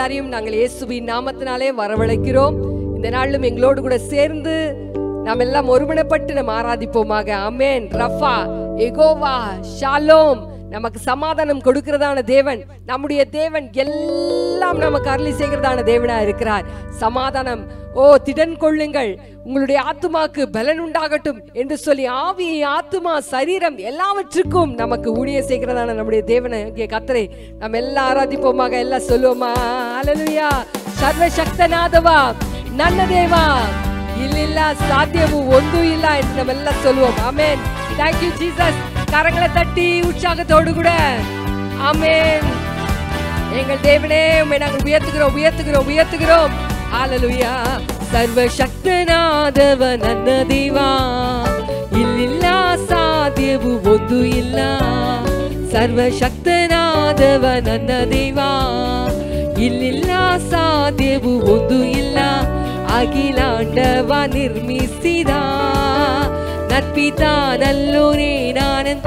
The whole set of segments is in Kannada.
எல்லாரையும் நாங்கள் இயேசுவின் நாமத்தினாலே வரவழைக்கிறோம் இந்த நாளிலும் எங்களோடு கூட சேர்ந்து நாம் எல்லாம் ஒருமனப்பட்டு நம்ம ஆராதிப்போமாக அமேன் ரஃபா எகோவா ஷாலோம் நமக்கு சமாதானம் கொடுக்கிறதான தேவன் நம்முடைய தேவன் எல்லாம் நமக்கு அருளி செய்கிறதான தேவனா இருக்கிறார் சமாதானம் ஓ திடன் கொள்ளுங்கள் உங்களுடைய ஆத்துமாக்கு பலன் உண்டாகட்டும் என்று சொல்லி ஆவி ஆத்துமா சரீரம் எல்லாவற்றுக்கும் நமக்கு ஊழிய செய்கிறதான நம்முடைய தேவனை கத்தரை நம்ம எல்லாம் ஆராதிப்போமாக எல்லாம் சொல்லுவோமா அலலுயா ಸರ್ವ ಶಕ್ತನಾದವ ನನ್ನ ದೇವ ಇಲ್ಲಿಲ್ಲ ಸಾಧ್ಯವು ಒಂದು ಇಲ್ಲ ಎಂದು ನಾವೆಲ್ಲ சொல்லுவோம் ಆಮೆನ್ ಥ್ಯಾಂಕ್ ಯು ಜೀಸಸ್ கரங்களை தட்டி உற்சாகத்தோடு கூட ஆமென் எங்கள் தேவனே உம்மை நாங்கள் உயர்த்துகிறோம் உயர்த்துகிறோம் உயர்த்துகிறோம் ஹalleluya ಸರ್ವ ಶಕ್ತನಾದವ ನನ್ನ ದೇವ ಇಲ್ಲಿಲ್ಲ ಸಾಧ್ಯವು ಒಂದು ಇಲ್ಲ ಸರ್ವ ಶಕ್ತನಾದವ ನನ್ನ ದೇವ ಇಲ್ಲಿಲ್ಲ ಸಾಧ್ಯವು ಒಂದು ಇಲ್ಲ ಅಖಿಲಾಂಡವ ನಿರ್ಮಿಸಿದ ನರ್ಪಿತಾನಲ್ಲೋ ನಾನಂತ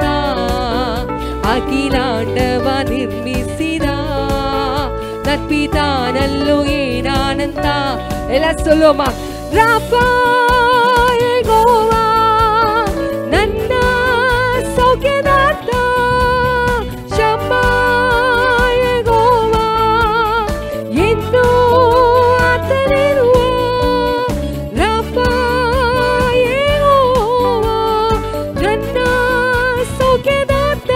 ಅಖಿಲಾಂಡವ ನಿರ್ಮಿಸಿದ ನರ್ಪಿತಾನಲ್ಲೋ ಏನಾನಂತ ಎಲ್ಲ ಸೊಲ್ಲೋಮ ರಾಫಾಯಗೋವಾ ನನ್ನ ಸೌಖ್ಯದಾತ ಶಮ್ಮಾಯಗೋವಾ ಇನ್ನೂ ಆತನಿರುವ ರಾಫಾಯಗೋವಾ ನನ್ನ ಸೌಖ್ಯದಾತ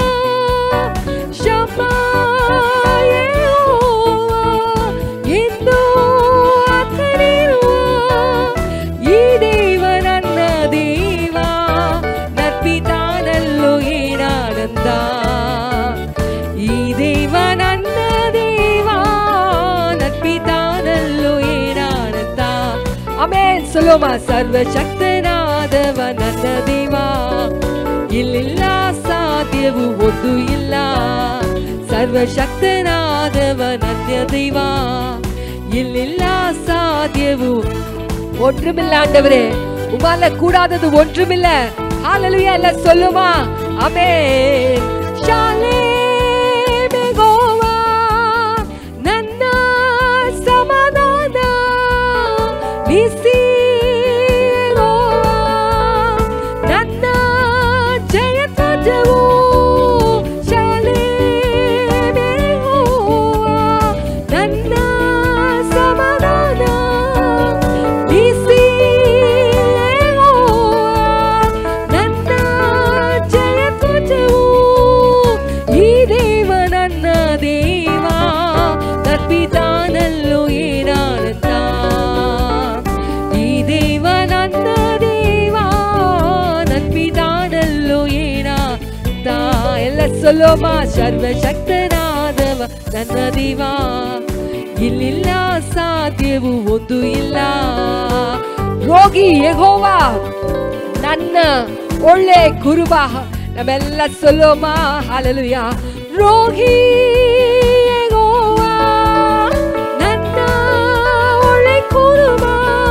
ಶಮ್ಮಾಯಗೋವಾ ಇನ್ನೂ ಆತನಿರುವ ಈ ದೇವ ನನ್ನ ದೇವ ನರ್ಪಿತಾನಲ್ಲೋ ಏನಾನಂದ ಈ ದೇವ ನನ್ನ ದೇವ ನರ್ಪಿತಾನಲ್ಲೋ ಏನಾನಂದ ಆಮೇನ್ ಸುಲೋಮ ಸರ್ವಶಕ್ತನಾದವ ನನ್ನ ದೇವ ಇಲ್ಲಿಲ್ಲ ಸಾಧ್ಯವು ಒಂದು ಇಲ್ಲ ಸರ್ವಶಕ್ತನಾದವ ನನ್ನ ದೇವ ಇಲ್ಲಿಲ್ಲ ಸಾಧ್ಯವು ஒன்றுமில்ல ஆண்டவரே உமால கூடாதது ஒன்றுமில்ல ஹalleluya இல்ல சொல்லுமா ஆமென் ஷாலேம் யெகோவா ನನ್ನ ಸಮಾಧಾನ ನಿಸಿ ಯೆಹೋವಾ ನನ್ನ ಜಯ ಧ್ವಜವು ಶಾಲೇಮ್ ಯೆಹೋವಾ ನನ್ನ ಸಮಾಧಾನ ನಿಸಿ ಯೆಹೋವಾ ನನ್ನ ಜಯ ಧ್ವಜವು ಈ ದೇವ ನನ್ನ ದೇವ ತರ್ಪಿತಾನಲ್ಲೋ ಏನಾನಂದ ಈ ದೇವ ನನ್ನ ದೇವ ನನ್ಪಿತಾನಲ್ಲೋ ಏನಾಂತ ಎಲ್ಲ ಸೊಲ್ಲೋಮ ಸರ್ವಶಕ್ತನಾದವ ನನ್ನ ದೇವ ಇಲ್ಲಿಲ್ಲ ಸಾಧ್ಯವು ಒಂದು ಇಲ್ಲ ರೋಗಿ ಯೆಹೋವಾ ನನ್ನ ಒಳ್ಳೆ ಕುರುಬ ನಮ್ಮೆಲ್ಲ ಸೊಲ್ಲೋಮ ಹಾಲಲುಯ ರೋಗಿ ಯೆಹೋವಾ, ನನ್ನ ಒಳ್ಳೆ ಕುರುಬ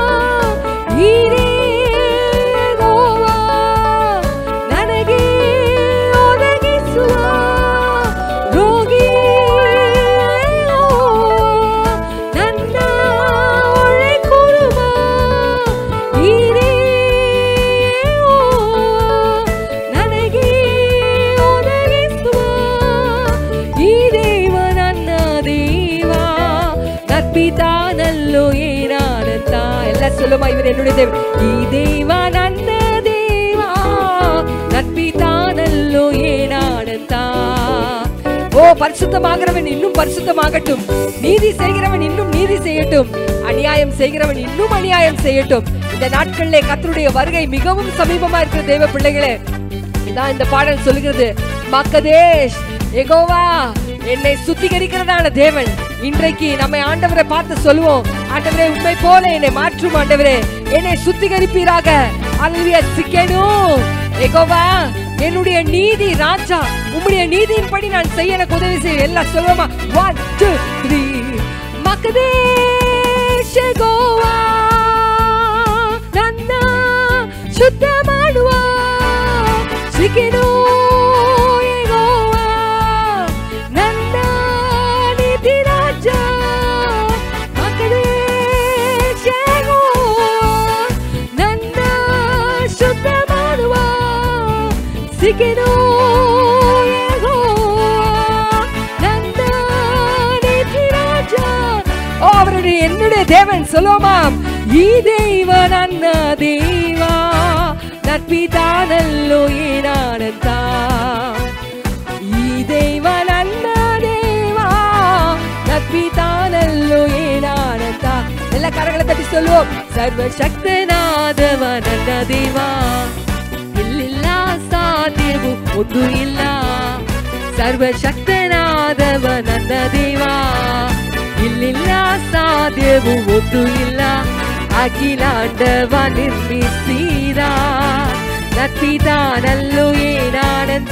ನೀನೇ ಯೆಹೋವಾ, ನನಗೆ ಒದಗಿಸುವ ರೋಗಿ ಯೆಹೋವಾ, ನನ್ನ ಒಳ್ಳೆ ಕುರುಬ ನೀನೇ ಯೆಹೋವಾ, ನನಗೆ ಒದಗಿಸುವ ಈ ದೇವ ನನ್ನ ದೇವ ನರ್ಪಿತಾನಲ್ಲೋ ಏನಾನಂತ ಎಲ್ಲ ಸುಲಭ ಇವರು என்னுடைய தேவன் ಈ ದೇವ ನನ್ನ ದೇವ நற்பிதானல்லோ ஏனானந்த ஓ பரிசுத்தமாகிறவன் இன்னும் பரிசுத்தமாகட்டும் நீதி செய்கிறவன் இன்னும் நீதி செய்யட்டும் அநியாயம் செய்கிறவன் இன்னும் அநியாயம் செய்யட்டும் இந்த நாட்களிலே கர்த்தருடைய வருகை மிகவும் சமீபமா இருக்கிற தேவ பிள்ளைகளே இதான் இந்த பாடல் சொல்லுகிறது மக்கதேஷ் எகோவா என்னை சுத்திகரிக்கிறதான தேவன் இன்றைக்கு நம்மை ஆண்டவரை பார்த்து சொல்லுவோம் ஆண்டவரே உண்மை போல என்னை மாற்றும் ஆண்டவரே என்னை சுத்திகரிப்பீராக அல்லவிய சிக்கணும் எகோவா என்னுடைய நீதி ராஜா உம்முடைய நீதியின்படி நான் செய்ய எனக்கு உதவி செய்ய எல்லாம் சொல்லுவோமா ஒன் டூ த்ரீ மக்கதேஷ் எகோவா ನನ್ನ ಶುದ್ಧ ಮಾಡುವ ಸಿಕ್ಕಿನೋ ಯೆಹೋವಾ, ನನ್ನ ನೀತಿ ರಾಜ ಸಿಕ್ಕೆನೋ ನನ್ನ ರಾಜ ஓ அவருடைய என்னுடைய தேவன் சொல்லுவோமாம் ಈ ದೇವ ನನ್ನ ದೇವ ನಟ್ಪಿತಾನಲ್ಲೋ ಏನಾನಂತ ಈ ದೇವ ನನ್ನ ದೇವ ನಟ್ಪಿತಾನಲ್ಲೋ ಏನಾನಂತ ಎಲ್ಲ ಕರಗಳ ತಟ್ಟಿ சொல்லுவோம் ಸರ್ವಶಕ್ತನಾದವ ನನ್ನ ದೇವ ಇಲ್ಲಿಲ್ಲ ಸಾಧ್ಯವು ಒಂದು ಇಲ್ಲ ಸರ್ವಶಕ್ತನಾದವ ನನ್ನ ದೇವ ಇಲ್ಲಿಲ್ಲ ಸಾಧ್ಯವು ಒಂದು ಇಲ್ಲ ಅಖಿಲಾಂಡವ ನಿರ್ಮಿಸಿದ ನತ್ತಿದಾನಲ್ಲೂ ಏನಾನಂದ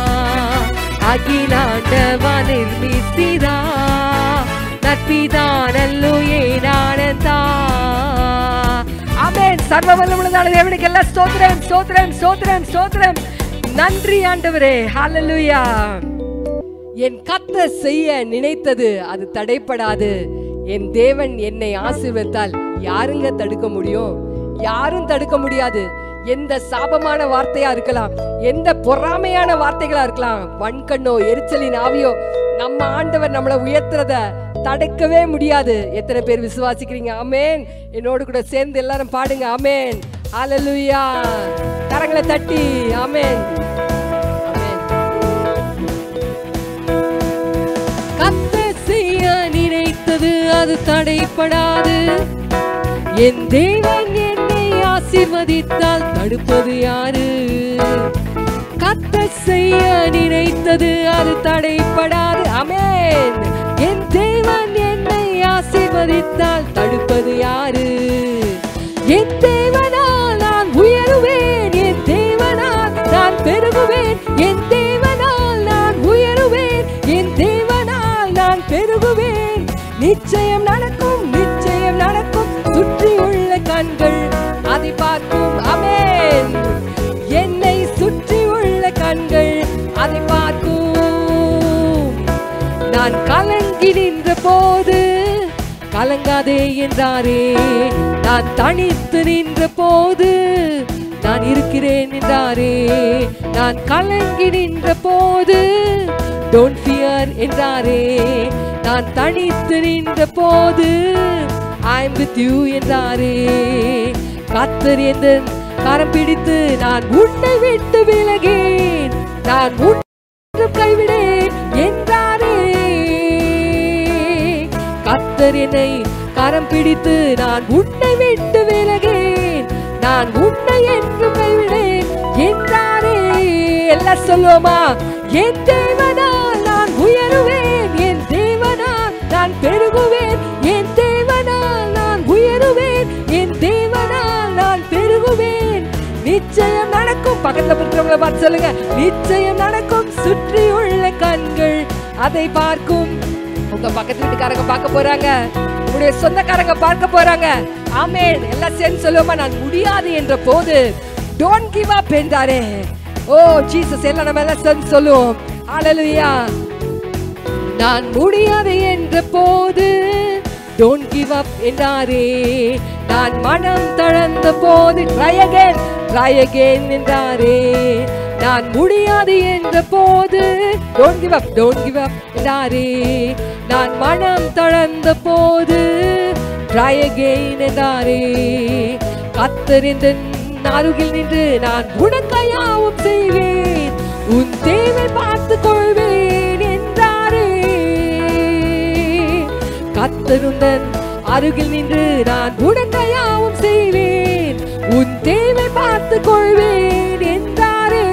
ಅಖಿಲಾಂಡವ ನಿರ್ಮಿಸಿದ நட்பிதானல்லோ ஏனானந்தா ஆமென் சர்வ வல்லமுள்ளதான தேவனுக்கெல்லாம் ஸ்தோத்திரம் ஸ்தோத்திரம் ஸ்தோத்திரம் ஸ்தோத்திரம் நன்றி ஆண்டவரே ஹalleluya என் கத்த செய்ய நினைத்தது அது தடைப்படாது என் தேவன் என்னை ஆசீர்வதித்தால் யாருங்க தடுக்க முடியும் யாரும் தடுக்க முடியாது எந்த சாபமான வார்த்தையா இருக்கலாம் எந்த பொறாமையான வார்த்தைகளா இருக்கலாம் வன்கண்ணோ எரிச்சலின் ஆவியோ நம்ம ஆண்டவர் நம்மளை உயர்த்துறத தடுக்கவே முடியாது எத்தனை பேர் விசுவாசிக்கிறீங்க ஆமென் என்னோடு கூட சேர்ந்து எல்லாரும் பாடுங்க ஆமென் ஹalleluya கரங்களை தட்டி ஆமென் ஆமென் கத்த செய்ய நினைத்தது அது தடைப்படாது என் தேவன் என்னை ஆசீர்வதித்தால் தடுப்பது யாரு கத்த செய்ய நினைத்தது அது தடைப்படாது அமேன் என் தேவன் என்னை ஆசீர்வதித்தால் தடுப்பது யாரு என் தேவனால் நான் உயருவேன் என் தேவனால் நான் பெருகுவேன் என் தேவனால் நான் உயருவேன் என் தேவனால் நான் பெருகுவேன் நிச்சயம் நடக்கும் நிச்சயம் நடக்கும் சுற்றியுள்ள கண்கள் அதை பார்க்கும் அமேன் என்னை சுற்றியுள்ள கண்கள் அதை பார்க்கும் நான் கலங்கி நின்ற போது கலங்காதே என்றாரே நான் தனித்து நின்ற போது நான் இருக்கிறேன் என்றாரே நான் கலங்கி நின்ற போது டோன்ட் ஃபியர் என்றாரே நான் தனித்து நின்ற போது ஐ எம் வித் யூ என்றாரே கத்தர் எந்த கரம் பிடித்து நான் உன்னை விட்டு விலகேன் நான் உன்னை கைவிடேன் என்றாரே கத்தர் என்னை கரம் பிடித்து நான் உன்னை விட்டு விலகேன் நான் உன்னை என்று கைவிடேன் என்றாரே எல்லாம் சொல்லுவோமா என் தேவனால் நான் உயருவேன் என் தேவனால் நான் பெருகுவேன் என் தேவனால் நான் உயருவேன் என் தேவனால் நான் பெருகுவேன் நிச்சயம் நடக்கும் பக்கத்துல இருக்கிறவங்கள பார்த்து சொல்லுங்க நிச்சயம் நடக்கும் சுற்றி உள்ள கண்கள் அதை பார்க்கும் உங்க பக்கத்து வீட்டுக்காரங்க பார்க்க போறாங்க உங்களுடைய சொந்தக்காரங்க பார்க்க போறாங்க ஆமென் எல்லாம் சேர்ந்து சொல்லுவோமா நான் முடியாது என்ற போது டோன்ட் கிவ் அப் என்றாரே ஓ ஜீசஸ் எல்லாம் நம்ம எல்லாம் சேர்ந்து சொல்லுவோம் ஹalleluya நான் முடியாது என்ற போது டோன்ட் கிவ் அப் என்றாரே நான் மனம் தளர்ந்த போது ட்ரை அகைன் ட்ரை அகைன் என்றாரே நான் முடியாது என்ற போது don't give up don't give up என்றாரே நான் மனம் தளர்ந்த போது ட்ரை அகைன் என்றாரே கத்தறிந்த அருகில் நின்று நான் உனக்கையாவும் செய்வேன் உன் தேவை பார்த்துக் கொள்வேன் என்றாரே கத்தருந்தன் அருகில் நின்று நான் உடந்தையாவும் செய்வேன் உன் தேவை பார்த்துக் கொள்வேன் என்றாரே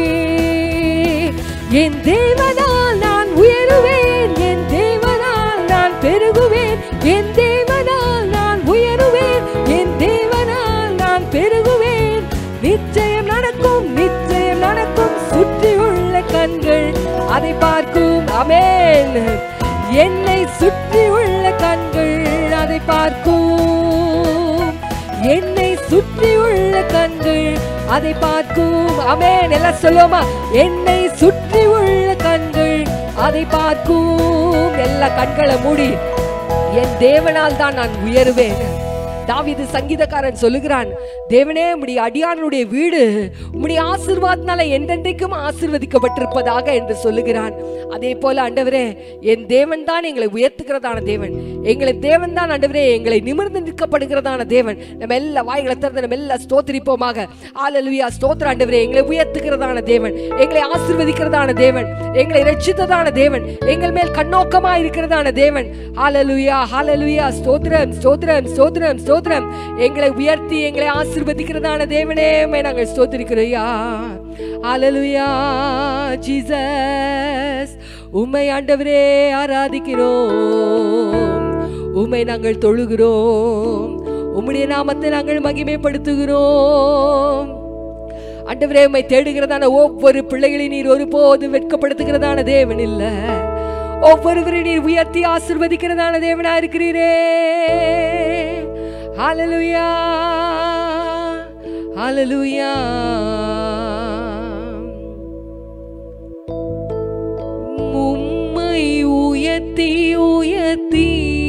என் தேவனால் நான் உயருவேன் என் தேவனால் நான் பெருகுவேன் என் தேவனால் நான் உயருவேன் என் தேவனால் நான் பெருகுவேன் நிச்சயம் நடக்கும் நிச்சயம் நடக்கும் சுற்றியுள்ள கண்கள் அதை பார்க்கும் அமேன் என்னை சுற்றியுள்ள கண்கள் அதை பார்க்கும் என்னை சுற்றியுள்ள கண்கள் அதை பார்க்கும் அமேன் எல்லாம் சொல்லுவோமா என்னை சுற்றி உள்ள கண்கள் அதை பார்க்கும் எல்லா கண்களை மூடி என் தேவனால் தான் நான் உயருவேன் தாவீது சங்கீதக்காரன் சொல்லுகிறான் தேவனே உம்முடைய அடியானுடைய வீடு உம்முடைய ஆசீர்வாதனால என்றென்றைக்கும் ஆசீர்வதிக்கப்பட்டிருப்பதாக என்று சொல்லுகிறான் அதே போல ஆண்டவரே என் தேவன் தான் எங்களை உயர்த்துகிறதான தேவன் எங்களை தேவன் தான் ஆண்டவரே எங்களை நிமிர்ந்து நிற்கப்படுகிறதான தேவன் நம்ம எல்லா வாய்களை திறந்து நம்ம எல்லாம் ஸ்தோத்திரிப்போமாக ஆலலுயா ஸ்தோத்திர ஆண்டவரே எங்களை உயர்த்துகிறதான தேவன் எங்களை ஆசீர்வதிக்கிறதான தேவன் எங்களை ரட்சித்ததான தேவன் எங்கள் மேல் கண்ணோக்கமா இருக்கிறதான தேவன் ஹalleluya ஹalleluya ஸ்தோத்திரம் ஸ்தோத்திரம் ஸ்தோத்திரம் ஸ்தோத்திரம் எங்களை உயர்த்தி எங்களை ஆசீர்வதிக்கிறதான தேவனே உம்மை நாங்கள் ஸ்தோத்திரிக்கிறோயா ஹalleluya ஜீசஸ் உம்மை ஆண்டவரே ஆராதிக்கிறோம் உம்மை நாங்கள் தொழுகிறோம் உம்முடைய நாமத்தை நாங்கள் மகிமைப்படுத்துகிறோம் ஆண்டவரே உம்மை தேடுகிறதான ஒவ்வொரு பிள்ளைகளையும் நீர் ஒருபோதும் வெட்கப்படுத்துகிறதான தேவன் இல்ல ஒவ்வொருவரையும் நீர் உயர்த்தி ஆசிர்வதிக்கிறதான தேவனா இருக்கிறீரே ஹalleluya ஹalleluya உம்மை உயர்த்தி உயர்த்தி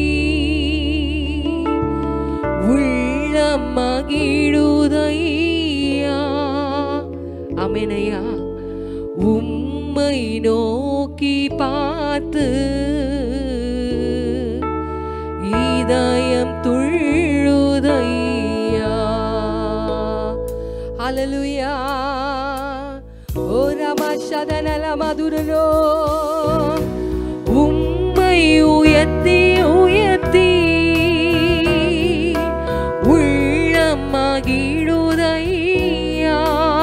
உள்ளம் மகிழுதையா அமேனையா உம்மை நோக்கி பார்த்து இதயம் துள்ளுதையா ஹalleluya ஓ ரமா சதனல மதுரலோ உம்மை உயர்த்தி உயர்த்தி உள்ளம் மகிழுதையா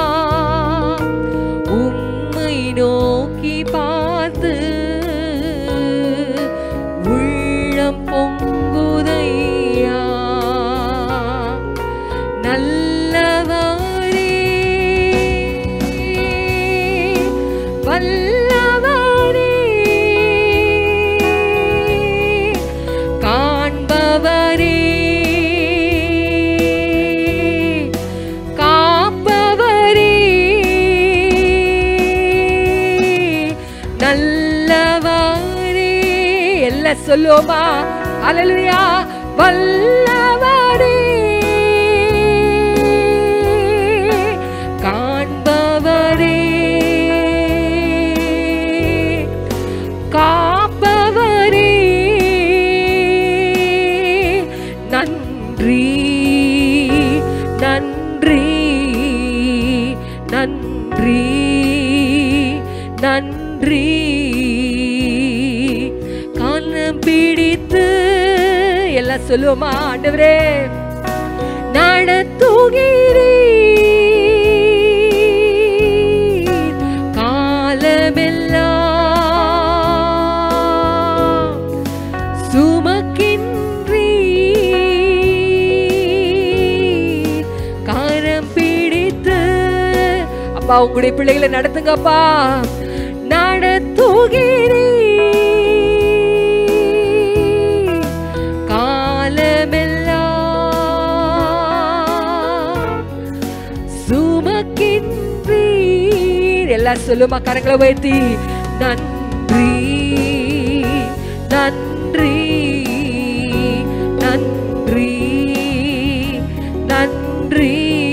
உம்மை நோக்கி பார்த்து உள்ளம் பொங்குதையா நல்லவரே வல்லவரே காண்பவரே காப்பவரே நல்லவரே எல்லாம் சொல்லுவோமா அலலுயா வல்லவரே காண்பவரே காப்பவரே நன்றி நன்றி நன்றி நன்றி கண்ணம் பிடித்து எல்லாம் சொல்லுவோமா ஆண்டவரே நடத்துகிறீர் காலமெல்லாம் சுமக்கின்றீர் கரம் பிடித்து அப்பா உங்களுடைய பிள்ளைகளை நடத்துங்கப்பா நடத்துகிறீர் காலமெல்லாம் சுமக்கின்றீர் எல்லாம் சொல்லுமா கரங்களை உயர்த்தி நன்றி நன்றி நன்றி நன்றி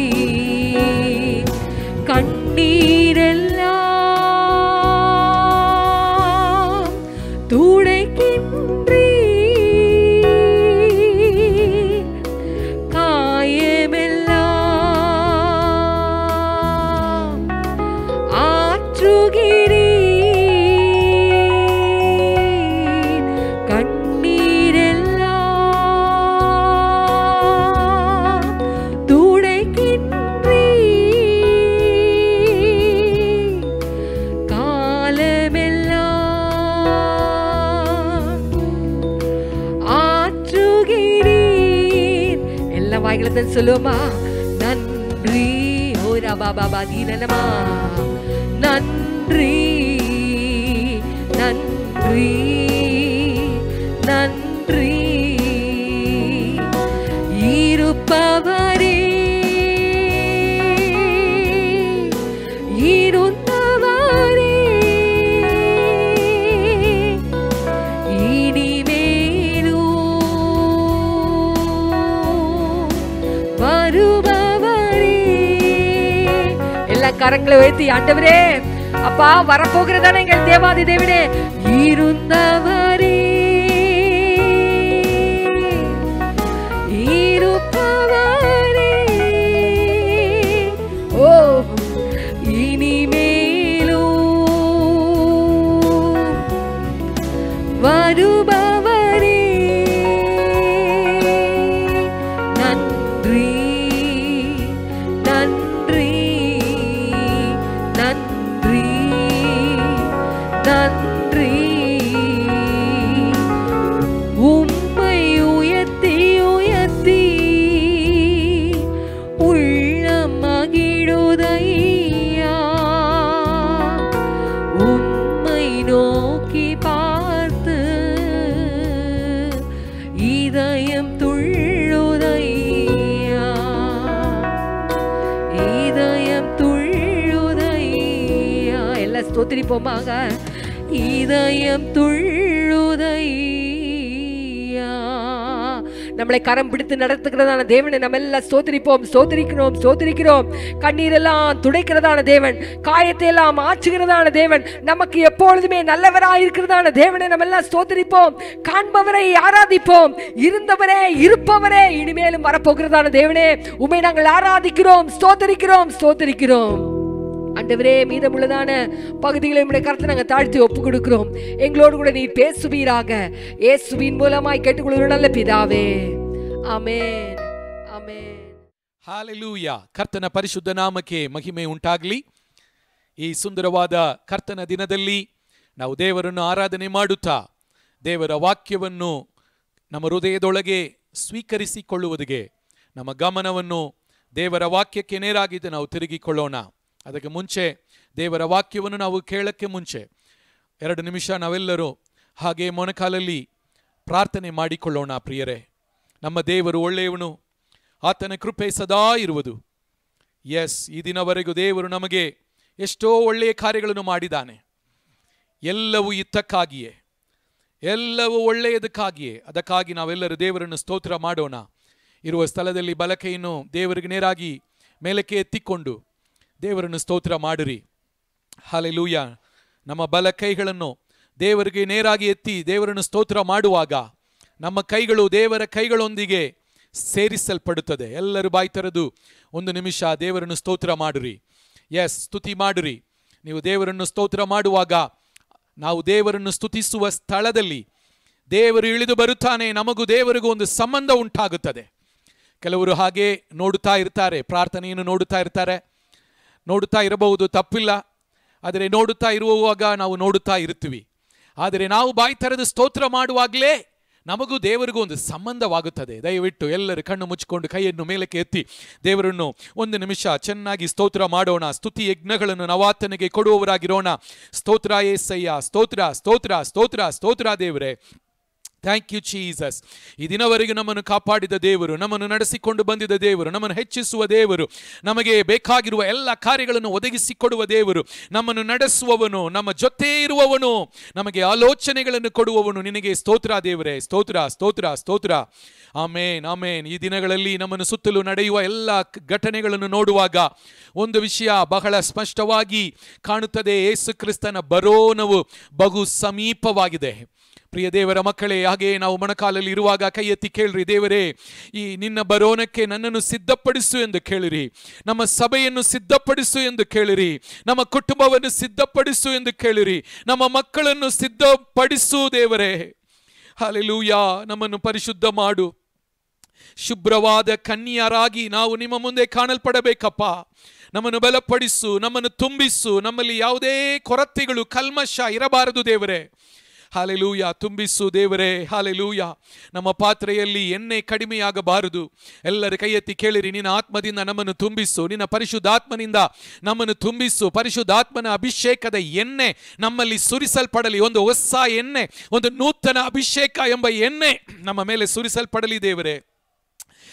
கண்ணீரெல்லாம் துடைக்கின்றீர் காயமெல்லாம் ஆற்றுகிறீர் கண்ணீரெல்லாம் துடைக்கின்றீர் காலமெல்லாம் ஆற்றுகிறீர் எல்லா வாய்களத்தில் சொல்லுவோமா நன்றி ஓரா பாபா பாதீனமா நன்றி நன்றி நன்றி இருப்பவரே இருந்தவரே இனிமேலும் கரங்களை உயர்த்தி ஆண்டவரே அப்பா வரப்போகிறதான எங்கள் தேவாதி தேவனே இருந்தவரே இருப்பவரே ஓ இனிமேலும் வருபவரே நன்றி நன்றி நன்றி நன்றி உம்மை உயர்த்தி உயர்த்தி உள்ளம் மகிழுதையா உம்மை நோக்கி பார்த்து இதயம் துள்ளுதையா இதயம் துள்ளுதையா எல்லாம் ஸ்தோத்திரிப்போமாக இதயம் துள்ளுதையா நம்மளை கரம் பிடித்து நடத்துகிறதான தேவனை நம்ம எல்லாம் ஸ்தோத்திரிப்போம் ஸ்தோத்திரிக்கிறோம் ஸ்தோத்திரிக்கிறோம் கண்ணீரெல்லாம் துடைக்கிறதான தேவன் காயத்தை எல்லாம் ஆற்றுகிறதான தேவன் நமக்கு எப்பொழுதுமே நல்லவராய் இருக்கிறதான தேவனை நம்ம எல்லாம் ஸ்தோத்திரிப்போம் காண்பவரை ஆராதிப்போம் இருந்தவரே இருப்பவரே இனிமேலும் வரப்போகிறதான தேவனே உமை நாங்கள் ஆராதிக்கிறோம் ஸ்தோத்திரிக்கிறோம் ஸ்தோத்திரிக்கிறோம் ஆண்டவரே மீதமுள்ளதான பகுதிகளை உடைய கருத்தை நாங்கள் தாழ்த்தி ஒப்பு கொடுக்கிறோம் எங்களோடு கூட நீ பேசுவீராக இயேசுவின் மூலமாய் கேட்டுக்கொள்கிற நல்ல பிதாவே ஆமென் ஆமென் ಹಾಲೆಲೂಯ ಕರ್ತನ ಪರಿಶುದ್ಧ ನಾಮಕ್ಕೆ ಮಹಿಮೆ ಉಂಟಾಗಲಿ ಈ ಸುಂದರವಾದ ಕರ್ತನ ದಿನದಲ್ಲಿ ನಾವು ದೇವರನ್ನು ಆರಾಧನೆ ಮಾಡುತ್ತಾ ದೇವರ ವಾಕ್ಯವನ್ನು ನಮ್ಮ ಹೃದಯದೊಳಗೆ ಸ್ವೀಕರಿಸಿಕೊಳ್ಳುವುದಕ್ಕೆ ನಮ್ಮ ಗಮನವನ್ನು ದೇವರ ವಾಕ್ಯಕ್ಕೆ ನೇರಾಗಿದೆ ನಾವು ತಿರುಗಿಕೊಳ್ಳೋಣ ಅದಕ್ಕೆ ಮುಂಚೆ ದೇವರ ವಾಕ್ಯವನ್ನು ನಾವು ಕೇಳಕ್ಕೆ ಮುಂಚೆ ಎರಡು ನಿಮಿಷ ನಾವೆಲ್ಲರೂ ಹಾಗೆ ಮೊಣಕಾಲಲ್ಲಿ ಪ್ರಾರ್ಥನೆ ಮಾಡಿಕೊಳ್ಳೋಣ ಪ್ರಿಯರೇ ನಮ್ಮ ದೇವರು ಒಳ್ಳೆಯವನು ಆತನ ಕೃಪೆ ಸದಾ ಇರುವುದು ಎಸ್ ಈ ದಿನವರೆಗೂ ದೇವರು ನಮಗೆ ಎಷ್ಟೋ ಒಳ್ಳೆಯ ಕಾರ್ಯಗಳನ್ನು ಮಾಡಿದ್ದಾನೆ ಎಲ್ಲವೂ ಇತ್ತಕ್ಕಾಗಿಯೇ ಎಲ್ಲವೂ ಒಳ್ಳೆಯದಕ್ಕಾಗಿಯೇ ಅದಕ್ಕಾಗಿ ನಾವೆಲ್ಲರೂ ದೇವರನ್ನು ಸ್ತೋತ್ರ ಮಾಡೋಣ ಇರುವ ಸ್ಥಳದಲ್ಲಿ ಬಲಕೆಯನ್ನು ದೇವರಿಗೆ ನೇರಾಗಿ ಮೇಲಕ್ಕೆ ಎತ್ತಿಕೊಂಡು ದೇವರನ್ನು ಸ್ತೋತ್ರ ಮಾಡಿರಿ ಹಾಲೆಲೂಯ ನಮ್ಮ ಬಲ ಕೈಗಳನ್ನು ದೇವರಿಗೆ ನೇರಾಗಿ ಎತ್ತಿ ದೇವರನ್ನು ಸ್ತೋತ್ರ ಮಾಡುವಾಗ ನಮ್ಮ ಕೈಗಳು ದೇವರ ಕೈಗಳೊಂದಿಗೆ ಸೇರಿಸಲ್ಪಡುತ್ತದೆ ಎಲ್ಲರೂ ಬಾಯಿ ತೆರೆದು ಒಂದು ನಿಮಿಷ ದೇವರನ್ನು ಸ್ತೋತ್ರ ಮಾಡಿರಿ ಎಸ್ ಸ್ತುತಿ ಮಾಡಿರಿ ನೀವು ದೇವರನ್ನು ಸ್ತೋತ್ರ ಮಾಡುವಾಗ ನಾವು ದೇವರನ್ನು ಸ್ತುತಿಸುವ ಸ್ಥಳದಲ್ಲಿ ದೇವರು ಇಳಿದು ಬರುತ್ತಾನೆ ನಮಗೂ ದೇವರಿಗೂ ಒಂದು ಸಂಬಂಧ ಉಂಟಾಗುತ್ತದೆ ಕೆಲವರು ಹಾಗೆ ನೋಡುತ್ತಾ ಇರ್ತಾರೆ ಪ್ರಾರ್ಥನೆಯನ್ನು ನೋಡುತ್ತಾ ಇರ್ತಾರೆ ನೋಡುತ್ತಾ ಇರಬಹುದು ತಪ್ಪಿಲ್ಲ ಆದರೆ ನೋಡುತ್ತಾ ಇರುವಾಗ ನಾವು ನೋಡುತ್ತಾ ಇರ್ತೀವಿ ಆದರೆ ನಾವು ಬಾಯಿ ತೆರೆದು ಸ್ತೋತ್ರ ಮಾಡುವಾಗಲೇ ನಮಗೂ ದೇವರಿಗೂ ಒಂದು ಸಂಬಂಧವಾಗುತ್ತದೆ ದಯವಿಟ್ಟು ಎಲ್ಲರೂ ಕಣ್ಣು ಮುಚ್ಚಿಕೊಂಡು ಕೈಯನ್ನು ಮೇಲಕ್ಕೆ ಎತ್ತಿ ದೇವರನ್ನು ಒಂದು ನಿಮಿಷ ಚೆನ್ನಾಗಿ ಸ್ತೋತ್ರ ಮಾಡೋಣ ಸ್ತುತಿ ಯಜ್ಞಗಳನ್ನು ನವಾತನಿಗೆ ಕೊಡುವವರಾಗಿರೋಣ ಸ್ತೋತ್ರ ಏಸಯ್ಯ ಸ್ತೋತ್ರ ಸ್ತೋತ್ರ ಸ್ತೋತ್ರ ಸ್ತೋತ್ರ ದೇವರೇ ಥ್ಯಾಂಕ್ ಯು ಚೀಸಸ್ ಈ ದಿನವರೆಗೆ ನಮ್ಮನ್ನು ಕಾಪಾಡಿದ ದೇವರು ನಮ್ಮನ್ನು ನಡೆಸಿಕೊಂಡು ಬಂದಿದ್ದ ದೇವರು ನಮ್ಮನ್ನು ಹೆಚ್ಚಿಸುವ ದೇವರು ನಮಗೆ ಬೇಕಾಗಿರುವ ಎಲ್ಲ ಕಾರ್ಯಗಳನ್ನು ಒದಗಿಸಿಕೊಡುವ ದೇವರು ನಮ್ಮನ್ನು ನಡೆಸುವವನು ನಮ್ಮ ಜೊತೆ ಇರುವವನು ನಮಗೆ ಆಲೋಚನೆಗಳನ್ನು ಕೊಡುವವನು ನಿನಗೆ ಸ್ತೋತ್ರ ದೇವರೇ ಸ್ತೋತ್ರ ಸ್ತೋತ್ರ ಸ್ತೋತ್ರ ಆಮೇನ್ ಆಮೇನ್ ಈ ದಿನಗಳಲ್ಲಿ ನಮ್ಮನ್ನು ಸುತ್ತಲೂ ನಡೆಯುವ ಎಲ್ಲ ಕ- ಘಟನೆಗಳನ್ನು ನೋಡುವಾಗ ಒಂದು ವಿಷಯ ಬಹಳ ಸ್ಪಷ್ಟವಾಗಿ ಕಾಣುತ್ತದೆ ಏಸು ಕ್ರಿಸ್ತನ ಬರೋನವು ಬಹು ಸಮೀಪವಾಗಿದೆ ಪ್ರಿಯ ದೇವರ ಮಕ್ಕಳೇ ಹಾಗೆ ನಾವು ಮೊಣಕಾಲಲ್ಲಿ ಇರುವಾಗ ಕೈ ಎತ್ತಿ ಕೇಳ್ರಿ ದೇವರೇ ಈ ನಿನ್ನ ಬರೋನಕ್ಕೆ ನನ್ನನ್ನು ಸಿದ್ಧಪಡಿಸು ಎಂದು ಕೇಳಿರಿ ನಮ್ಮ ಸಭೆಯನ್ನು ಸಿದ್ಧಪಡಿಸು ಎಂದು ಕೇಳಿರಿ ನಮ್ಮ ಕುಟುಂಬವನ್ನು ಸಿದ್ಧಪಡಿಸು ಎಂದು ಕೇಳಿರಿ ನಮ್ಮ ಮಕ್ಕಳನ್ನು ಸಿದ್ಧಪಡಿಸು ದೇವರೇ ಹಾಲೆಲೂಯ ನಮ್ಮನ್ನು ಪರಿಶುದ್ಧ ಮಾಡು ಶುಭ್ರವಾದ ಕನ್ಯರಾಗಿ ನಾವು ನಿಮ್ಮ ಮುಂದೆ ಕಾಣಲ್ಪಡಬೇಕಪ್ಪ ನಮ್ಮನ್ನು ಬಲಪಡಿಸು ನಮ್ಮನ್ನು ತುಂಬಿಸು ನಮ್ಮಲ್ಲಿ ಯಾವುದೇ ಕೊರತೆಗಳು ಕಲ್ಮಶ ಇರಬಾರದು ದೇವರೇ ಹಾಲೆಲೂಯ ತುಂಬಿಸು ದೇವರೇ ಹಾಲೆಲೂಯ ನಮ್ಮ ಪಾತ್ರೆಯಲ್ಲಿ ಎಣ್ಣೆ ಕಡಿಮೆಯಾಗಬಾರದು ಎಲ್ಲರ ಕೈ ಎತ್ತಿ ಕೇಳಿರಿ ನಿನ್ನ ಆತ್ಮದಿಂದ ನಮ್ಮನ್ನು ತುಂಬಿಸು ನಿನ್ನ ಪರಿಶುದ್ಧಾತ್ಮನಿಂದ ನಮ್ಮನ್ನು ತುಂಬಿಸು ಪರಿಶುದ್ಧಾತ್ಮನ ಅಭಿಷೇಕದ ಎಣ್ಣೆ ನಮ್ಮಲ್ಲಿ ಸುರಿಸಲ್ಪಡಲಿ ಒಂದು ಹೊಸ ಎಣ್ಣೆ ಒಂದು ನೂತನ ಅಭಿಷೇಕ ಎಂಬ ಎಣ್ಣೆ ನಮ್ಮ ಮೇಲೆ ಸುರಿಸಲ್ಪಡಲಿ ದೇವರೇ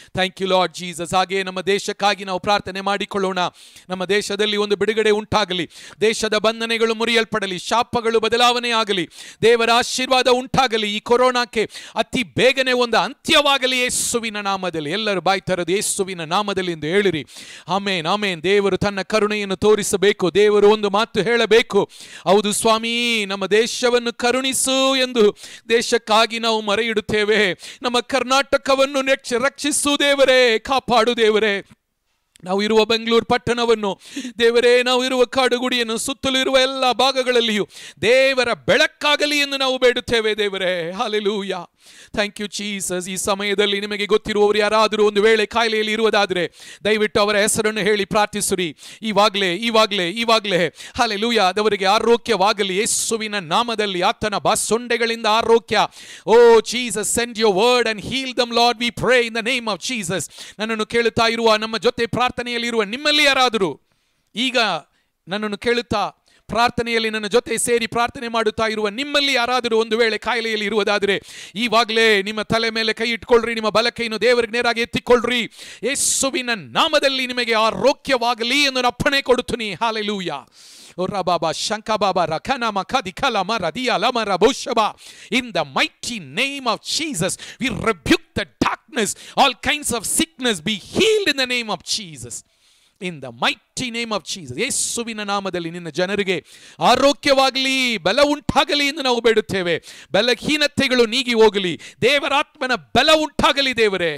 ಥ್ಯಾಂಕ್ ಯು ಲಾರ್ಡ್ ಜೀಸಸ್ ಹಾಗೆ ನಮ್ಮ ದೇಶಕ್ಕಾಗಿ ನಾವು ಪ್ರಾರ್ಥನೆ ಮಾಡಿಕೊಳ್ಳೋಣ ನಮ್ಮ ದೇಶದಲ್ಲಿ ಒಂದು ಬಿಡುಗಡೆ ಉಂಟಾಗಲಿ ದೇಶದ ಬಂಧನೆಗಳು ಮುರಿಯಲ್ಪಡಲಿ ಶಾಪಗಳು ಬದಲಾವಣೆ ಆಗಲಿ ದೇವರ ಆಶೀರ್ವಾದ ಉಂಟಾಗಲಿ ಈ ಕೊರೋನಾಕ್ಕೆ ಅತಿ ಬೇಗನೆ ಒಂದು ಅಂತ್ಯವಾಗಲಿ ಯೇಸುವಿನ ನಾಮದಲ್ಲಿ ಎಲ್ಲರೂ ಬಾಯ್ ತರದು ಯೇಸುವಿನ ನಾಮದಲ್ಲಿ ಎಂದು ಹೇಳಿರಿ ಆಮೇನ್ ಆಮೇನ್ ದೇವರು ತನ್ನ ಕರುಣೆಯನ್ನು ತೋರಿಸಬೇಕು ದೇವರು ಒಂದು ಮಾತು ಹೇಳಬೇಕು ಹೌದು ಸ್ವಾಮಿ ನಮ್ಮ ದೇಶವನ್ನು ಕರುಣಿಸು ಎಂದು ದೇಶಕ್ಕಾಗಿ ನಾವು ಮರೆ ಇಡುತ್ತೇವೆ ನಮ್ಮ ಕರ್ನಾಟಕವನ್ನು ನೆಚ್ಚ ರಕ್ಷಿಸು ದೇವರೇ ಕಾಪಾಡು ದೇವರೇ ನಾವು ಇರುವ ಬೆಂಗಳೂರು ಪಟ್ಟಣವನ್ನು ದೇವರೇ ನಾವು ಇರುವ ಕಾಡುಗುಡಿಯನ್ನು ಸುತ್ತಲೂ ಇರುವ ಎಲ್ಲ ಭಾಗಗಳಲ್ಲಿಯೂ ದೇವರ ಬೆಳಕಾಗಲಿ ಎಂದು ನಾವು ಬೇಡುತ್ತೇವೆ ದೇವರೇ ಹಾಲೆಲೂಯ ಥ್ಯಾಂಕ್ ಯು ಚೀಸಸ್ ಈ ಸಮಯದಲ್ಲಿ ನಿಮಗೆ ಗೊತ್ತಿರುವವರು ಯಾರಾದರೂ ಒಂದು ವೇಳೆ ಕಾಯಿಲೆಯಲ್ಲಿ ಇರುವುದಾದರೆ ದಯವಿಟ್ಟು ಅವರ ಹೆಸರನ್ನು ಹೇಳಿ ಪ್ರಾರ್ಥಿಸುರಿ ಇವಾಗಲೇ ಇವಾಗಲೇ ಇವಾಗಲೇ ಹಾಲೆಲೂಯ ಅದವರಿಗೆ ಆರೋಗ್ಯವಾಗಲಿ ಯೇಸುವಿನ ನಾಮದಲ್ಲಿ ಆತನ ಬಾಸೊಂಡೆಗಳಿಂದ ಆರೋಗ್ಯ O Jesus send your word and heal them Lord we pray in the name of Jesus ನನ್ನನ್ನು ಕೇಳುತ್ತಾ ಇರುವ ನಮ್ಮ ಜೊತೆ ಪ್ರಾರ್ಥನೆಯಲ್ಲಿರುವ ನಿಮ್ಮಲ್ಲಿ ಯಾರಾದರೂ ಈಗ ನನ್ನನ್ನು ಕೇಳುತ್ತಾ ಪ್ರಾರ್ಥನೆಯಲ್ಲಿ ನನ್ನ ಜೊತೆ ಸೇರಿ ಪ್ರಾರ್ಥನೆ ಮಾಡುತ್ತಾ ಇರುವ ನಿಮ್ಮಲ್ಲಿ ಯಾರಾದರೂ ಒಂದು ವೇಳೆ ಕಾಯಿಲೆಯಲ್ಲಿ ಇರುವುದಾದರೆ ಈವಾಗಲೇ ನಿಮ್ಮ ತಲೆ ಮೇಲೆ ಕೈ ಇಟ್ಕೊಳ್ರಿ ನಿಮ್ಮ ಬಲಕೈಯನ್ನು ದೇವರಿಗೆ ನೇರಾಗಿ ಎತ್ತಿಕೊಳ್ಳ್ರಿ ಯೇಸುವಿನ ನಾಮದಲ್ಲಿ ನಿಮಗೆ ಆರೋಗ್ಯವಾಗಲಿ ಎಂದು ನಾನು ಅಪ್ಪಣೆ ಕೊಡುತ್ತೀನಿ hallelujah Rababa Shankababa Rakanama Kadikalama Radialama Raboshaba. In the mighty name of Jesus, we rebuke the darkness. All kinds of sickness be healed in the name of Jesus. In the mighty name of Jesus ಯೇಸುವಿನ ನಾಮದಲ್ಲಿ ನಿನ್ನ ಜನರಿಗೆ ಆರೋಗ್ಯವಾಗಲಿ ಬಲ ಉಂಟಾಗಲಿ ಎಂದು ನಾವು ಬೇಡುತ್ತೇವೆ ಬಲಹೀನತೆಗಳು ನೀಗಿ ಹೋಗಲಿ ದೇವರಾತ್ಮನ ಬಲ ಉಂಟಾಗಲಿ ದೇವರೇ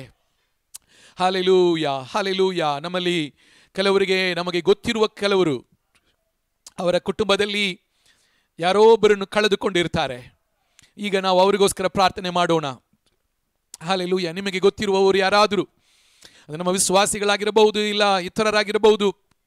ಹಾಲೆಲೂಯ ಹಾಲೆಲೂಯ ನಮ್ಮಲ್ಲಿ ಕೆಲವರಿಗೆ ನಮಗೆ ಗೊತ್ತಿರುವ ಕೆಲವರು ಅವರ ಕುಟುಂಬದಲ್ಲಿ ಯಾರೋ ಒಬ್ಬರನ್ನು ಕಳೆದುಕೊಂಡಿರ್ತಾರೆ ಈಗ ನಾವು ಅವರಿಗೋಸ್ಕರ ಪ್ರಾರ್ಥನೆ ಮಾಡೋಣ ಹಾಲೆಲೂಯ ನಿಮಗೆ ಗೊತ್ತಿರುವವರು ಯಾರಾದರೂ ಅದು ನಮ್ಮ ವಿಶ್ವಾಸಿಗಳಾಗಿರಬಹುದು ಇಲ್ಲ ಇತರರಾಗಿರಬಹುದು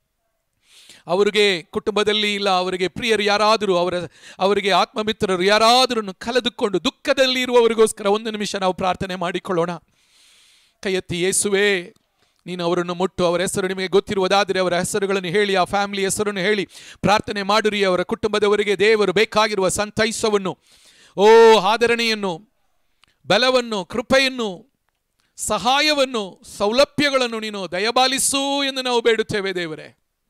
ಅವರಿಗೆ ಕುಟುಂಬದಲ್ಲಿ ಇಲ್ಲ ಅವರಿಗೆ ಪ್ರಿಯರು ಯಾರಾದರೂ ಅವರ ಅವರಿಗೆ ಆತ್ಮಮಿತ್ರರು ಯಾರಾದರೂ ಕಳೆದುಕೊಂಡು ದುಃಖದಲ್ಲಿ ಇರುವವರಿಗೋಸ್ಕರ ಒಂದು ನಿಮಿಷ ನಾವು ಪ್ರಾರ್ಥನೆ ಮಾಡಿಕೊಳ್ಳೋಣ ಕೈ ಎತ್ತಿ ಯೇಸುವೆ ನೀನು ಅವರನ್ನು ಮುಟ್ಟು ಅವರ ಹೆಸರು ನಿಮಗೆ ಗೊತ್ತಿರುವುದಾದರೆ ಅವರ ಹೆಸರುಗಳನ್ನು ಹೇಳಿ ಆ ಫ್ಯಾಮಿಲಿ ಹೆಸರನ್ನು ಹೇಳಿ ಪ್ರಾರ್ಥನೆ ಮಾಡಿರಿ ಅವರ ಕುಟುಂಬದವರಿಗೆ ದೇವರು ಬೇಕಾಗಿರುವ ಸಂತೈಸವನ್ನು ಓ ಆದರಣೆಯನ್ನು ಬಲವನ್ನು ಕೃಪೆಯನ್ನು ಸಹಾಯವನ್ನು ಸೌಲಭ್ಯಗಳನ್ನು ನೀನು ದಯಪಾಲಿಸು ಎಂದು ನಾವು ಬೇಡುತ್ತೇವೆ ದೇವರೇ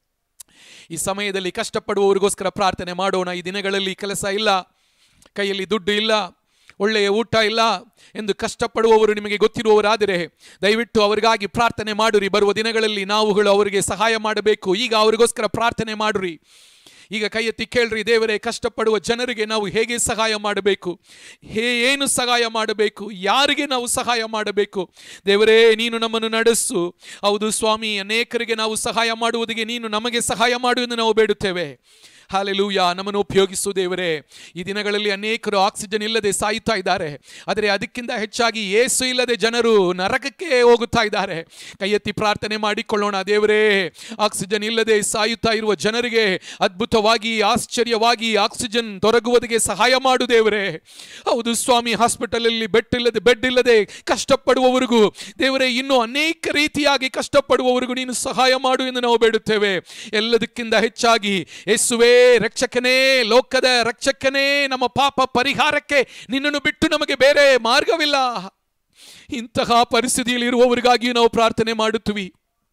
ಈ ಸಮಯದಲ್ಲಿ ಕಷ್ಟಪಡುವವರಿಗೋಸ್ಕರ ಪ್ರಾರ್ಥನೆ ಮಾಡೋಣ ಈ ದಿನಗಳಲ್ಲಿ ಕೆಲಸ ಇಲ್ಲ ಕೈಯಲ್ಲಿ ದುಡ್ಡು ಇಲ್ಲ ಒಳ್ಳೆಯ ಊಟ ಇಲ್ಲ ಎಂದು ಕಷ್ಟಪಡುವವರು ನಿಮಗೆ ಗೊತ್ತಿರುವವರಾದರೆ ದಯವಿಟ್ಟು ಅವರಿಗಾಗಿ ಪ್ರಾರ್ಥನೆ ಮಾಡಿರಿ ಬರುವ ದಿನಗಳಲ್ಲಿ ನಾವುಗಳು ಅವರಿಗೆ ಸಹಾಯ ಮಾಡಬೇಕು ಈಗ ಅವರಿಗೋಸ್ಕರ ಪ್ರಾರ್ಥನೆ ಮಾಡಿರಿ ಈಗ ಕೈ ಎತ್ತಿ ಕೇಳ್ರಿ ದೇವರೇ ಕಷ್ಟಪಡುವ ಜನರಿಗೆ ನಾವು ಹೇಗೆ ಸಹಾಯ ಮಾಡಬೇಕು ಹೇ ಏನು ಸಹಾಯ ಮಾಡಬೇಕು ಯಾರಿಗೆ ನಾವು ಸಹಾಯ ಮಾಡಬೇಕು ದೇವರೇ ನೀನು ನಮ್ಮನ್ನು ನಡೆಸು ಹೌದು ಸ್ವಾಮಿ ಅನೇಕರಿಗೆ ನಾವು ಸಹಾಯ ಮಾಡುವುದಕ್ಕೆ ನೀನು ನಮಗೆ ಸಹಾಯ ಮಾಡು ಎಂದು ನಾವು ಬೇಡುತ್ತೇವೆ ಹಾಲೆಲೂಯ ನಮ್ಮನ್ನು ಉಪಯೋಗಿಸು ದೇವರೇ ಈ ದಿನಗಳಲ್ಲಿ ಅನೇಕರು ಆಕ್ಸಿಜನ್ ಇಲ್ಲದೆ ಸಾಯುತ್ತಾ ಇದ್ದಾರೆ ಆದರೆ ಅದಕ್ಕಿಂತ ಹೆಚ್ಚಾಗಿ ಏಸು ಇಲ್ಲದೆ ಜನರು ನರಕಕ್ಕೆ ಹೋಗುತ್ತಾ ಇದ್ದಾರೆ ಕೈ ಎತ್ತಿ ಪ್ರಾರ್ಥನೆ ಮಾಡಿಕೊಳ್ಳೋಣ ದೇವರೇ ಆಕ್ಸಿಜನ್ ಇಲ್ಲದೆ ಸಾಯುತ್ತಾ ಇರುವ ಜನರಿಗೆ ಅದ್ಭುತವಾಗಿ ಆಶ್ಚರ್ಯವಾಗಿ ಆಕ್ಸಿಜನ್ ದೊರಕುವುದಕ್ಕೆ ಸಹಾಯ ಮಾಡು ದೇವರೇ ಹೌದು ಸ್ವಾಮಿ ಹಾಸ್ಪಿಟಲಲ್ಲಿ ಬೆಡ್ ಇಲ್ಲದೆ ಬೆಡ್ ಇಲ್ಲದೆ ಕಷ್ಟಪಡುವವರಿಗೂ ದೇವರೇ ಇನ್ನೂ ಅನೇಕ ರೀತಿಯಾಗಿ ಕಷ್ಟಪಡುವವರಿಗೂ ನೀನು ಸಹಾಯ ಮಾಡು ಎಂದು ನಾವು ಬೇಡುತ್ತೇವೆ ಎಲ್ಲದಕ್ಕಿಂತ ಹೆಚ್ಚಾಗಿ ಯೇಸುವೇ ರಕ್ಷಕನೇ ಲೋಕದ ರಕ್ಷಕನೇ ನಮ್ಮ ಪಾಪ ಪರಿಹಾರಕ್ಕೆ ನಿನ್ನನ್ನು ಬಿಟ್ಟು ನಮಗೆ ಬೇರೆ ಮಾರ್ಗವಿಲ್ಲ ಇಂತಹ ಪರಿಸ್ಥಿತಿಯಲ್ಲಿ ಇರುವವರಿಗಾಗಿಯೂ ನಾವು ಪ್ರಾರ್ಥನೆ ಮಾಡುತ್ತೀವಿ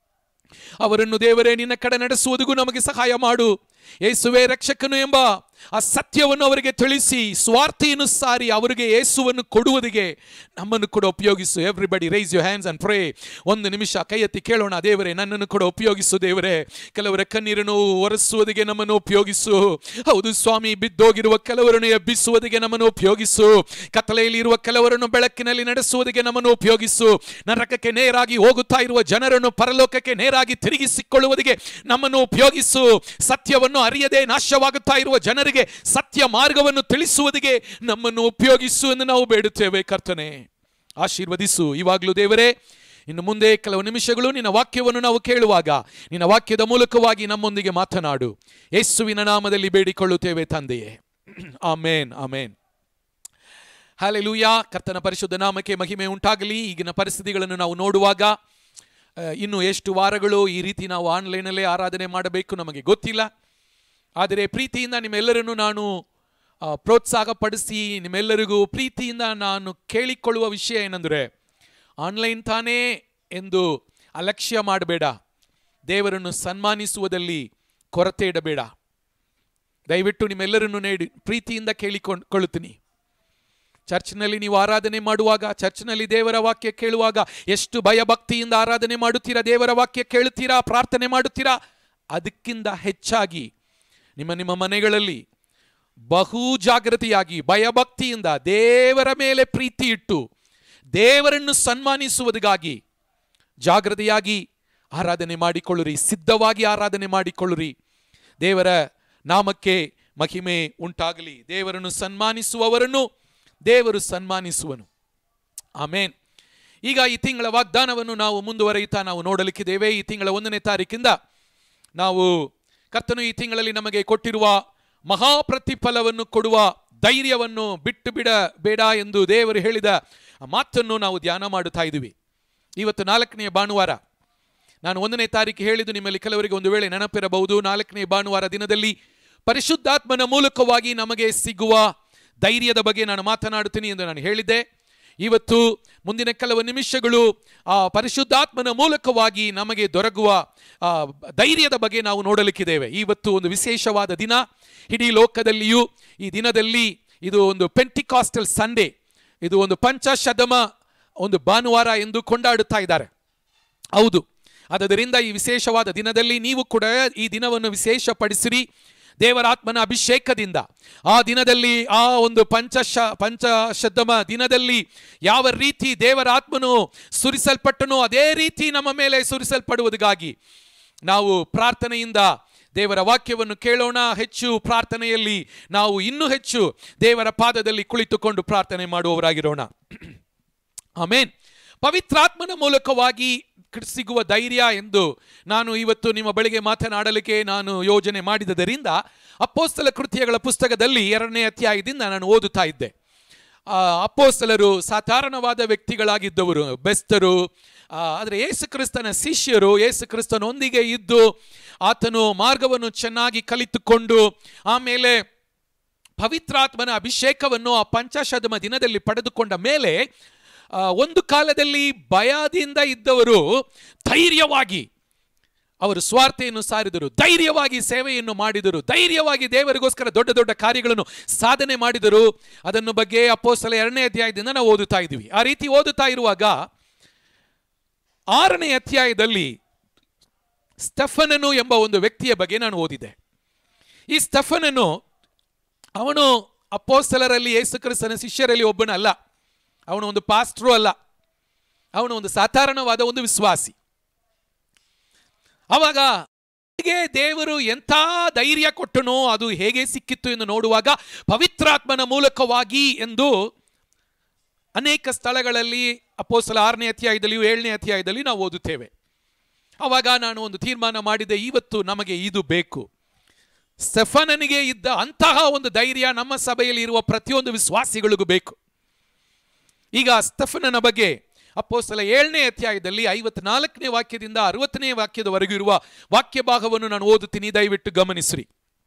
ಅವರನ್ನು ದೇವರೇ ನಿನ್ನ ಕಡೆ ನಡೆಸುವುದಕ್ಕೂ ನಮಗೆ ಸಹಾಯ ಮಾಡು ಯೇಸುವೆ ರಕ್ಷಕನು ಎಂಬ ಆ ಸತ್ಯವನ್ನು ಅವರಿಗೆ ತಿಳಿಸಿ ಸ್ವಾರ್ಥಿಯನ್ನು ಸಾರಿ ಅವರಿಗೆ ಯೇಸುವನ್ನು ಕೊಡುವುದಕ್ಕೆ ನಮ್ಮನ್ನು ಕೂಡ ಉಪಯೋಗಿಸು everybody raise you hands and pray ಒಂದು ನಿಮಿಷ ಕೈ ಎತ್ತಿ ಕೇಳೋಣ ದೇವರೇ ನನ್ನನ್ನು ಕೂಡ ಉಪಯೋಗಿಸು ದೇವರೇ ಕೆಲವರ ಕಣ್ಣೀರನ್ನು ಒರೆಸುವುದಕ್ಕೆ ನಮ್ಮನ್ನು ಉಪಯೋಗಿಸು ಹೌದು ಸ್ವಾಮಿ ಬಿದ್ದೋಗಿರುವ ಕೆಲವರನ್ನು ಎಬ್ಬಿಸುವುದಕ್ಕೆ ನಮ್ಮನ್ನು ಉಪಯೋಗಿಸು ಕತ್ತಲೆಯಲ್ಲಿ ಇರುವ ಕೆಲವರನ್ನು ಬೆಳಕಿನಲ್ಲಿ ನಡೆಸುವುದಕ್ಕೆ ನಮ್ಮನ್ನು ಉಪಯೋಗಿಸು ನರಕಕ್ಕೆ ನೇರಾಗಿ ಹೋಗುತ್ತಾ ಇರುವ ಜನರನ್ನು ಪರಲೋಕಕ್ಕೆ ನೇರಾಗಿ ತಿರುಗಿಸಿಕೊಳ್ಳುವುದಕ್ಕೆ ನಮ್ಮನ್ನು ಉಪಯೋಗಿಸು ಸತ್ಯವನ್ನು ಅರಿಯದೆ ನಾಶವಾಗುತ್ತಾ ಇರುವ ಜನರಿಗೆ ಸತ್ಯ ಮಾರ್ಗವನ್ನು ತಿಳಿಸುವುದಕ್ಕೆ ನಮ್ಮನ್ನು ಉಪಯೋಗಿಸು ಎಂದು ನಾವು ಬೇಡುತ್ತೇವೆ ಕರ್ತನೆ ಆಶೀರ್ವದಿಸು ಇವಾಗಲೂ ದೇವರೇ ಇನ್ನು ಮುಂದೆ ಕೆಲವು ನಿಮಿಷಗಳು ನಿನ್ನ ವಾಕ್ಯವನ್ನು ನಾವು ಕೇಳುವಾಗ ನಿನ್ನ ವಾಕ್ಯದ ಮೂಲಕವಾಗಿ ನಮ್ಮೊಂದಿಗೆ ಮಾತನಾಡು ಯೇಸುವಿನ ನಾಮದಲ್ಲಿ ಬೇಡಿಕೊಳ್ಳುತ್ತೇವೆ ತಂದೆಯೇ ಆಮೇನ್ ಆಮೇನ್ ಹಾಲೆಲೂಯ ಕರ್ತನ ಪರಿಶುದ್ಧ ನಾಮಕ್ಕೆ ಮಹಿಮೆ ಉಂಟಾಗಲಿ ಈಗಿನ ಪರಿಸ್ಥಿತಿಗಳನ್ನು ನಾವು ನೋಡುವಾಗ ಆ, ಇನ್ನು ಎಷ್ಟು ವಾರಗಳು ಈ ರೀತಿ ನಾವು ಆನ್ಲೈನಲ್ಲೇ ಆರಾಧನೆ ಮಾಡಬೇಕು ನಮಗೆ ಗೊತ್ತಿಲ್ಲ ಆದರೆ ಪ್ರೀತಿಯಿಂದ ನಿಮ್ಮೆಲ್ಲರನ್ನು ನಾನು ಆ, ಪ್ರೋತ್ಸಾಹಪಡಿಸಿ ನಿಮ್ಮೆಲ್ಲರಿಗೂ ಪ್ರೀತಿಯಿಂದ ನಾನು ಕೇಳಿಕೊಳ್ಳುವ ವಿಷಯ ಏನೆಂದರೆ ಆನ್ಲೈನ್ ತಾನೇ ಎಂದು ಅಲಕ್ಷ್ಯ ಮಾಡಬೇಡ ದೇವರನ್ನು ಸನ್ಮಾನಿಸುವುದಲ್ಲಿ ಕೊರತೆ ಇಡಬೇಡ ದಯವಿಟ್ಟು ನಿಮ್ಮೆಲ್ಲರನ್ನು ನೀಡಿ ಪ್ರೀತಿಯಿಂದ ಕೇಳಿಕೊಂಡು ಕೊಳ್ಳುತ್ತೀನಿ ಚರ್ಚ್ನಲ್ಲಿ ನೀವು ಆರಾಧನೆ ಮಾಡುವಾಗ ಚರ್ಚ್ನಲ್ಲಿ ದೇವರ ವಾಕ್ಯ ಕೇಳುವಾಗ ಎಷ್ಟು ಭಯಭಕ್ತಿಯಿಂದ ಆರಾಧನೆ ಮಾಡುತ್ತೀರಾ ದೇವರ ವಾಕ್ಯ ಕೇಳುತ್ತೀರಾ ಪ್ರಾರ್ಥನೆ ಮಾಡುತ್ತೀರಾ ಅದಕ್ಕಿಂತ ಹೆಚ್ಚಾಗಿ ನಿಮ್ಮ ನಿಮ್ಮ ಮನೆಗಳಲ್ಲಿ ಬಹು ಜಾಗೃತಿಯಾಗಿ ಭಯಭಕ್ತಿಯಿಂದ ದೇವರ ಮೇಲೆ ಪ್ರೀತಿ ಇಟ್ಟು ದೇವರನ್ನು ಸನ್ಮಾನಿಸುವುದಕ್ಕಾಗಿ ಜಾಗೃತಿಯಾಗಿ ಆರಾಧನೆ ಮಾಡಿಕೊಳ್ಳಿರಿ ಸಿದ್ಧವಾಗಿ ಆರಾಧನೆ ಮಾಡಿಕೊಳ್ಳಿರಿ ದೇವರ ನಾಮಕ್ಕೆ ಮಹಿಮೆ ಉಂಟಾಗಲಿ ದೇವರನ್ನು ಸನ್ಮಾನಿಸುವವರನ್ನು ದೇವರು ಸನ್ಮಾನಿಸುವನು ಆಮೇನ್ ಈಗ ಈ ತಿಂಗಳ ವಾಗ್ದಾನವನ್ನು ನಾವು ಮುಂದುವರಿಯುತ್ತಾ ನಾವು ನೋಡಲಿಕ್ಕಿದ್ದೇವೆ ಈ ತಿಂಗಳ ಒಂದನೇ ತಾರೀಕಿಂದ ನಾವು ಕರ್ತನು ಈ ತಿಂಗಳಲ್ಲಿ ನಮಗೆ ಕೊಟ್ಟಿರುವ ಮಹಾಪ್ರತಿಫಲವನ್ನು ಕೊಡುವ ಧೈರ್ಯವನ್ನು ಬಿಟ್ಟು ಬಿಡ ಬೇಡ ಎಂದು ದೇವರು ಹೇಳಿದ ಆ ಮಾತನ್ನು ನಾವು ಧ್ಯಾನ ಮಾಡುತ್ತಾ ಇದ್ದೀವಿ ಇವತ್ತು ನಾಲ್ಕನೆಯ ಭಾನುವಾರ ನಾನು ಒಂದನೇ ತಾರೀಕು ಹೇಳಿದ್ದು ನಿಮ್ಮಲ್ಲಿ ಕೆಲವರಿಗೆ ಒಂದು ವೇಳೆ ನೆನಪಿರಬಹುದು ನಾಲ್ಕನೇ ಭಾನುವಾರ ದಿನದಲ್ಲಿ ಪರಿಶುದ್ಧಾತ್ಮನ ಮೂಲಕವಾಗಿ ನಮಗೆ ಸಿಗುವ ಧೈರ್ಯದ ಬಗ್ಗೆ ನಾನು ಮಾತನಾಡುತ್ತೀನಿ ಎಂದು ನಾನು ಹೇಳಿದ್ದೆ ಇವತ್ತು ಮುಂದಿನ ಕೆಲವು ನಿಮಿಷಗಳು ಆ ಪರಿಶುದ್ಧಾತ್ಮನ ಮೂಲಕವಾಗಿ ನಮಗೆ ದೊರಕುವ ಆ, ಧೈರ್ಯದ ಬಗ್ಗೆ ನಾವು ನೋಡಲಿಕ್ಕಿದ್ದೇವೆ ಇವತ್ತು ಒಂದು ವಿಶೇಷವಾದ ದಿನ ಇಡೀ ಲೋಕದಲ್ಲಿಯೂ ಈ ದಿನದಲ್ಲಿ ಇದು ಒಂದು ಪೆಂಟಿಕಾಸ್ಟಲ್ ಸಂಡೇ ಇದು ಒಂದು ಪಂಚಶತಮ ಒಂದು ಭಾನುವಾರ ಎಂದು ಕೊಂಡಾಡುತ್ತಾ ಇದ್ದಾರೆ ಹೌದು ಆದ್ದರಿಂದ ಈ ವಿಶೇಷವಾದ ದಿನದಲ್ಲಿ ನೀವು ಕೂಡ ಈ ದಿನವನ್ನು ವಿಶೇಷಪಡಿಸಿರಿ ದೇವರಾತ್ಮನ ಅಭಿಷೇಕದಿಂದ ಆ ದಿನದಲ್ಲಿ ಆ ಒಂದು ಪಂಚಶ ಪಂಚಶತಮ ದಿನದಲ್ಲಿ ಯಾವ ರೀತಿ ದೇವರಾತ್ಮನು ಸುರಿಸಲ್ಪಟ್ಟನೋ ಅದೇ ರೀತಿ ನಮ್ಮ ಮೇಲೆ ಸುರಿಸಲ್ಪಡುವುದಕ್ಕಾಗಿ ನಾವು ಪ್ರಾರ್ಥನೆಯಿಂದ ದೇವರ ವಾಕ್ಯವನ್ನು ಕೇಳೋಣ ಹೆಚ್ಚು ಪ್ರಾರ್ಥನೆಯಲ್ಲಿ ನಾವು ಇನ್ನೂ ಹೆಚ್ಚು ದೇವರ ಪಾದದಲ್ಲಿ ಕುಳಿತುಕೊಂಡು ಪ್ರಾರ್ಥನೆ ಮಾಡುವವರಾಗಿರೋಣ ಆಮೇನ್ ಪವಿತ್ರಾತ್ಮನ ಮೂಲಕವಾಗಿ ಕ- ಸಿಗುವ ಧೈರ್ಯ ಎಂದು ನಾನು ಇವತ್ತು ನಿಮ್ಮ ಬಳಿಗೆ ಮಾತನಾಡಲಿಕ್ಕೆ ನಾನು ಯೋಜನೆ ಮಾಡಿದ್ದರಿಂದ ಅಪ್ಪೋಸ್ತಲ ಕೃತ್ಯಗಳ ಪುಸ್ತಕದಲ್ಲಿ ಎರಡನೇ ಅಧ್ಯಾಯದಿಂದ ನಾನು ಓದುತ್ತಾ ಇದ್ದೆ ಆ, ಅಪ್ಪೋಸ್ತಲರು ಸಾಧಾರಣವಾದ ವ್ಯಕ್ತಿಗಳಾಗಿದ್ದವರು ಬೆಸ್ತರು ಆ, ಆದರೆ ಯೇಸು ಕ್ರಿಸ್ತನ ಶಿಷ್ಯರು ಯೇಸು ಕ್ರಿಸ್ತನೊಂದಿಗೆ ಇದ್ದು ಆತನು ಮಾರ್ಗವನ್ನು ಚೆನ್ನಾಗಿ ಕಲಿತುಕೊಂಡು ಆಮೇಲೆ ಪವಿತ್ರಾತ್ಮನ ಅಭಿಷೇಕವನ್ನು ಆ ಪಂಚಶತಮ ದಿನದಲ್ಲಿ ಪಡೆದುಕೊಂಡ ಮೇಲೆ ಆ, ಒಂದು ಕಾಲದಲ್ಲಿ ಭಯದಿಂದ ಇದ್ದವರು ಧೈರ್ಯವಾಗಿ ಅವರು ಸ್ವಾರ್ಥೆಯನ್ನು ಸಾರಿದರು ಧೈರ್ಯವಾಗಿ ಸೇವೆಯನ್ನು ಮಾಡಿದರು ಧೈರ್ಯವಾಗಿ ದೇವರಿಗೋಸ್ಕರ ದೊಡ್ಡ ದೊಡ್ಡ ಕಾರ್ಯಗಳನ್ನು ಸಾಧನೆ ಮಾಡಿದರು ಅದನ್ನು ಬಗ್ಗೆ ಅಪ್ಪೋಸ್ತಲ ಎರಡನೇ ಅಧ್ಯಾಯದಿಂದ ನಾವು ಓದುತ್ತಾ ಇದ್ದೀವಿ ಆ ರೀತಿ ಓದುತ್ತಾ ಇರುವಾಗ ಆರನೇ ಅಧ್ಯಾಯದಲ್ಲಿ ಸ್ಟೆಫನನು ಎಂಬ ಒಂದು ವ್ಯಕ್ತಿಯ ಬಗ್ಗೆ ನಾನು ಓದಿದೆ ಈ ಸ್ಟೆಫನನು ಅವನು ಅಪ್ಪೋಸ್ತಲರಲ್ಲಿ ಯೇಸು ಕ್ರಿಸ್ತನ ಶಿಷ್ಯರಲ್ಲಿ ಒಬ್ಬನಲ್ಲ ಅವನು ಒಂದು ಪಾಸ್ಟ್ರು ಅಲ್ಲ ಅವನು ಒಂದು ಸಾಧಾರಣವಾದ ಒಂದು ವಿಶ್ವಾಸಿ ಅವಾಗ ಹೇಗೆ ದೇವರು ಎಂಥ ಧೈರ್ಯ ಕೊಟ್ಟನೋ ಅದು ಹೇಗೆ ಸಿಕ್ಕಿತ್ತು ಎಂದು ನೋಡುವಾಗ ಪವಿತ್ರಾತ್ಮನ ಮೂಲಕವಾಗಿ ಎಂದು ಅನೇಕ ಸ್ಥಳಗಳಲ್ಲಿ ಅಪ್ಪೋಸ್ತಲ ಆರನೇ ಅಧ್ಯಾಯದಲ್ಲಿಯೂ ಏಳನೇ ಅಧ್ಯಾಯದಲ್ಲಿ ನಾವು ಓದುತ್ತೇವೆ ಅವಾಗ ನಾನು ಒಂದು ತೀರ್ಮಾನ ಮಾಡಿದೆ ಇವತ್ತು ನಮಗೆ ಇದು ಬೇಕು ಸ್ಟೆಫನನಿಗೆ ಇದ್ದ ಅಂತಹ ಒಂದು ಧೈರ್ಯ ನಮ್ಮ ಸಭೆಯಲ್ಲಿ ಇರುವ ಪ್ರತಿಯೊಂದು ವಿಶ್ವಾಸಿಗಳಿಗೂ ಬೇಕು ಈಗ ಸ್ಟೆಫನನ ಬಗ್ಗೆ ಅಪ್ಪೋಸ್ತಲ ಏಳನೇ ಅಧ್ಯಾಯದಲ್ಲಿ ಐವತ್ನಾಲ್ಕನೇ ವಾಕ್ಯದಿಂದ ಅರವತ್ತನೇ ವಾಕ್ಯದವರೆಗೂ ಇರುವ ವಾಕ್ಯ ಭಾಗವನ್ನು ನಾನು ಓದುತ್ತೀನಿ ದಯವಿಟ್ಟು ಗಮನಿಸ್ರಿ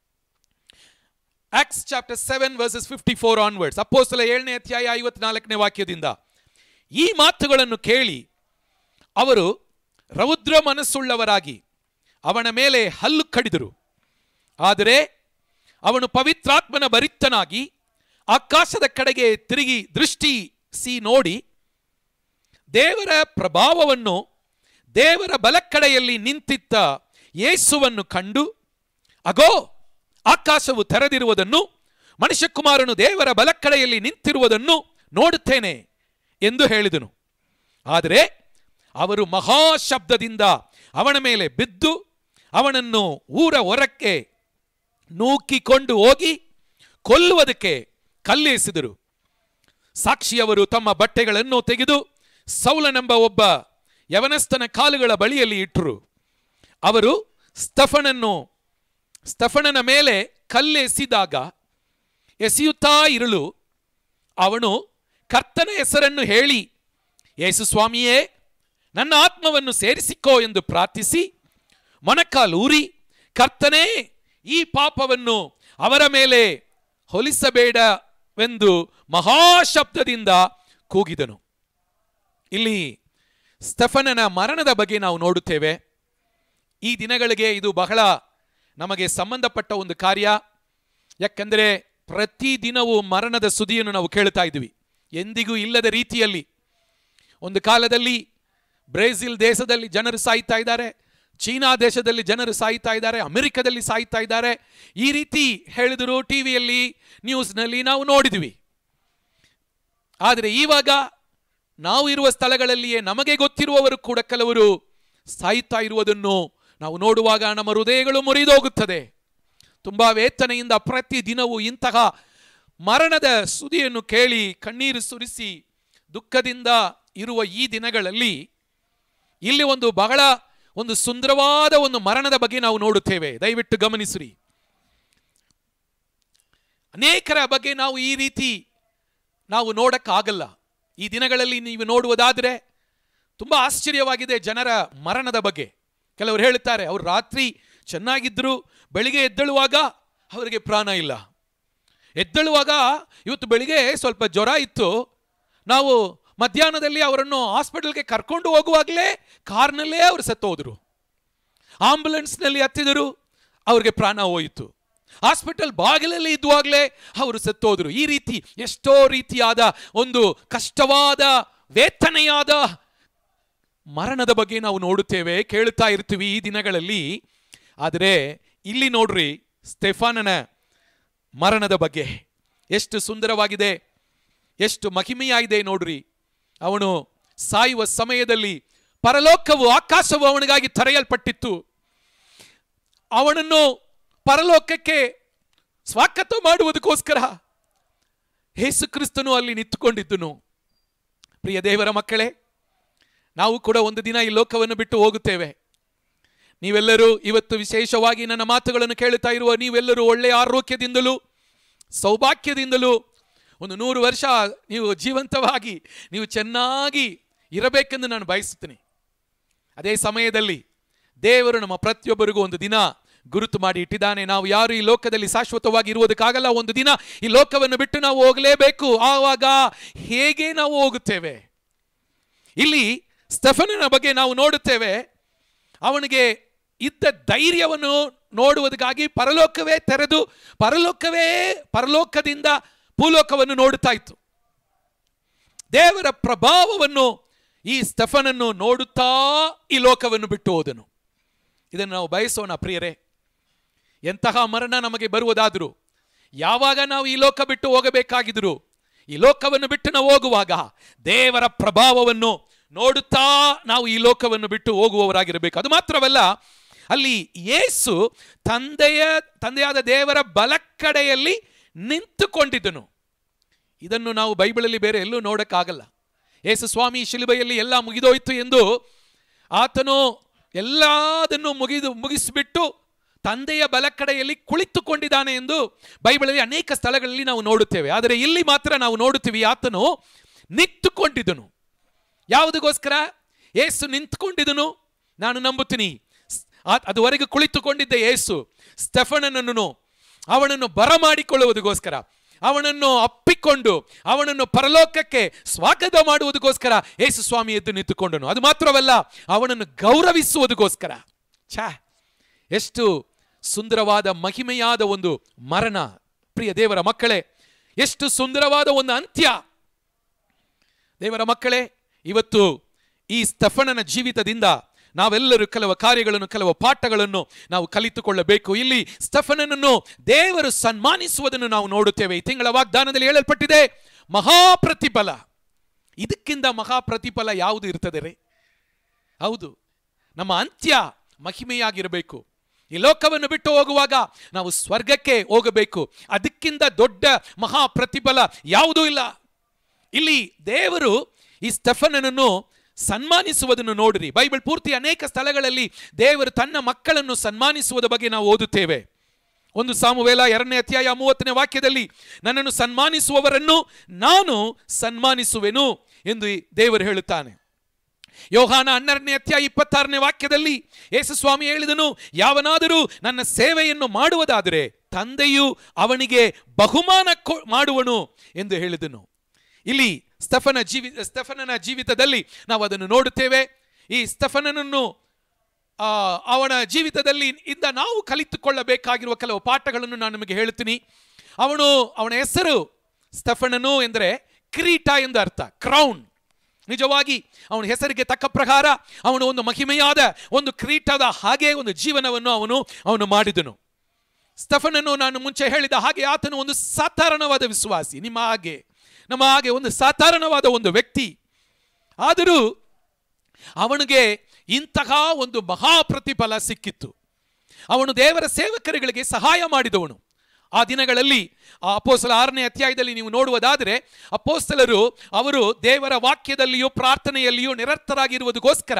Acts chapter seven verses fifty four onwards ಅಪ್ಪೋಸ್ತಲ ಏಳನೇ ಅಧ್ಯಾಯ ಐವತ್ನಾಲ್ಕನೇ ವಾಕ್ಯದಿಂದ ಈ ಮಾತುಗಳನ್ನು ಕೇಳಿ ಅವರು ರೌದ್ರ ಮನಸ್ಸುಳ್ಳವರಾಗಿ ಅವನ ಮೇಲೆ ಹಲ್ಲು ಕಡಿದರು ಆದರೆ ಅವನು ಪವಿತ್ರಾತ್ಮನ ಭರಿತನಾಗಿ ಆಕಾಶದ ಕಡೆಗೆ ತಿರುಗಿ ದೃಷ್ಟಿಸಿ ನೋಡಿ ದೇವರ ಪ್ರಭಾವವನ್ನು ದೇವರ ಬಲಕ್ಕಡೆಯಲ್ಲಿ ನಿಂತಿದ್ದ ಯೇಸುವನ್ನು ಕಂಡು ಅಗೋ ಆಕಾಶವು ತೆರೆದಿರುವುದನ್ನು ಮನುಷ್ಯಕುಮಾರನು ದೇವರ ಬಲಕ್ಕಡೆಯಲ್ಲಿ ನಿಂತಿರುವುದನ್ನು ನೋಡುತ್ತೇನೆ ಎಂದು ಹೇಳಿದನು ಆದರೆ ಅವರು ಮಹಾಶಬ್ದದಿಂದ ಅವನ ಮೇಲೆ ಬಿದ್ದು ಅವನನ್ನು ಊರ ಹೊರಕ್ಕೆ ನೂಕಿಕೊಂಡು ಹೋಗಿ ಕೊಲ್ಲುವುದಕ್ಕೆ ಕಲ್ಲೆಸೆದರು ಸಾಕ್ಷಿಯವರು ತಮ್ಮ ಬಟ್ಟೆಗಳನ್ನು ತೆಗೆದು ಸೌಲನೆಂಬ ಒಬ್ಬ ಯವನಸ್ಥನ ಕಾಲುಗಳ ಬಳಿಯಲ್ಲಿ ಇಟ್ಟರು ಅವರು ಸ್ತಫನನ್ನು ಸ್ತಫನನ ಮೇಲೆ ಕಲ್ಲೆಸೆದಾಗ ಎಸೆಯುತ್ತಾ ಇರಲು ಅವನು ಕರ್ತನ ಹೆಸರನ್ನು ಹೇಳಿ ಯೇಸು ಸ್ವಾಮಿಯೇ ನನ್ನ ಆತ್ಮವನ್ನು ಸೇರಿಸಿಕೋ ಎಂದು ಪ್ರಾರ್ಥಿಸಿ ಮೊಣಕಾಲೂರಿ ಕರ್ತನೇ ಈ ಪಾಪವನ್ನು ಅವರ ಮೇಲೆ ಹೊಲಿಸಬೇಡವೆಂದು ಮಹಾಶಬ್ದದಿಂದ ಕೂಗಿದನು ಇಲ್ಲಿ ಸ್ಟೆಫನನ ಮರಣದ ಬಗ್ಗೆ ನಾವು ನೋಡುತ್ತೇವೆ ಈ ದಿನಗಳಿಗೆ ಇದು ಬಹಳ ನಮಗೆ ಸಂಬಂಧಪಟ್ಟ ಒಂದು ಕಾರ್ಯ ಯಾಕಂದರೆ ಪ್ರತಿದಿನವೂ ಮರಣದ ಸುದಿಯನ್ನು ನಾವು ಕೇಳ್ತಾ ಇದ್ವಿ ಎಂದಿಗೂ ಇಲ್ಲದ ರೀತಿಯಲ್ಲಿ ಒಂದು ಕಾಲದಲ್ಲಿ ಬ್ರೆಜಿಲ್ ದೇಶದಲ್ಲಿ ಜನರು ಸಾಯ್ತಾ ಇದ್ದಾರೆ ಚೀನಾ ದೇಶದಲ್ಲಿ ಜನರು ಸಾಯ್ತಾ ಇದ್ದಾರೆ ಅಮೆರಿಕದಲ್ಲಿ ಸಾಯ್ತಾ ಇದ್ದಾರೆ ಈ ರೀತಿ ಹೇಳಿದರು ಟಿ ವಿಯಲ್ಲಿ ನ್ಯೂಸ್ನಲ್ಲಿ ನಾವು ನೋಡಿದ್ವಿ ಆದರೆ ಇವಾಗ ನಾವು ಇರುವ ಸ್ಥಳಗಳಲ್ಲಿಯೇ ನಮಗೆ ಗೊತ್ತಿರುವವರು ಕೂಡ ಕೆಲವರು ಸಾಯ್ತಾ ಇರುವುದನ್ನು ನಾವು ನೋಡುವಾಗ ನಮ್ಮ ಹೃದಯಗಳು ಮುರಿದೋಗುತ್ತದೆ ತುಂಬ ವೇತನೆಯಿಂದ ಪ್ರತಿ ದಿನವೂ ಇಂತಹ ಮರಣದ ಸುದಿಯನ್ನು ಕೇಳಿ ಕಣ್ಣೀರು ಸುರಿಸಿ ದುಃಖದಿಂದ ಇರುವ ಈ ದಿನಗಳಲ್ಲಿ ಇಲ್ಲಿ ಒಂದು ಬಹಳ ಒಂದು ಸುಂದರವಾದ ಒಂದು ಮರಣದ ಬಗ್ಗೆ ನಾವು ನೋಡುತ್ತೇವೆ ದಯವಿಟ್ಟು ಗಮನಿಸಿರಿ ಅನೇಕರ ಬಗ್ಗೆ ನಾವು ಈ ರೀತಿ ನಾವು ನೋಡಕ್ಕಾಗಲ್ಲ ಈ ದಿನಗಳಲ್ಲಿ ನೀವು ನೋಡುವುದಾದರೆ ತುಂಬ ಆಶ್ಚರ್ಯವಾಗಿದೆ ಜನರ ಮರಣದ ಬಗ್ಗೆ ಕೆಲವರು ಹೇಳುತ್ತಾರೆ ಅವರು ರಾತ್ರಿ ಚೆನ್ನಾಗಿದ್ದರು ಬೆಳಿಗ್ಗೆ ಎದ್ದೇಳುವಾಗ ಅವರಿಗೆ ಪ್ರಾಣ ಇಲ್ಲ ಎದ್ದೇಳುವಾಗ ಇವತ್ತು ಬೆಳಿಗ್ಗೆ ಸ್ವಲ್ಪ ಜ್ವರ ಇತ್ತು ನಾವು ಮಧ್ಯಾಹ್ನದಲ್ಲಿ ಅವರನ್ನು ಹಾಸ್ಪಿಟಲ್ಗೆ ಕರ್ಕೊಂಡು ಹೋಗುವಾಗಲೇ ಕಾರ್ನಲ್ಲೇ ಅವರು ಸತ್ತೋದ್ರು ಆಂಬುಲೆನ್ಸ್ನಲ್ಲಿ ಹತ್ತಿದರು ಅವ್ರಿಗೆ ಪ್ರಾಣ ಹೋಯಿತು ಹಾಸ್ಪಿಟಲ್ ಬಾಗಿಲಲ್ಲಿ ಇದ್ದುವಾಗಲೇ ಅವರು ಸತ್ತೋದ್ರು ಈ ರೀತಿ ಎಷ್ಟೋ ರೀತಿಯಾದ ಒಂದು ಕಷ್ಟವಾದ ವೇತನೆಯಾದ ಮರಣದ ಬಗ್ಗೆ ನಾವು ನೋಡುತ್ತೇವೆ ಕೇಳುತ್ತಾ ಇರ್ತೀವಿ ಈ ದಿನಗಳಲ್ಲಿ ಆದರೆ ಇಲ್ಲಿ ನೋಡ್ರಿ ಸ್ಟೆಫಾನನ ಮರಣದ ಬಗ್ಗೆ ಎಷ್ಟು ಸುಂದರವಾಗಿದೆ ಎಷ್ಟು ಮಹಿಮೆಯಾಗಿದೆ ನೋಡ್ರಿ ಅವನು ಸಾಯುವ ಸಮಯದಲ್ಲಿ ಪರಲೋಕವು ಆಕಾಶವು ಅವನಿಗಾಗಿ ತೆರೆಯಲ್ಪಟ್ಟಿತ್ತು ಅವನನ್ನು ಪರಲೋಕಕ್ಕೆ ಸ್ವಾಗತ ಮಾಡುವುದಕ್ಕೋಸ್ಕರ ಯೇಸು ಕ್ರಿಸ್ತನು ಅಲ್ಲಿ ನಿಂತುಕೊಂಡಿದ್ದನು ಪ್ರಿಯ ದೇವರ ಮಕ್ಕಳೇ ನಾವು ಕೂಡ ಒಂದು ದಿನ ಈ ಲೋಕವನ್ನು ಬಿಟ್ಟು ಹೋಗುತ್ತೇವೆ ನೀವೆಲ್ಲರೂ ಇವತ್ತು ವಿಶೇಷವಾಗಿ ನನ್ನ ಮಾತುಗಳನ್ನು ಕೇಳುತ್ತಾ ಇರುವ ನೀವೆಲ್ಲರೂ ಒಳ್ಳೆಯ ಆರೋಗ್ಯದಿಂದಲೂ ಸೌಭಾಗ್ಯದಿಂದಲೂ ಒಂದು ನೂರು ವರ್ಷ ನೀವು ಜೀವಂತವಾಗಿ ನೀವು ಚೆನ್ನಾಗಿ ಇರಬೇಕೆಂದು ನಾನು ಬಯಸುತ್ತೇನೆ ಅದೇ ಸಮಯದಲ್ಲಿ ದೇವರು ನಮ್ಮ ಪ್ರತಿಯೊಬ್ಬರಿಗೂ ಒಂದು ದಿನ ಗುರುತು ಮಾಡಿ ಇಟ್ಟಿದ್ದಾನೆ ನಾವು ಯಾರು ಈ ಲೋಕದಲ್ಲಿ ಶಾಶ್ವತವಾಗಿ ಇರುವುದಕ್ಕಾಗಲ್ಲ ಒಂದು ದಿನ ಈ ಲೋಕವನ್ನು ಬಿಟ್ಟು ನಾವು ಹೋಗಲೇಬೇಕು ಆವಾಗ ಹೇಗೆ ನಾವು ಹೋಗುತ್ತೇವೆ ಇಲ್ಲಿ ಸ್ಟೆಫನನ ಬಗ್ಗೆ ನಾವು ನೋಡುತ್ತೇವೆ ಅವನಿಗೆ ಇದ್ದ ಧೈರ್ಯವನ್ನು ನೋಡುವುದಕ್ಕಾಗಿ ಪರಲೋಕವೇ ತೆರೆದು ಪರಲೋಕವೇ ಪರಲೋಕದಿಂದ ಭೂಲೋಕವನ್ನು ನೋಡುತ್ತಾ ಇತ್ತು ದೇವರ ಪ್ರಭಾವವನ್ನು ಈ ಸ್ಟೆಫನನ್ನು ನೋಡುತ್ತಾ ಈ ಲೋಕವನ್ನು ಬಿಟ್ಟು ಹೋದನು ಇದನ್ನು ನಾವು ಬಯಸೋಣ ಪ್ರಿಯರೇ ಎಂತಹ ಮರಣ ನಮಗೆ ಬರುವುದಾದರೂ ಯಾವಾಗ ನಾವು ಈ ಲೋಕ ಬಿಟ್ಟು ಹೋಗಬೇಕಾಗಿದ್ರು ಈ ಲೋಕವನ್ನು ಬಿಟ್ಟು ನಾವು ಹೋಗುವಾಗ ದೇವರ ಪ್ರಭಾವವನ್ನು ನೋಡುತ್ತಾ ನಾವು ಈ ಲೋಕವನ್ನು ಬಿಟ್ಟು ಹೋಗುವವರಾಗಿರಬೇಕು ಅದು ಮಾತ್ರವಲ್ಲ ಅಲ್ಲಿ ಯೇಸು ತಂದೆಯ ತಂದೆಯಾದ ದೇವರ ಬಲಕ್ಕಡೆಯಲ್ಲಿ ನಿಂತುಕೊಂಡಿದ್ದನು ಇದನ್ನು ನಾವು ಬೈಬಲಲ್ಲಿ ಬೇರೆ ಎಲ್ಲೂ ನೋಡಕ್ಕಾಗಲ್ಲ ಯೇಸು ಸ್ವಾಮಿ ಶಿಲುಬೆಯಲ್ಲಿ ಎಲ್ಲ ಮುಗಿದೋಯ್ತು ಎಂದು ಆತನು ಎಲ್ಲದನ್ನು ಮುಗಿದು ಮುಗಿಸಿಬಿಟ್ಟು ತಂದೆಯ ಬಲಕಡೆಯಲ್ಲಿ ಕುಳಿತುಕೊಂಡಿದ್ದಾನೆ ಎಂದು ಬೈಬಲಲ್ಲಿ ಅನೇಕ ಸ್ಥಳಗಳಲ್ಲಿ ನಾವು ನೋಡುತ್ತೇವೆ ಆದರೆ ಇಲ್ಲಿ ಮಾತ್ರ ನಾವು ನೋಡುತ್ತೀವಿ ಆತನು ನಿಂತುಕೊಂಡಿದ್ದನು ಯಾವುದಕ್ಕೋಸ್ಕರ ಏಸು ನಿಂತುಕೊಂಡಿದ್ದನು ನಾನು ನಂಬುತ್ತೀನಿ ಸ್- ಆ- ಅದುವರೆಗೆ ಕುಳಿತುಕೊಂಡಿದ್ದ ಏಸು ಸ್ಟೆಫನನನ್ನು ಅವನನ್ನು ಬರಮಾಡಿಕೊಳ್ಳುವುದಕ್ಕೋಸ್ಕರ ಅವನನ್ನು ಅಪ್ಪಿಕೊಂಡು ಅವನನ್ನು ಪರಲೋಕಕ್ಕೆ ಸ್ವಾಗತ ಮಾಡುವುದಕ್ಕೋಸ್ಕರ ಏಸು ಸ್ವಾಮಿ ಎದ್ದು ನಿಂತುಕೊಂಡನು ಅದು ಮಾತ್ರವಲ್ಲ ಅವನನ್ನು ಗೌರವಿಸುವುದಕ್ಕೋಸ್ಕರ ಛಾ ಎಷ್ಟು ಸುಂದರವಾದ ಮಹಿಮೆಯಾದ ಒಂದು ಮರಣ ಪ್ರಿಯ ದೇವರ ಮಕ್ಕಳೇ ಎಷ್ಟು ಸುಂದರವಾದ ಒಂದು ಅಂತ್ಯ ದೇವರ ಮಕ್ಕಳೇ ಇವತ್ತು ಈ ಸ್ಟಫನನ ಜೀವಿತದಿಂದ ನಾವೆಲ್ಲರೂ ಕೆಲವು ಕಾರ್ಯಗಳನ್ನು ಕೆಲವು ಪಾಠಗಳನ್ನು ನಾವು ಕಲಿತುಕೊಳ್ಳಬೇಕು ಇಲ್ಲಿ ಸ್ಟಫನನನ್ನು ದೇವರು ಸನ್ಮಾನಿಸುವುದನ್ನು ನಾವು ನೋಡುತ್ತೇವೆ ಈ ತಿಂಗಳ ವಾಗ್ದಾನದಲ್ಲಿ ಹೇಳಲ್ಪಟ್ಟಿದೆ ಮಹಾಪ್ರತಿಫಲ ಇದಕ್ಕಿಂತ ಮಹಾಪ್ರತಿಫಲ ಯಾವುದು ಇರ್ತದೆ ರೀ ಹೌದು ನಮ್ಮ ಅಂತ್ಯ ಮಹಿಮೆಯಾಗಿರಬೇಕು ಈ ಲೋಕವನ್ನು ಬಿಟ್ಟು ಹೋಗುವಾಗ ನಾವು ಸ್ವರ್ಗಕ್ಕೆ ಹೋಗಬೇಕು ಅದಕ್ಕಿಂತ ದೊಡ್ಡ ಮಹಾ ಪ್ರತಿಫಲ ಯಾವುದೂ ಇಲ್ಲ ಇಲ್ಲಿ ದೇವರು ಈ ಸ್ಟೆಫನನನ್ನು ಸನ್ಮಾನಿಸುವುದನ್ನು ನೋಡಿರಿ ಬೈಬಲ್ ಪೂರ್ತಿ ಅನೇಕ ಸ್ಥಳಗಳಲ್ಲಿ ದೇವರು ತನ್ನ ಮಕ್ಕಳನ್ನು ಸನ್ಮಾನಿಸುವುದ ಬಗ್ಗೆ ನಾವು ಓದುತ್ತೇವೆ ಒಂದು ಸಾಮುವೇಲ ಎರಡನೇ ಅಧ್ಯಾಯ ಮೂವತ್ತನೇ ವಾಕ್ಯದಲ್ಲಿ ನನ್ನನ್ನು ಸನ್ಮಾನಿಸುವವರನ್ನು ನಾನು ಸನ್ಮಾನಿಸುವೆನು ಎಂದು ಈ ದೇವರು ಹೇಳುತ್ತಾನೆ ಯೋಹಾನ ಹನ್ನೆರಡನೇ ಅಧ್ಯಾಯ ಇಪ್ಪತ್ತಾರನೇ ವಾಕ್ಯದಲ್ಲಿ ಯೇಸು ಸ್ವಾಮಿ ಹೇಳಿದನು ಯಾವನಾದರೂ ನನ್ನ ಸೇವೆಯನ್ನು ಮಾಡುವುದಾದರೆ ತಂದೆಯು ಅವನಿಗೆ ಬಹುಮಾನ ಕೊ- ಮಾಡುವನು ಎಂದು ಹೇಳಿದನು ಇಲ್ಲಿ ಸ್ಟೆಫನ ಜೀವಿ ಸ್ಟೆಫನನ ಜೀವಿತದಲ್ಲಿ ನಾವು ಅದನ್ನು ನೋಡುತ್ತೇವೆ ಈ ಸ್ಟೆಫನನನ್ನು ಆ, ಅವನ ಜೀವಿತದಲ್ಲಿ ಇಂದ ನಾವು ಕಲಿತುಕೊಳ್ಳಬೇಕಾಗಿರುವ ಕೆಲವು ಪಾಠಗಳನ್ನು ನಾನು ನಿಮಗೆ ಹೇಳ್ತೀನಿ ಅವನು ಅವನ ಹೆಸರು ಸ್ಟೆಫನನು ಎಂದರೆ ಕಿರೀಟ ಎಂದು ಅರ್ಥ ಕ್ರೌನ್ ನಿಜವಾಗಿ ಅವನ ಹೆಸರಿಗೆ ತಕ್ಕ ಪ್ರಕಾರ ಅವನು ಒಂದು ಮಹಿಮೆಯಾದ ಒಂದು ಕಿರೀಟದ ಹಾಗೆ ಒಂದು ಜೀವನವನ್ನು ಅವನು ಅವನು ಮಾಡಿದನು ಸ್ಟಫನನ್ನು ನಾನು ಮುಂಚೆ ಹೇಳಿದ ಹಾಗೆ ಆತನು ಒಂದು ಸಾಧಾರಣವಾದ ವಿಶ್ವಾಸಿ ನಿಮ್ಮ ಹಾಗೆ ನಮ್ಮ ಹಾಗೆ ಒಂದು ಸಾಧಾರಣವಾದ ಒಂದು ವ್ಯಕ್ತಿ ಆದರೂ ಅವನಿಗೆ ಇಂತಹ ಒಂದು ಮಹಾ ಪ್ರತಿಫಲ ಸಿಕ್ಕಿತ್ತು ಅವನು ದೇವರ ಸೇವಕರುಗಳಿಗೆ ಸಹಾಯ ಮಾಡಿದವನು ಆ ದಿನಗಳಲ್ಲಿ ಆ ಅಪೋಸ್ತಲ ಆರನೇ ಅಧ್ಯಾಯದಲ್ಲಿ ನೀವು ನೋಡುವುದಾದರೆ ಅಪೋಸ್ತಲರು ಅವರು ದೇವರ ವಾಕ್ಯದಲ್ಲಿಯೂ ಪ್ರಾರ್ಥನೆಯಲ್ಲಿಯೂ ನಿರತರಾಗಿರುವುದಕ್ಕೋಸ್ಕರ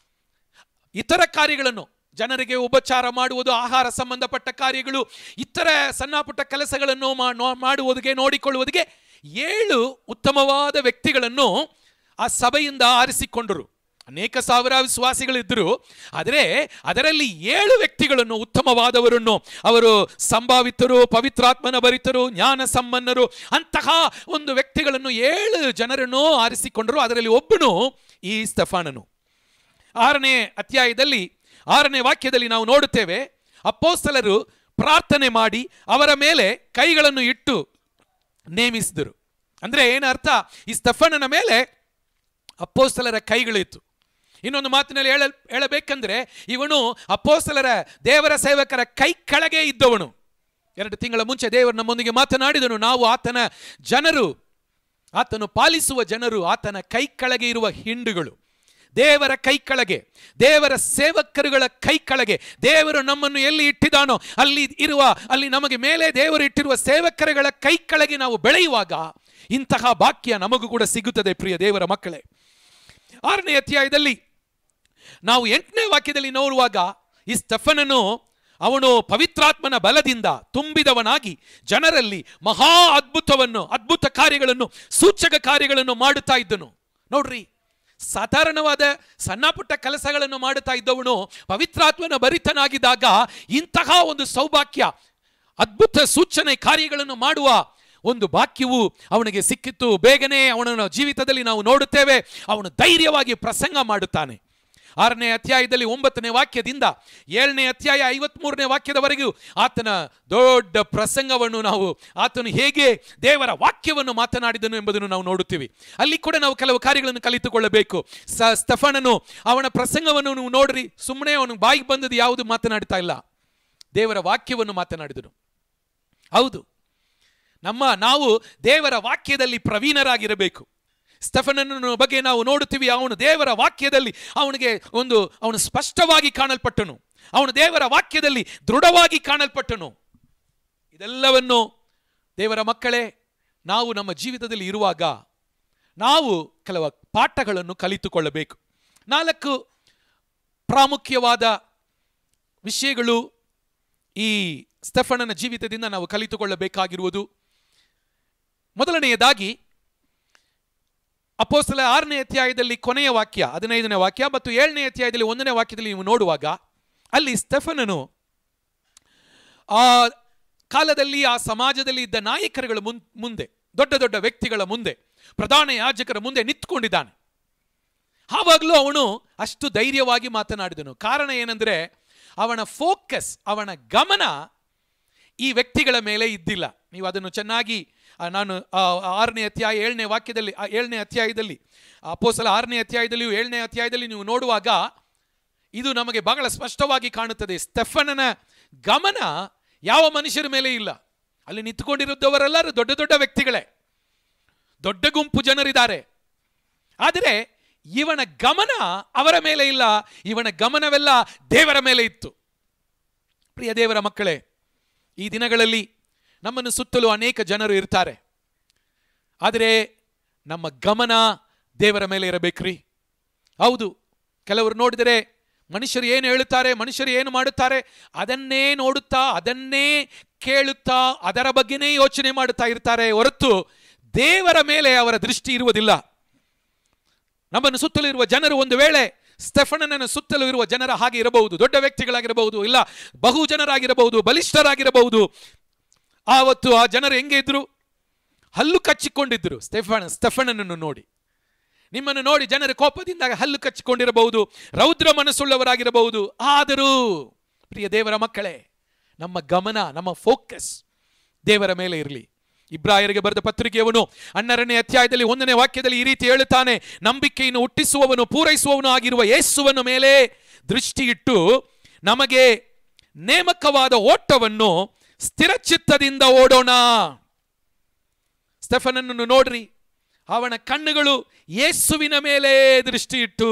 ಇತರ ಕಾರ್ಯಗಳನ್ನು ಜನರಿಗೆ ಉಪಚಾರ ಮಾಡುವುದು ಆಹಾರ ಸಂಬಂಧಪಟ್ಟ ಕಾರ್ಯಗಳು ಇತರ ಸಣ್ಣ ಪುಟ್ಟ ಕೆಲಸಗಳನ್ನು ಮಾ- ನೋ- ಮಾಡುವುದಕ್ಕೆ ನೋಡಿಕೊಳ್ಳುವುದಕ್ಕೆ ಏಳು ಉತ್ತಮವಾದ ವ್ಯಕ್ತಿಗಳನ್ನು ಆ ಸಭೆಯಿಂದ ಆರಿಸಿಕೊಂಡರು ಅನೇಕ ಸಾವಿರ ವಿಶ್ವಾಸಿಗಳಿದ್ದರು ಆದರೆ ಅದರಲ್ಲಿ ಏಳು ವ್ಯಕ್ತಿಗಳನ್ನು ಉತ್ತಮವಾದವರನ್ನು ಅವರು ಸಂಭಾವಿತರು ಪವಿತ್ರಾತ್ಮನ ಭರಿತರು ಜ್ಞಾನ ಸಂಪನ್ನರು ಅಂತಹ ಒಂದು ವ್ಯಕ್ತಿಗಳನ್ನು ಏಳು ಜನರನ್ನು ಆರಿಸಿಕೊಂಡರು ಅದರಲ್ಲಿ ಒಬ್ಬನು ಈ ಸ್ಟಫಾನನು ಆರನೇ ಅಧ್ಯಾಯದಲ್ಲಿ ಆರನೇ ವಾಕ್ಯದಲ್ಲಿ ನಾವು ನೋಡುತ್ತೇವೆ ಅಪ್ಪೋಸ್ತಲರು ಪ್ರಾರ್ಥನೆ ಮಾಡಿ ಅವರ ಮೇಲೆ ಕೈಗಳನ್ನು ಇಟ್ಟು ನೇಮಿಸಿದರು ಅಂದ್ರೆ ಏನರ್ಥ ಈ ಸ್ಟಫನನ ಮೇಲೆ ಅಪ್ಪೋಸ್ತಲರ ಕೈಗಳಿತ್ತು ಇನ್ನೊಂದು ಮಾತಿನಲ್ಲಿ ಹೇಳ ಹೇಳಬೇಕಂದ್ರೆ ಇವನು ಅಪ್ಪೋಸ್ತಲರ ದೇವರ ಸೇವಕರ ಕೈ ಕೆಳಗೆ ಇದ್ದವನು ಎರಡು ತಿಂಗಳ ಮುಂಚೆ ದೇವರು ನಮ್ಮೊಂದಿಗೆ ಮಾತನಾಡಿದನು ನಾವು ಆತನ ಜನರು ಆತನು ಪಾಲಿಸುವ ಜನರು ಆತನ ಕೈ ಕೆಳಗೆ ಇರುವ ಹಿಂಡುಗಳು ದೇವರ ಕೈ ಕೆಳಗೆ ದೇವರ ಸೇವಕರುಗಳ ಕೈ ಕೆಳಗೆ ದೇವರು ನಮ್ಮನ್ನು ಎಲ್ಲಿ ಇಟ್ಟಿದಾನೋ ಅಲ್ಲಿ ಇರುವ ಅಲ್ಲಿ ನಮಗೆ ಮೇಲೆ ದೇವರು ಇಟ್ಟಿರುವ ಸೇವಕರುಗಳ ಕೈ ಕೆಳಗೆ ನಾವು ಬೆಳೆಯುವಾಗ ಇಂತಹ ಭಾಗ್ಯ ನಮಗೂ ಕೂಡ ಸಿಗುತ್ತದೆ ಪ್ರಿಯ ದೇವರ ಮಕ್ಕಳೇ ಆರನೇ ಅಧ್ಯಾಯದಲ್ಲಿ ನಾವು ಎಂಟನೇ ವಾಕ್ಯದಲ್ಲಿ ನೋಡುವಾಗ ಈ ಸ್ಟಫನನು ಅವನು ಪವಿತ್ರಾತ್ಮನ ಬಲದಿಂದ ತುಂಬಿದವನಾಗಿ ಜನರಲ್ಲಿ ಮಹಾ ಅದ್ಭುತವನ್ನು ಅದ್ಭುತ ಕಾರ್ಯಗಳನ್ನು ಸೂಚಕ ಕಾರ್ಯಗಳನ್ನು ಮಾಡುತ್ತಾ ಇದ್ದನು ನೋಡ್ರಿ ಸಾಧಾರಣವಾದ ಸಣ್ಣ ಪುಟ್ಟ ಕೆಲಸಗಳನ್ನು ಮಾಡುತ್ತಾ ಇದ್ದವನು ಪವಿತ್ರಾತ್ಮನ ಭರಿತನಾಗಿದ್ದಾಗ ಇಂತಹ ಒಂದು ಸೌಭಾಗ್ಯ ಅದ್ಭುತ ಸೂಚನೆ ಕಾರ್ಯಗಳನ್ನು ಮಾಡುವ ಒಂದು ಭಾಗ್ಯವು ಅವನಿಗೆ ಸಿಕ್ಕಿತ್ತು ಬೇಗನೆ ಅವನ ಜೀವಿತದಲ್ಲಿ ನಾವು ನೋಡುತ್ತೇವೆ ಅವನು ಧೈರ್ಯವಾಗಿ ಪ್ರಸಂಗ ಮಾಡುತ್ತಾನೆ ಆರನೇ ಅಧ್ಯಾಯದಲ್ಲಿ ಒಂಬತ್ತನೇ ವಾಕ್ಯದಿಂದ ಏಳನೇ ಅಧ್ಯಾಯ ಐವತ್ಮೂರನೇ ವಾಕ್ಯದವರೆಗೂ ಆತನ ದೊಡ್ಡ ಪ್ರಸಂಗವನ್ನು ನಾವು ಆತನು ಹೇಗೆ ದೇವರ ವಾಕ್ಯವನ್ನು ಮಾತನಾಡಿದನು ಎಂಬುದನ್ನು ನಾವು ನೋಡುತ್ತೀವಿ ಅಲ್ಲಿ ಕೂಡ ನಾವು ಕೆಲವು ಕಾರ್ಯಗಳನ್ನು ಕಲಿತುಕೊಳ್ಳಬೇಕು ಸ ಸ್ಟಫನನು ಅವನ ಪ್ರಸಂಗವನ್ನು ನೀವು ನೋಡ್ರಿ ಸುಮ್ಮನೆ ಅವನು ಬಾಯಿಗೆ ಬಂದದ್ದು ಯಾವುದು ಮಾತನಾಡ್ತಾ ಇಲ್ಲ ದೇವರ ವಾಕ್ಯವನ್ನು ಮಾತನಾಡಿದನು ಹೌದು ನಮ್ಮ ನಾವು ದೇವರ ವಾಕ್ಯದಲ್ಲಿ ಪ್ರವೀಣರಾಗಿರಬೇಕು ಸ್ಟೆಫನನ ಬಗ್ಗೆ ನಾವು ನೋಡುತ್ತೀವಿ ಅವನು ದೇವರ ವಾಕ್ಯದಲ್ಲಿ ಅವನಿಗೆ ಒಂದು ಅವನು ಸ್ಪಷ್ಟವಾಗಿ ಕಾಣಲ್ಪಟ್ಟನು ಅವನು ದೇವರ ವಾಕ್ಯದಲ್ಲಿ ದೃಢವಾಗಿ ಕಾಣಲ್ಪಟ್ಟನು ಇದೆಲ್ಲವನ್ನು ದೇವರ ಮಕ್ಕಳೇ ನಾವು ನಮ್ಮ ಜೀವಿತದಲ್ಲಿ ಇರುವಾಗ ನಾವು ಕೆಲವು ಪಾಠಗಳನ್ನು ಕಲಿತುಕೊಳ್ಳಬೇಕು ನಾಲ್ಕು ಪ್ರಾಮುಖ್ಯವಾದ ವಿಷಯಗಳು ಈ ಸ್ಟೆಫನನ ಜೀವಿತದಿಂದ ನಾವು ಕಲಿತುಕೊಳ್ಳಬೇಕಾಗಿರುವುದು ಮೊದಲನೆಯದಾಗಿ ಅಪೋಸ್ತಲ ಆರನೇ ಅಧ್ಯಾಯದಲ್ಲಿ ಕೊನೆಯ ವಾಕ್ಯ ಹದಿನೈದನೇ ವಾಕ್ಯ ಮತ್ತು ಏಳನೇ ಅಧ್ಯಾಯದಲ್ಲಿ ಒಂದನೇ ವಾಕ್ಯದಲ್ಲಿ ನೀವು ನೋಡುವಾಗ ಅಲ್ಲಿ ಸ್ಟೆಫನನು ಆ ಕಾಲದಲ್ಲಿ ಆ ಸಮಾಜದಲ್ಲಿ ಇದ್ದ ನಾಯಕರುಗಳ ಮುನ್- ಮುಂದೆ ದೊಡ್ಡ ದೊಡ್ಡ ವ್ಯಕ್ತಿಗಳ ಮುಂದೆ ಪ್ರಧಾನ ಯಾಜಕರ ಮುಂದೆ ನಿಂತ್ಕೊಂಡಿದ್ದಾನೆ ಆವಾಗಲೂ ಅವನು ಅಷ್ಟು ಧೈರ್ಯವಾಗಿ ಮಾತನಾಡಿದನು ಕಾರಣ ಏನಂದ್ರೆ ಅವನ ಫೋಕಸ್ ಅವನ ಗಮನ ಈ ವ್ಯಕ್ತಿಗಳ ಮೇಲೆ ಇದ್ದಿಲ್ಲ ನೀವು ಅದನ್ನು ಚೆನ್ನಾಗಿ ಆ, ನಾನು ಆ, ಆರನೇ ಅಧ್ಯಾಯ ಏಳನೇ ವಾಕ್ಯದಲ್ಲಿ ಆ, ಏಳನೇ ಅಧ್ಯಾಯದಲ್ಲಿ ಅಪೋಸಲ ಆರನೇ ಅಧ್ಯಾಯದಲ್ಲಿಯೂ ಏಳನೇ ಅಧ್ಯಾಯದಲ್ಲಿ ನೀವು ನೋಡುವಾಗ ಇದು ನಮಗೆ ಬಹಳ ಸ್ಪಷ್ಟವಾಗಿ ಕಾಣುತ್ತದೆ ಸ್ಟೆಫನನ ಗಮನ ಯಾವ ಮನುಷ್ಯರ ಮೇಲೆ ಇಲ್ಲ ಅಲ್ಲಿ ನಿಂತುಕೊಂಡಿರುತ್ತವರೆಲ್ಲರೂ ದೊಡ್ಡ ದೊಡ್ಡ ವ್ಯಕ್ತಿಗಳೇ ದೊಡ್ಡ ಗುಂಪು ಜನರಿದ್ದಾರೆ ಆದರೆ ಇವನ ಗಮನ ಅವರ ಮೇಲೆ ಇಲ್ಲ ಇವನ ಗಮನವೆಲ್ಲ ದೇವರ ಮೇಲೆ ಇತ್ತು ಪ್ರಿಯ ದೇವರ ಮಕ್ಕಳೇ ಈ ದಿನಗಳಲ್ಲಿ ನಮ್ಮನ್ನು ಸುತ್ತಲೂ ಅನೇಕ ಜನರು ಇರ್ತಾರೆ ಆದರೆ ನಮ್ಮ ಗಮನ ದೇವರ ಮೇಲೆ ಇರಬೇಕ್ರಿ ಹೌದು ಕೆಲವರು ನೋಡಿದರೆ ಮನುಷ್ಯರು ಏನು ಹೇಳುತ್ತಾರೆ ಮನುಷ್ಯರು ಏನು ಮಾಡುತ್ತಾರೆ ಅದನ್ನೇ ನೋಡುತ್ತಾ ಅದನ್ನೇ ಕೇಳುತ್ತಾ ಅದರ ಬಗ್ಗೆನೇ ಯೋಚನೆ ಮಾಡುತ್ತಾ ಇರ್ತಾರೆ ಹೊರತು ದೇವರ ಮೇಲೆ ಅವರ ದೃಷ್ಟಿ ಇರುವುದಿಲ್ಲ ನಮ್ಮನ್ನು ಸುತ್ತಲೂ ಇರುವ ಜನರು ಒಂದು ವೇಳೆ ಸ್ಟೆಫನನ ಸುತ್ತಲೂ ಇರುವ ಜನರ ಹಾಗೆ ಇರಬಹುದು ದೊಡ್ಡ ವ್ಯಕ್ತಿಗಳಾಗಿರಬಹುದು ಇಲ್ಲ ಬಹು ಜನರಾಗಿರಬಹುದು ಬಲಿಷ್ಠರಾಗಿರಬಹುದು ಆವತ್ತು ಆ ಜನರು ಹೆಂಗೆ ಇದ್ರು ಹಲ್ಲು ಕಚ್ಚಿಕೊಂಡಿದ್ದರು ಸ್ಟೆಫನ್ ಸ್ಟೆಫನನ್ನು ನೋಡಿ ನಿಮ್ಮನ್ನು ನೋಡಿ ಜನರ ಕೋಪದಿಂದ ಹಲ್ಲು ಕಚ್ಚಿಕೊಂಡಿರಬಹುದು ರೌದ್ರ ಮನಸ್ಸುಳ್ಳವರಾಗಿರಬಹುದು ಆದರೂ ಪ್ರಿಯ ದೇವರ ಮಕ್ಕಳೇ ನಮ್ಮ ಗಮನ ನಮ್ಮ ಫೋಕಸ್ ದೇವರ ಮೇಲೆ ಇರಲಿ ಇಬ್ರಾಯರಿಗೆ ಬರೆದ ಪತ್ರಿಕೆಯವನು ಹನ್ನೆರಡನೇ ಅಧ್ಯಾಯದಲ್ಲಿ ಒಂದನೇ ವಾಕ್ಯದಲ್ಲಿ ಈ ರೀತಿ ಹೇಳುತ್ತಾನೆ ನಂಬಿಕೆಯನ್ನು ಹುಟ್ಟಿಸುವವನು ಪೂರೈಸುವವನು ಆಗಿರುವ ಯೇಸುವನ ಮೇಲೆ ದೃಷ್ಟಿ ಇಟ್ಟು ನಮಗೆ ನೇಮಕವಾದ ಓಟವನ್ನು ಸ್ಥಿರಚಿತ್ತದಿಂದ ಓಡೋಣ ಸ್ಟೆಫನನ್ನು ನೋಡ್ರಿ ಅವನ ಕಣ್ಣುಗಳು ಯೇಸುವಿನ ಮೇಲೆ ದೃಷ್ಟಿ ಇಟ್ಟು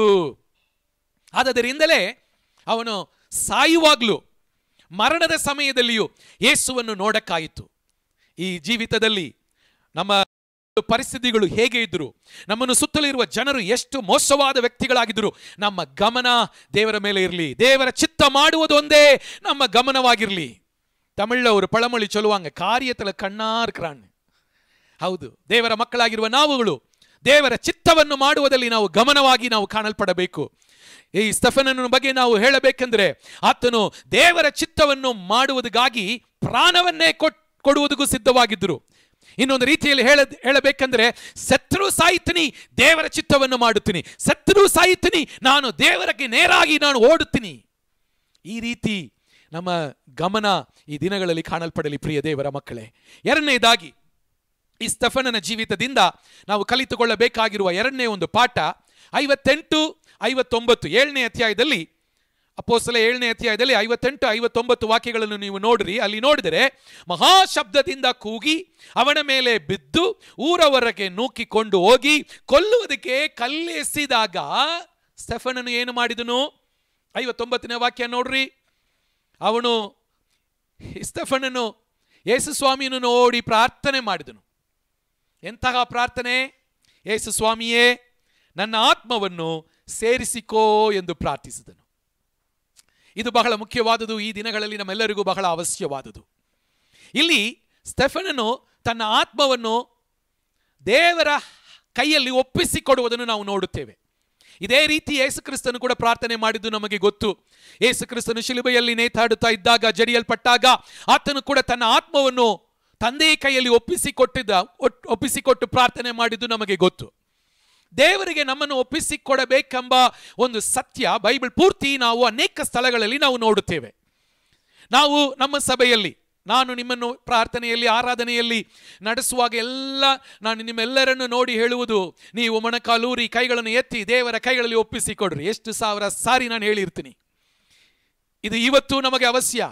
ಆದದರಿಂದಲೇ ಅವನು ಸಾಯುವಾಗಲೂ ಮರಣದ ಸಮಯದಲ್ಲಿಯೂ ಯೇಸುವನ್ನು ನೋಡಕ್ಕಾಯಿತು ಈ ಜೀವಿತದಲ್ಲಿ ನಮ್ಮ ಪರಿಸ್ಥಿತಿಗಳು ಹೇಗೆ ಇದ್ರು ನಮ್ಮನ್ನು ಸುತ್ತಲಿರುವ ಜನರು ಎಷ್ಟು ಮೋಸವಾದ ವ್ಯಕ್ತಿಗಳಾಗಿದ್ದರು ನಮ್ಮ ಗಮನ ದೇವರ ಮೇಲೆ ಇರಲಿ ದೇವರ ಚಿತ್ತ ಮಾಡುವುದು ಒಂದೇ ನಮ್ಮ ಗಮನವಾಗಿರಲಿ ತಮಿಳವರು ಪಳಮೊಳಿ ಚೊಲುವಾಂಗ ಕಾರ್ಯತಲ ಕಣ್ಣಾರ್ ಕ್ರಾಣ್ ಹೌದು ದೇವರ ಮಕ್ಕಳಾಗಿರುವ ನಾವುಗಳು ದೇವರ ಚಿತ್ತವನ್ನು ಮಾಡುವುದರಲ್ಲಿ ನಾವು ಗಮನವಾಗಿ ನಾವು ಕಾಣಲ್ಪಡಬೇಕು ಈ ಸ್ಟಫನನ ಬಗ್ಗೆ ನಾವು ಹೇಳಬೇಕೆಂದ್ರೆ ಆತನು ದೇವರ ಚಿತ್ತವನ್ನು ಮಾಡುವುದಕ್ಕಾಗಿ ಪ್ರಾಣವನ್ನೇ ಕೊಟ್ ಕೊಡುವುದಕ್ಕೂ ಸಿದ್ಧವಾಗಿದ್ದರು ಇನ್ನೊಂದು ರೀತಿಯಲ್ಲಿ ಹೇಳ ಹೇಳಬೇಕೆಂದ್ರೆ ಸತ್ರು ಸಾಯ್ತೀನಿ ದೇವರ ಚಿತ್ತವನ್ನು ಮಾಡುತ್ತೀನಿ ಸತ್ರು ಸಾಯ್ತೀನಿ ನಾನು ದೇವರಕ್ಕೆ ನೇರಾಗಿ ನಾನು ಓಡುತ್ತೀನಿ ಈ ರೀತಿ ನಮ್ಮ ಗಮನ ಈ ದಿನಗಳಲ್ಲಿ ಕಾಣಲ್ಪಡಲಿ ಪ್ರಿಯ ದೇವರ ಮಕ್ಕಳೇ ಎರಡನೇದಾಗಿ ಈ ಸ್ಟಫನನ ಜೀವಿತದಿಂದ ನಾವು ಕಲಿತುಕೊಳ್ಳಬೇಕಾಗಿರುವ ಎರಡನೇ ಒಂದು ಪಾಠ ಐವತ್ತೆಂಟು ಐವತ್ತೊಂಬತ್ತು ಏಳನೇ ಅಧ್ಯಾಯದಲ್ಲಿ ಅಪ್ಪೋಸಲ ಏಳನೇ ಅಧ್ಯಾಯದಲ್ಲಿ ಐವತ್ತೆಂಟು ಐವತ್ತೊಂಬತ್ತು ವಾಕ್ಯಗಳನ್ನು ನೀವು ನೋಡ್ರಿ ಅಲ್ಲಿ ನೋಡಿದರೆ ಮಹಾಶಬ್ದದಿಂದ ಕೂಗಿ ಅವನ ಮೇಲೆ ಬಿದ್ದು ಊರವರೆಗೆ ನೂಕಿಕೊಂಡು ಹೋಗಿ ಕೊಲ್ಲುವುದಕ್ಕೆ ಕಲ್ಲೆಸಿದಾಗ ಸ್ಟೆಫನನು ಏನು ಮಾಡಿದನು ಐವತ್ತೊಂಬತ್ತನೇ ವಾಕ್ಯ ನೋಡ್ರಿ ಅವನು ಸ್ಟೆಫನನು ಯೇಸು ಸ್ವಾಮಿಯನ್ನು ನೋಡಿ ಪ್ರಾರ್ಥನೆ ಮಾಡಿದನು ಎಂತಹ ಪ್ರಾರ್ಥನೆ ಯೇಸು ಸ್ವಾಮಿಯೇ ನನ್ನ ಆತ್ಮವನ್ನು ಸೇರಿಸಿಕೋ ಎಂದು ಪ್ರಾರ್ಥಿಸಿದನು ಇದು ಬಹಳ ಮುಖ್ಯವಾದುದು ಈ ದಿನಗಳಲ್ಲಿ ನಮ್ಮೆಲ್ಲರಿಗೂ ಬಹಳ ಅವಶ್ಯವಾದುದು ಇಲ್ಲಿ ಸ್ಟೆಫನನು ತನ್ನ ಆತ್ಮವನ್ನು ದೇವರ ಕೈಯಲ್ಲಿ ಒಪ್ಪಿಸಿಕೊಡುವುದನ್ನು ನಾವು ನೋಡುತ್ತೇವೆ ಇದೇ ರೀತಿ ಯೇಸುಕ್ರಿಸ್ತನು ಕೂಡ ಪ್ರಾರ್ಥನೆ ಮಾಡಿದ್ದು ನಮಗೆ ಗೊತ್ತು ಯೇಸುಕ್ರಿಸ್ತನು ಶಿಲುಬೆಯಲ್ಲಿ ನೇತಾಡುತ್ತಾ ಇದ್ದಾಗ ಜಡಿಯಲ್ಪಟ್ಟಾಗ ಆತನು ಕೂಡ ತನ್ನ ಆತ್ಮವನ್ನು ತಂದೆಯ ಕೈಯಲ್ಲಿ ಒಪ್ಪಿಸಿಕೊಟ್ಟಿದ್ದ ಒಟ್- ಒಪ್ಪಿಸಿಕೊಟ್ಟು ಪ್ರಾರ್ಥನೆ ಮಾಡಿದ್ದು ನಮಗೆ ಗೊತ್ತು ದೇವರಿಗೆ ನಮ್ಮನ್ನು ಒಪ್ಪಿಸಿಕೊಡಬೇಕೆಂಬ ಒಂದು ಸತ್ಯ ಬೈಬಲ್ ಪೂರ್ತಿ ನಾವು ಅನೇಕ ಸ್ಥಳಗಳಲ್ಲಿ ನಾವು ನೋಡುತ್ತೇವೆ ನಾವು ನಮ್ಮ ಸಭೆಯಲ್ಲಿ ನಾನು ನಿಮ್ಮನ್ನು ಪ್ರಾರ್ಥನೆಯಲ್ಲಿ ಆರಾಧನೆಯಲ್ಲಿ ನಡೆಸುವಾಗ ಎಲ್ಲ ನಾನು ನಿಮ್ಮೆಲ್ಲರನ್ನು ನೋಡಿ ಹೇಳುವುದು ನೀವು ಮೊಣಕಾಲೂರಿ ಕೈಗಳನ್ನು ಎತ್ತಿ ದೇವರ ಕೈಗಳಲ್ಲಿ ಒಪ್ಪಿಸಿಕೊಡ್ರಿ ಎಷ್ಟು ಸಾವಿರ ಸಾರಿ ನಾನು ಹೇಳಿರ್ತೀನಿ ಇದು ಇವತ್ತು ನಮಗೆ ಅವಶ್ಯ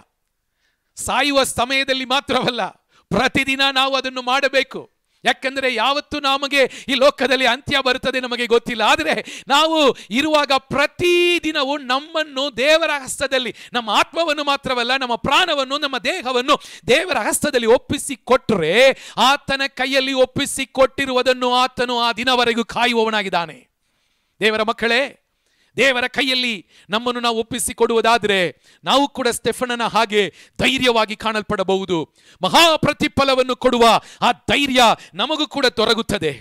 ಸಾಯುವ ಸಮಯದಲ್ಲಿ ಮಾತ್ರವಲ್ಲ ಪ್ರತಿದಿನ ನಾವು ಅದನ್ನು ಮಾಡಬೇಕು ಯಾಕಂದರೆ ಯಾವತ್ತು ನಮಗೆ ಈ ಲೋಕದಲ್ಲಿ ಅಂತ್ಯ ಬರುತ್ತದೆ ನಮಗೆ ಗೊತ್ತಿಲ್ಲ ಆದರೆ ನಾವು ಇರುವಾಗ ಪ್ರತಿದಿನವೂ ನಮ್ಮನ್ನು ದೇವರ ಹಸ್ತದಲ್ಲಿ ನಮ್ಮ ಆತ್ಮವನ್ನು ಮಾತ್ರವಲ್ಲ ನಮ್ಮ ಪ್ರಾಣವನ್ನು ನಮ್ಮ ದೇಹವನ್ನು ದೇವರ ಹಸ್ತದಲ್ಲಿ ಒಪ್ಪಿಸಿ ಕೊಟ್ಟರೆ ಆತನ ಕೈಯಲ್ಲಿ ಒಪ್ಪಿಸಿ ಕೊಟ್ಟಿರುವುದನ್ನು ಆತನು ಆ ದಿನವರೆಗೂ ಕಾಯುವವನಾಗಿದ್ದಾನೆ ದೇವರ ಮಕ್ಕಳೇ ದೇವರ ಕೈಯಲ್ಲಿ ನಮ್ಮನ್ನು ನಾವು ಒಪ್ಪಿಸಿಕೊಡುವುದಾದರೆ ನಾವು ಕೂಡ ಸ್ಟೆಫನನ ಹಾಗೆ ಧೈರ್ಯವಾಗಿ ಕಾಣಲ್ಪಡಬಹುದು ಮಹಾ ಪ್ರತಿಫಲವನ್ನು ಕೊಡುವ ಆ ಧೈರ್ಯ ನಮಗೂ ಕೂಡ ತೊರಗುತ್ತದೆ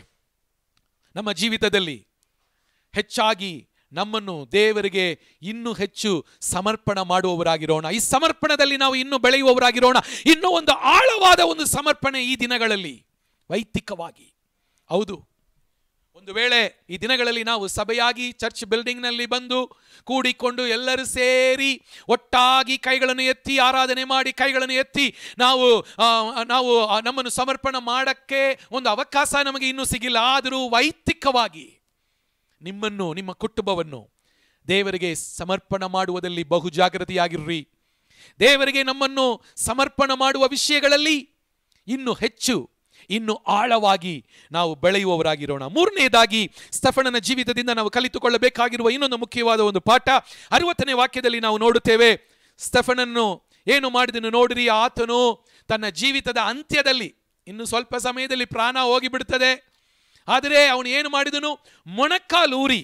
ನಮ್ಮ ಜೀವಿತದಲ್ಲಿ ಹೆಚ್ಚಾಗಿ ನಮ್ಮನ್ನು ದೇವರಿಗೆ ಇನ್ನೂ ಹೆಚ್ಚು ಸಮರ್ಪಣ ಮಾಡುವವರಾಗಿರೋಣ ಈ ಸಮರ್ಪಣದಲ್ಲಿ ನಾವು ಇನ್ನೂ ಬೆಳೆಯುವವರಾಗಿರೋಣ ಇನ್ನೂ ಒಂದು ಆಳವಾದ ಒಂದು ಸಮರ್ಪಣೆ ಈ ದಿನಗಳಲ್ಲಿ ವೈಯಕ್ತಿಕವಾಗಿ ಹೌದು ಒಂದು ವೇಳೆ ಈ ದಿನಗಳಲ್ಲಿ ನಾವು ಸಭೆಯಾಗಿ ಚರ್ಚ್ ಬಿಲ್ಡಿಂಗ್ನಲ್ಲಿ ಬಂದು ಕೂಡಿಕೊಂಡು ಎಲ್ಲರೂ ಸೇರಿ ಒಟ್ಟಾಗಿ ಕೈಗಳನ್ನು ಎತ್ತಿ ಆರಾಧನೆ ಮಾಡಿ ಕೈಗಳನ್ನು ಎತ್ತಿ ನಾವು ಆ, ನಾವು ಆ, ನಮ್ಮನ್ನು ಸಮರ್ಪಣ ಮಾಡಕ್ಕೆ ಒಂದು ಅವಕಾಶ ನಮಗೆ ಇನ್ನೂ ಸಿಗಿಲ್ಲ ಆದರೂ ವೈಯಕ್ತಿಕವಾಗಿ ನಿಮ್ಮನ್ನು ನಿಮ್ಮ ಕುಟುಂಬವನ್ನು ದೇವರಿಗೆ ಸಮರ್ಪಣ ಮಾಡುವುದರಲ್ಲಿ ಬಹು ಜಾಗೃತಿಯಾಗಿರ್ರಿ ದೇವರಿಗೆ ನಮ್ಮನ್ನು ಸಮರ್ಪಣ ಮಾಡುವ ವಿಷಯಗಳಲ್ಲಿ ಇನ್ನು ಹೆಚ್ಚು ಇನ್ನು ಆಳವಾಗಿ ನಾವು ಬೆಳೆಯುವವರಾಗಿರೋಣ ಮೂರನೆಯದಾಗಿ ಸ್ಟಫನನ ಜೀವಿತದಿಂದ ನಾವು ಕಲಿತುಕೊಳ್ಳಬೇಕಾಗಿರುವ ಇನ್ನೊಂದು ಮುಖ್ಯವಾದ ಒಂದು ಪಾಠ ಅರವತ್ತನೇ ವಾಕ್ಯದಲ್ಲಿ ನಾವು ನೋಡುತ್ತೇವೆ ಸ್ಟಫನನ್ನು ಏನು ಮಾಡಿದನು ನೋಡಿರಿ ಆತನು ತನ್ನ ಜೀವಿತದ ಅಂತ್ಯದಲ್ಲಿ ಇನ್ನು ಸ್ವಲ್ಪ ಸಮಯದಲ್ಲಿ ಪ್ರಾಣ ಹೋಗಿಬಿಡುತ್ತದೆ ಆದರೆ ಅವನು ಏನು ಮಾಡಿದನು ಮೊಣಕಾಲೂರಿ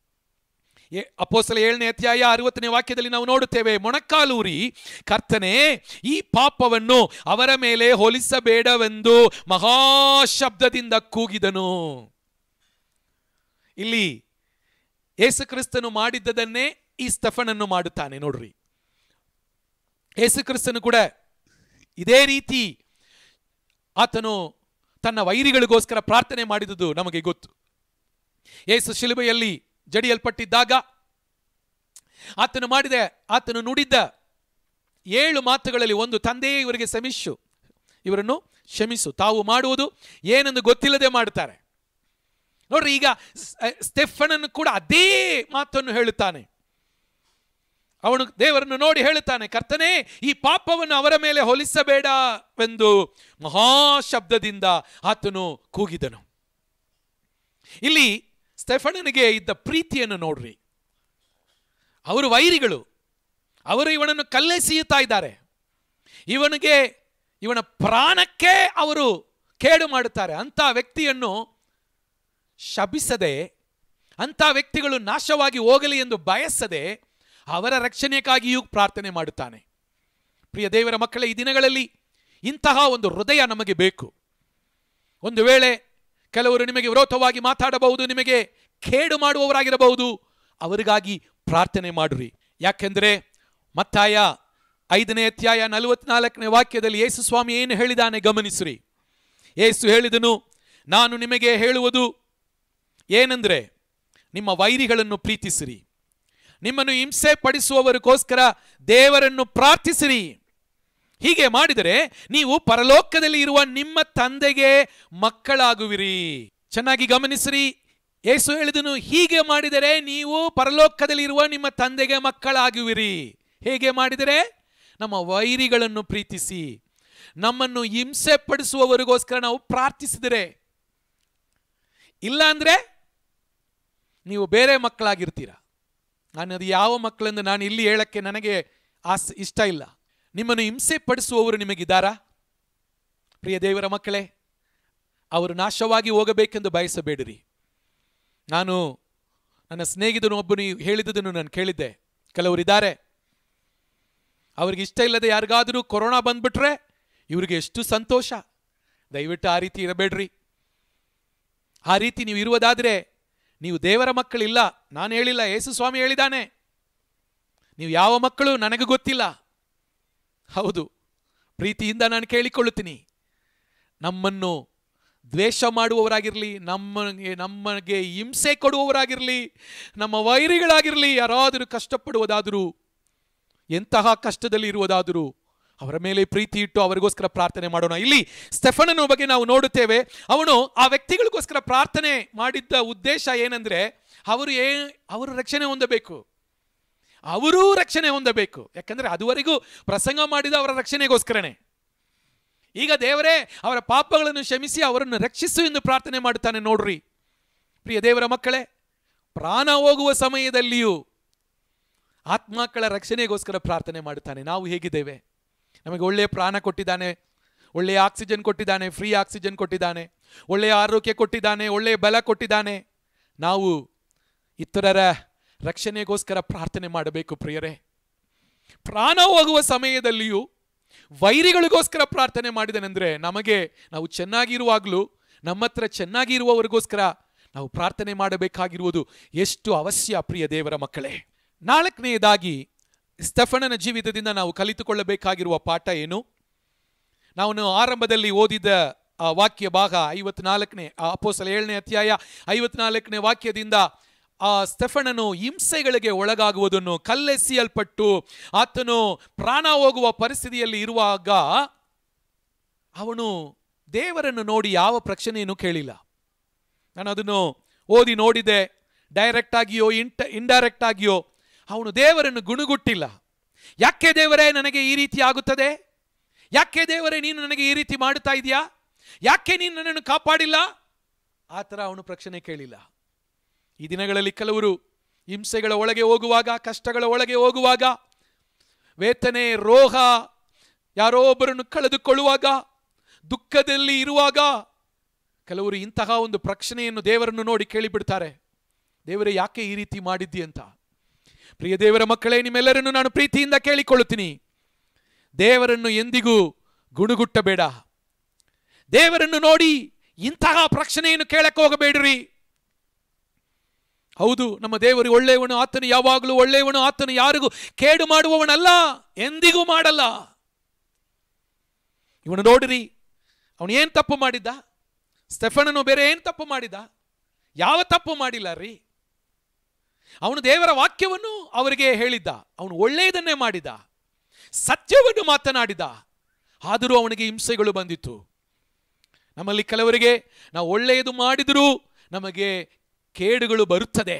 ಏ- ಅಪೋಸ್ತಲ ಏಳನೇ ಅಧ್ಯಾಯ ಅರವತ್ತನೇ ವಾಕ್ಯದಲ್ಲಿ ನಾವು ನೋಡುತ್ತೇವೆ ಮೊಣಕಾಲೂರಿ ಕರ್ತನೆ ಈ ಪಾಪವನ್ನು ಅವರ ಮೇಲೆ ಹೋಲಿಸಬೇಡವೆಂದು ಮಹಾಶಬ್ದದಿಂದ ಕೂಗಿದನು ಇಲ್ಲಿ ಯೇಸುಕ್ರಿಸ್ತನು ಮಾಡಿದ್ದದನ್ನೇ ಈ ಸ್ಟಫನನ್ನು ಮಾಡುತ್ತಾನೆ ನೋಡ್ರಿ ಯೇಸುಕ್ರಿಸ್ತನು ಕೂಡ ಇದೇ ರೀತಿ ಆತನು ತನ್ನ ವೈರಿಗಳಿಗೋಸ್ಕರ ಪ್ರಾರ್ಥನೆ ಮಾಡಿದುದು ನಮಗೆ ಗೊತ್ತು ಯೇಸು ಶಿಲುಬೆಯಲ್ಲಿ ಜಡಿಯಲ್ಪಟ್ಟಿದ್ದಾಗ ಆತನು ಮಾಡಿದ ಆತನು ನುಡಿದ್ದ ಏಳು ಮಾತುಗಳಲ್ಲಿ ಒಂದು ತಂದೆಯೇ ಇವರಿಗೆ ಕ್ಷಮಿಸು ಇವರನ್ನು ಕ್ಷಮಿಸು ತಾವು ಮಾಡುವುದು ಏನೆಂದು ಗೊತ್ತಿಲ್ಲದೆ ಮಾಡ್ತಾರೆ ನೋಡ್ರಿ ಈಗ ಸ್- ಸ್ಟೆಫನನ್ನು ಕೂಡ ಅದೇ ಮಾತನ್ನು ಹೇಳುತ್ತಾನೆ ಅವನು ದೇವರನ್ನು ನೋಡಿ ಹೇಳುತ್ತಾನೆ ಕರ್ತನೇ ಈ ಪಾಪವನ್ನು ಅವರ ಮೇಲೆ ಹೊಲಿಸಬೇಡವೆಂದು ಮಹಾಶಬ್ದದಿಂದ ಆತನು ಕೂಗಿದನು ಇಲ್ಲಿ ಸ್ಟೆಫನನಿಗೆ ಇದ್ದ ಪ್ರೀತಿಯನ್ನು ನೋಡ್ರಿ ಅವರು ವೈರಿಗಳು ಅವರು ಇವನನ್ನು ಕಲ್ಲೆಸೆಯುತ್ತಾ ಇದ್ದಾರೆ ಇವನಿಗೆ ಇವನ ಪ್ರಾಣಕ್ಕೆ ಅವರು ಕೇಡು ಮಾಡುತ್ತಾರೆ ಅಂಥ ವ್ಯಕ್ತಿಯನ್ನು ಶಪಿಸದೆ ಅಂಥ ವ್ಯಕ್ತಿಗಳು ನಾಶವಾಗಿ ಹೋಗಲಿ ಎಂದು ಬಯಸದೆ ಅವರ ರಕ್ಷಣೆಗಾಗಿಯೂ ಪ್ರಾರ್ಥನೆ ಮಾಡುತ್ತಾನೆ ಪ್ರಿಯ ದೇವರ ಮಕ್ಕಳೇ ಈ ದಿನಗಳಲ್ಲಿ ಇಂತಹ ಒಂದು ಹೃದಯ ನಮಗೆ ಬೇಕು ಒಂದು ವೇಳೆ ಕೆಲವರು ನಿಮಗೆ ವಿರೋಧವಾಗಿ ಮಾತಾಡಬಹುದು ನಿಮಗೆ ಕೇಡು ಮಾಡುವವರಾಗಿರಬಹುದು ಅವರಿಗಾಗಿ ಪ್ರಾರ್ಥನೆ ಮಾಡಿರಿ ಯಾಕೆಂದರೆ ಮತ್ತಾಯ ಐದನೇ ಅಧ್ಯಾಯ ನಲವತ್ನಾಲ್ಕನೇ ವಾಕ್ಯದಲ್ಲಿ ಯೇಸು ಸ್ವಾಮಿ ಏನು ಹೇಳಿದಾನೆ ಗಮನಿಸಿರಿ ಯೇಸು ಹೇಳಿದನು ನಾನು ನಿಮಗೆ ಹೇಳುವುದು ಏನೆಂದರೆ ನಿಮ್ಮ ವೈರಿಗಳನ್ನು ಪ್ರೀತಿಸಿರಿ ನಿಮ್ಮನ್ನು ಹಿಂಸೆ ಪಡಿಸುವವರಿಗೋಸ್ಕರ ದೇವರನ್ನು ಪ್ರಾರ್ಥಿಸಿರಿ ಹೀಗೆ ಮಾಡಿದರೆ ನೀವು ಪರಲೋಕದಲ್ಲಿ ಇರುವ ನಿಮ್ಮ ತಂದೆಗೆ ಮಕ್ಕಳಾಗುವಿರಿ ಚೆನ್ನಾಗಿ ಗಮನಿಸಿರಿ ಯೇಸು ಹೇಳಿದನು ಹೀಗೆ ಮಾಡಿದರೆ ನೀವು ಪರಲೋಕದಲ್ಲಿ ಇರುವ ನಿಮ್ಮ ತಂದೆಗೆ ಮಕ್ಕಳಾಗುವಿರಿ ಹೇಗೆ ಮಾಡಿದರೆ ನಮ್ಮ ವೈರಿಗಳನ್ನು ಪ್ರೀತಿಸಿ ನಮ್ಮನ್ನು ಹಿಂಸೆ ಪಡಿಸುವವರಿಗೋಸ್ಕರ ನಾವು ಪ್ರಾರ್ಥಿಸಿದರೆ ಇಲ್ಲ ಅಂದ್ರೆ ನೀವು ಬೇರೆ ಮಕ್ಕಳಾಗಿರ್ತೀರ ನಾನು ಅದು ಯಾವ ಮಕ್ಕಳೆಂದು ನಾನು ಇಲ್ಲಿ ಹೇಳಕ್ಕೆ ನನಗೆ ಆಸ್ ಇಷ್ಟ ಇಲ್ಲ ನಿಮ್ಮನ್ನು ಹಿಂಸೆ ಪಡಿಸುವವರು ನಿಮಗಿದ್ದಾರಾ ಪ್ರಿಯ ದೇವರ ಮಕ್ಕಳೇ ಅವರು ನಾಶವಾಗಿ ಹೋಗಬೇಕೆಂದು ಬಯಸಬೇಡಿರಿ ನಾನು ನನ್ನ ಸ್ನೇಹಿತನು ಒಬ್ಬನು ಹೇಳಿದುದನ್ನು ನಾನು ಕೇಳಿದ್ದೆ ಕೆಲವರಿದ್ದಾರೆ ಅವ್ರಿಗೆ ಇಷ್ಟ ಇಲ್ಲದೆ ಯಾರಿಗಾದರೂ ಕೊರೋನಾ ಬಂದ್ಬಿಟ್ರೆ ಇವ್ರಿಗೆ ಎಷ್ಟು ಸಂತೋಷ ದಯವಿಟ್ಟು ಆ ರೀತಿ ಇರಬೇಡ್ರಿ ಆ ರೀತಿ ನೀವು ಇರುವುದಾದರೆ ನೀವು ದೇವರ ಮಕ್ಕಳಿಲ್ಲ ನಾನು ಹೇಳಿಲ್ಲ ಯೇಸು ಸ್ವಾಮಿ ಹೇಳಿದ್ದಾನೆ ನೀವು ಯಾವ ಮಕ್ಕಳು ನನಗೆ ಗೊತ್ತಿಲ್ಲ ಹೌದು ಪ್ರೀತಿಯಿಂದ ನಾನು ಕೇಳಿಕೊಳ್ಳುತ್ತೀನಿ ನಮ್ಮನ್ನು ದ್ವೇಷ ಮಾಡುವವರಾಗಿರಲಿ ನಮಗೆ ನಮಗೆ ಹಿಂಸೆ ಕೊಡುವವರಾಗಿರಲಿ ನಮ್ಮ ವೈರಿಗಳಾಗಿರಲಿ ಯಾರಾದರೂ ಕಷ್ಟಪಡುವುದಾದರೂ ಎಂತಹ ಕಷ್ಟದಲ್ಲಿ ಇರುವುದಾದರೂ ಅವರ ಮೇಲೆ ಪ್ರೀತಿ ಇಟ್ಟು ಅವರಿಗೋಸ್ಕರ ಪ್ರಾರ್ಥನೆ ಮಾಡೋಣ ಇಲ್ಲಿ ಸ್ಟೆಫನನ ಬಗ್ಗೆ ನಾವು ನೋಡುತ್ತೇವೆ ಅವನು ಆ ವ್ಯಕ್ತಿಗಳಿಗೋಸ್ಕರ ಪ್ರಾರ್ಥನೆ ಮಾಡಿದ್ದ ಉದ್ದೇಶ ಏನಂದ್ರೆ ಅವರು ಏ ಅವರು ರಕ್ಷಣೆ ಹೊಂದಬೇಕು ಅವರೂ ರಕ್ಷಣೆ ಹೊಂದಬೇಕು ಯಾಕಂದ್ರೆ ಅದುವರೆಗೂ ಪ್ರಸಂಗ ಮಾಡಿದ ಅವರ ರಕ್ಷಣೆಗೋಸ್ಕರನೇ ಈಗ ದೇವರೇ ಅವರ ಪಾಪಗಳನ್ನು ಕ್ಷಮಿಸಿ ಅವರನ್ನು ರಕ್ಷಿಸು ಎಂದು ಪ್ರಾರ್ಥನೆ ಮಾಡುತ್ತಾನೆ ನೋಡ್ರಿ ಪ್ರಿಯ ದೇವರ ಮಕ್ಕಳೇ ಪ್ರಾಣ ಹೋಗುವ ಸಮಯದಲ್ಲಿಯೂ ಆತ್ಮಕ್ಕಳ ರಕ್ಷಣೆಗೋಸ್ಕರ ಪ್ರಾರ್ಥನೆ ಮಾಡುತ್ತಾನೆ ನಾವು ಹೇಗಿದ್ದೇವೆ ನಮಗೆ ಒಳ್ಳೆಯ ಪ್ರಾಣ ಕೊಟ್ಟಿದ್ದಾನೆ ಒಳ್ಳೆಯ ಆಕ್ಸಿಜನ್ ಕೊಟ್ಟಿದ್ದಾನೆ ಫ್ರೀ ಆಕ್ಸಿಜನ್ ಕೊಟ್ಟಿದ್ದಾನೆ ಒಳ್ಳೆಯ ಆರೋಗ್ಯ ಕೊಟ್ಟಿದ್ದಾನೆ ಒಳ್ಳೆಯ ಬಲ ಕೊಟ್ಟಿದ್ದಾನೆ ನಾವು ಇತರರ ರಕ್ಷಣೆಗೋಸ್ಕರ ಪ್ರಾರ್ಥನೆ ಮಾಡಬೇಕು ಪ್ರಿಯರೇ ಪ್ರಾಣ ಹೋಗುವ ಸಮಯದಲ್ಲಿಯೂ ವೈರಿಗಳಿಗೋಸ್ಕರ ಪ್ರಾರ್ಥನೆ ಮಾಡಿದನೆಂದ್ರೆ ನಮಗೆ ನಾವು ಚೆನ್ನಾಗಿರುವಾಗಲೂ ನಮ್ಮ ಹತ್ರ ಚೆನ್ನಾಗಿರುವವರಿಗೋಸ್ಕರ ನಾವು ಪ್ರಾರ್ಥನೆ ಮಾಡಬೇಕಾಗಿರುವುದು ಎಷ್ಟು ಅವಶ್ಯ ಪ್ರಿಯ ದೇವರ ಮಕ್ಕಳೇ ನಾಲ್ಕನೆಯದಾಗಿ ಸ್ಟೆಫನನ ಜೀವಿತದಿಂದ ನಾವು ಕಲಿತುಕೊಳ್ಳಬೇಕಾಗಿರುವ ಪಾಠ ಏನು ನಾವು ಆರಂಭದಲ್ಲಿ ಓದಿದ ಆ ವಾಕ್ಯ ಭಾಗ ಐವತ್ನಾಲ್ಕನೇ ಅಪೋಸಲ ಏಳನೇ ಅಧ್ಯಾಯ ಐವತ್ನಾಲ್ಕನೇ ವಾಕ್ಯದಿಂದ ಆ ಸ್ಟೆಫನನು ಹಿಂಸೆಗಳಿಗೆ ಒಳಗಾಗುವುದನ್ನು ಕಲ್ಲೆಸೆಯಲ್ಪಟ್ಟು ಆತನು ಪ್ರಾಣ ಹೋಗುವ ಪರಿಸ್ಥಿತಿಯಲ್ಲಿ ಇರುವಾಗ ಅವನು ದೇವರನ್ನು ನೋಡಿ ಯಾವ ಪ್ರಶ್ನೆಯನ್ನು ಕೇಳಿಲ್ಲ ನಾನು ಅದನ್ನು ಓದಿ ನೋಡಿದೆ ಡೈರೆಕ್ಟ್ ಆಗಿಯೋ ಇಂಟ ಇಂಡೈರೆಕ್ಟ್ ಆಗಿಯೋ ಅವನು ದೇವರನ್ನು ಗುಣಗುಟ್ಟಿಲ್ಲ ಯಾಕೆ ದೇವರೇ ನನಗೆ ಈ ರೀತಿ ಆಗುತ್ತದೆ ಯಾಕೆ ದೇವರೇ ನೀನು ನನಗೆ ಈ ರೀತಿ ಮಾಡುತ್ತಾ ಇದೆಯಾ ಯಾಕೆ ನೀನು ನನ್ನನ್ನು ಕಾಪಾಡಿಲ್ಲ ಆ ಥರ ಅವನು ಪ್ರಶ್ನೆ ಕೇಳಿಲ್ಲ ಈ ದಿನಗಳಲ್ಲಿ ಕೆಲವರು ಹಿಂಸೆಗಳ ಒಳಗೆ ಹೋಗುವಾಗ ಕಷ್ಟಗಳ ಒಳಗೆ ಹೋಗುವಾಗ ವೇತನೆ ರೋಗ ಯಾರೋ ಒಬ್ಬರನ್ನು ಕಳೆದುಕೊಳ್ಳುವಾಗ ದುಃಖದಲ್ಲಿ ಇರುವಾಗ ಕೆಲವರು ಇಂತಹ ಒಂದು ಪ್ರಶ್ನೆಯನ್ನು ದೇವರನ್ನು ನೋಡಿ ಕೇಳಿಬಿಡ್ತಾರೆ ದೇವರೇ ಯಾಕೆ ಈ ರೀತಿ ಮಾಡಿದ್ದಿ ಅಂತ ಪ್ರಿಯ ದೇವರ ಮಕ್ಕಳೇ ನಿಮ್ಮೆಲ್ಲರನ್ನು ನಾನು ಪ್ರೀತಿಯಿಂದ ಕೇಳಿಕೊಳ್ಳುತ್ತೀನಿ ದೇವರನ್ನು ಎಂದಿಗೂ ಗುಣಗುಟ್ಟಬೇಡ ದೇವರನ್ನು ನೋಡಿ ಇಂತಹ ಪ್ರಶ್ನೆಯನ್ನು ಕೇಳಕ್ಕೆ ಹೋಗಬೇಡ್ರಿ ಹೌದು ನಮ್ಮ ದೇವರು ಒಳ್ಳೆಯವನು ಆತನು ಯಾವಾಗಲೂ ಒಳ್ಳೆಯವನು ಆತನು ಯಾರಿಗೂ ಕೇಡು ಮಾಡುವವನಲ್ಲ ಎಂದಿಗೂ ಮಾಡಲ್ಲ ಇವನು ನೋಡಿರಿ ಅವನು ಏನು ತಪ್ಪು ಮಾಡಿದ್ದ ಸ್ಟೆಫನನು ಬೇರೆ ಏನು ತಪ್ಪು ಮಾಡಿದ ಯಾವ ತಪ್ಪು ಮಾಡಿಲ್ಲ ರೀ ಅವನು ದೇವರ ವಾಕ್ಯವನ್ನು ಅವರಿಗೆ ಹೇಳಿದ್ದ ಅವನು ಒಳ್ಳೆಯದನ್ನೇ ಮಾಡಿದ ಸತ್ಯವನ್ನು ಮಾತನಾಡಿದ ಆದರೂ ಅವನಿಗೆ ಹಿಂಸೆಗಳು ಬಂದಿತ್ತು ನಮ್ಮಲ್ಲಿ ಕೆಲವರಿಗೆ ನಾವು ಒಳ್ಳೆಯದು ಮಾಡಿದರೂ ನಮಗೆ ಕೇಡುಗಳು ಬರುತ್ತದೆ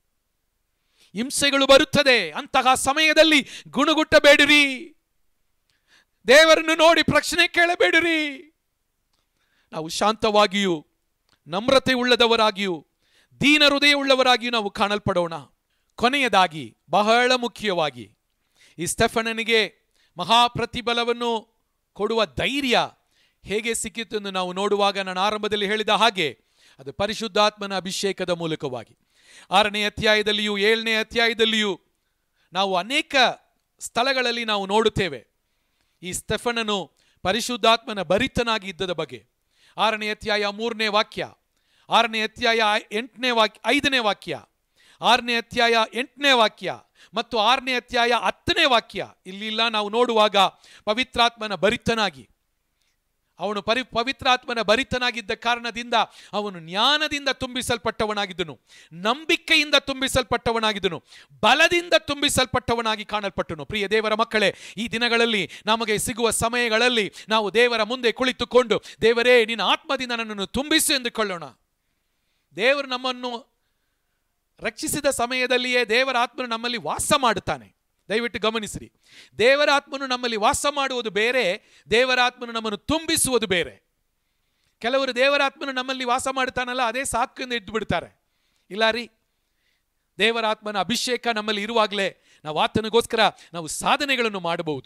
ಹಿಂಸೆಗಳು ಬರುತ್ತದೆ ಅಂತಹ ಸಮಯದಲ್ಲಿ ಗುಣಗುಟ್ಟಬೇಡಿರಿ ದೇವರನ್ನು ನೋಡಿ ಪ್ರಶ್ನೆ ಕೇಳಬೇಡಿರಿ ನಾವು ಶಾಂತವಾಗಿಯೂ ನಮ್ರತೆ ಉಳ್ಳದವರಾಗಿಯೂ ದೀನ ಹೃದಯ ಉಳ್ಳವರಾಗಿಯೂ ನಾವು ಕಾಣಲ್ಪಡೋಣ ಕೊನೆಯದಾಗಿ ಬಹಳ ಮುಖ್ಯವಾಗಿ ಈ ಸ್ಟೆಫನನಿಗೆ ಮಹಾಪ್ರತಿಫಲವನ್ನು ಕೊಡುವ ಧೈರ್ಯ ಹೇಗೆ ಸಿಕ್ಕಿತು ಎಂದು ನಾವು ನೋಡುವಾಗ ನಾನು ಆರಂಭದಲ್ಲಿ ಹೇಳಿದ ಹಾಗೆ ಅದು ಪರಿಶುದ್ಧಾತ್ಮನ ಅಭಿಷೇಕದ ಮೂಲಕವಾಗಿ ಆರನೇ ಅಧ್ಯಾಯದಲ್ಲಿಯೂ ಏಳನೇ ಅಧ್ಯಾಯದಲ್ಲಿಯೂ ನಾವು ಅನೇಕ ಸ್ಥಳಗಳಲ್ಲಿ ನಾವು ನೋಡುತ್ತೇವೆ ಈ ಸ್ಟೆಫನನು ಪರಿಶುದ್ಧಾತ್ಮನ ಭರಿತನಾಗಿ ಇದ್ದದ ಬಗ್ಗೆ ಆರನೇ ಅಧ್ಯಾಯ ಮೂರನೇ ವಾಕ್ಯ ಆರನೇ ಅಧ್ಯಾಯ ಎಂಟನೇ ವಾಕ್ಯ ಐದನೇ ವಾಕ್ಯ ಆರನೇ ಅಧ್ಯಾಯ ಎಂಟನೇ ವಾಕ್ಯ ಮತ್ತು ಆರನೇ ಅಧ್ಯಾಯ ಹತ್ತನೇ ವಾಕ್ಯ ಇಲ್ಲಿಲ್ಲ ನಾವು ನೋಡುವಾಗ ಪವಿತ್ರಾತ್ಮನ ಭರಿತನಾಗಿ ಅವನು ಪರಿ ಪವಿತ್ರಾತ್ಮನ ಭರಿತನಾಗಿದ್ದ ಕಾರಣದಿಂದ ಅವನು ಜ್ಞಾನದಿಂದ ತುಂಬಿಸಲ್ಪಟ್ಟವನಾಗಿದ್ದನು ನಂಬಿಕೆಯಿಂದ ತುಂಬಿಸಲ್ಪಟ್ಟವನಾಗಿದ್ದನು ಬಲದಿಂದ ತುಂಬಿಸಲ್ಪಟ್ಟವನಾಗಿ ಕಾಣಲ್ಪಟ್ಟನು ಪ್ರಿಯ ದೇವರ ಮಕ್ಕಳೇ ಈ ದಿನಗಳಲ್ಲಿ ನಮಗೆ ಸಿಗುವ ಸಮಯಗಳಲ್ಲಿ ನಾವು ದೇವರ ಮುಂದೆ ಕುಳಿತುಕೊಂಡು ದೇವರೇ ನಿನ್ನ ಆತ್ಮದಿಂದ ನನ್ನನ್ನು ತುಂಬಿಸು ಎಂದುಕೊಳ್ಳೋಣ ದೇವರು ನಮ್ಮನ್ನು ರಕ್ಷಿಸಿದ ಸಮಯದಲ್ಲಿಯೇ ದೇವರ ಆತ್ಮನು ನಮ್ಮಲ್ಲಿ ವಾಸ ಮಾಡುತ್ತಾನೆ ದಯವಿಟ್ಟು ಗಮನಿಸಿರಿ ದೇವರ ಆತ್ಮನು ನಮ್ಮಲ್ಲಿ ವಾಸ ಮಾಡುವುದು ಬೇರೆ ದೇವರ ಆತ್ಮನು ನಮ್ಮನ್ನು ತುಂಬಿಸುವುದು ಬೇರೆ ಕೆಲವರು ದೇವರಾತ್ಮನು ನಮ್ಮಲ್ಲಿ ವಾಸ ಮಾಡ್ತಾನಲ್ಲ ಅದೇ ಸಾಕು ಎಂದು ಇದ್ದು ಬಿಡ್ತಾರೆ ಇಲ್ಲ ರೀ ದೇವರಾತ್ಮನ ಅಭಿಷೇಕ ನಮ್ಮಲ್ಲಿ ಇರುವಾಗಲೇ ನಾವು ಆತನಿಗೋಸ್ಕರ ನಾವು ಸಾಧನೆಗಳನ್ನು ಮಾಡಬಹುದು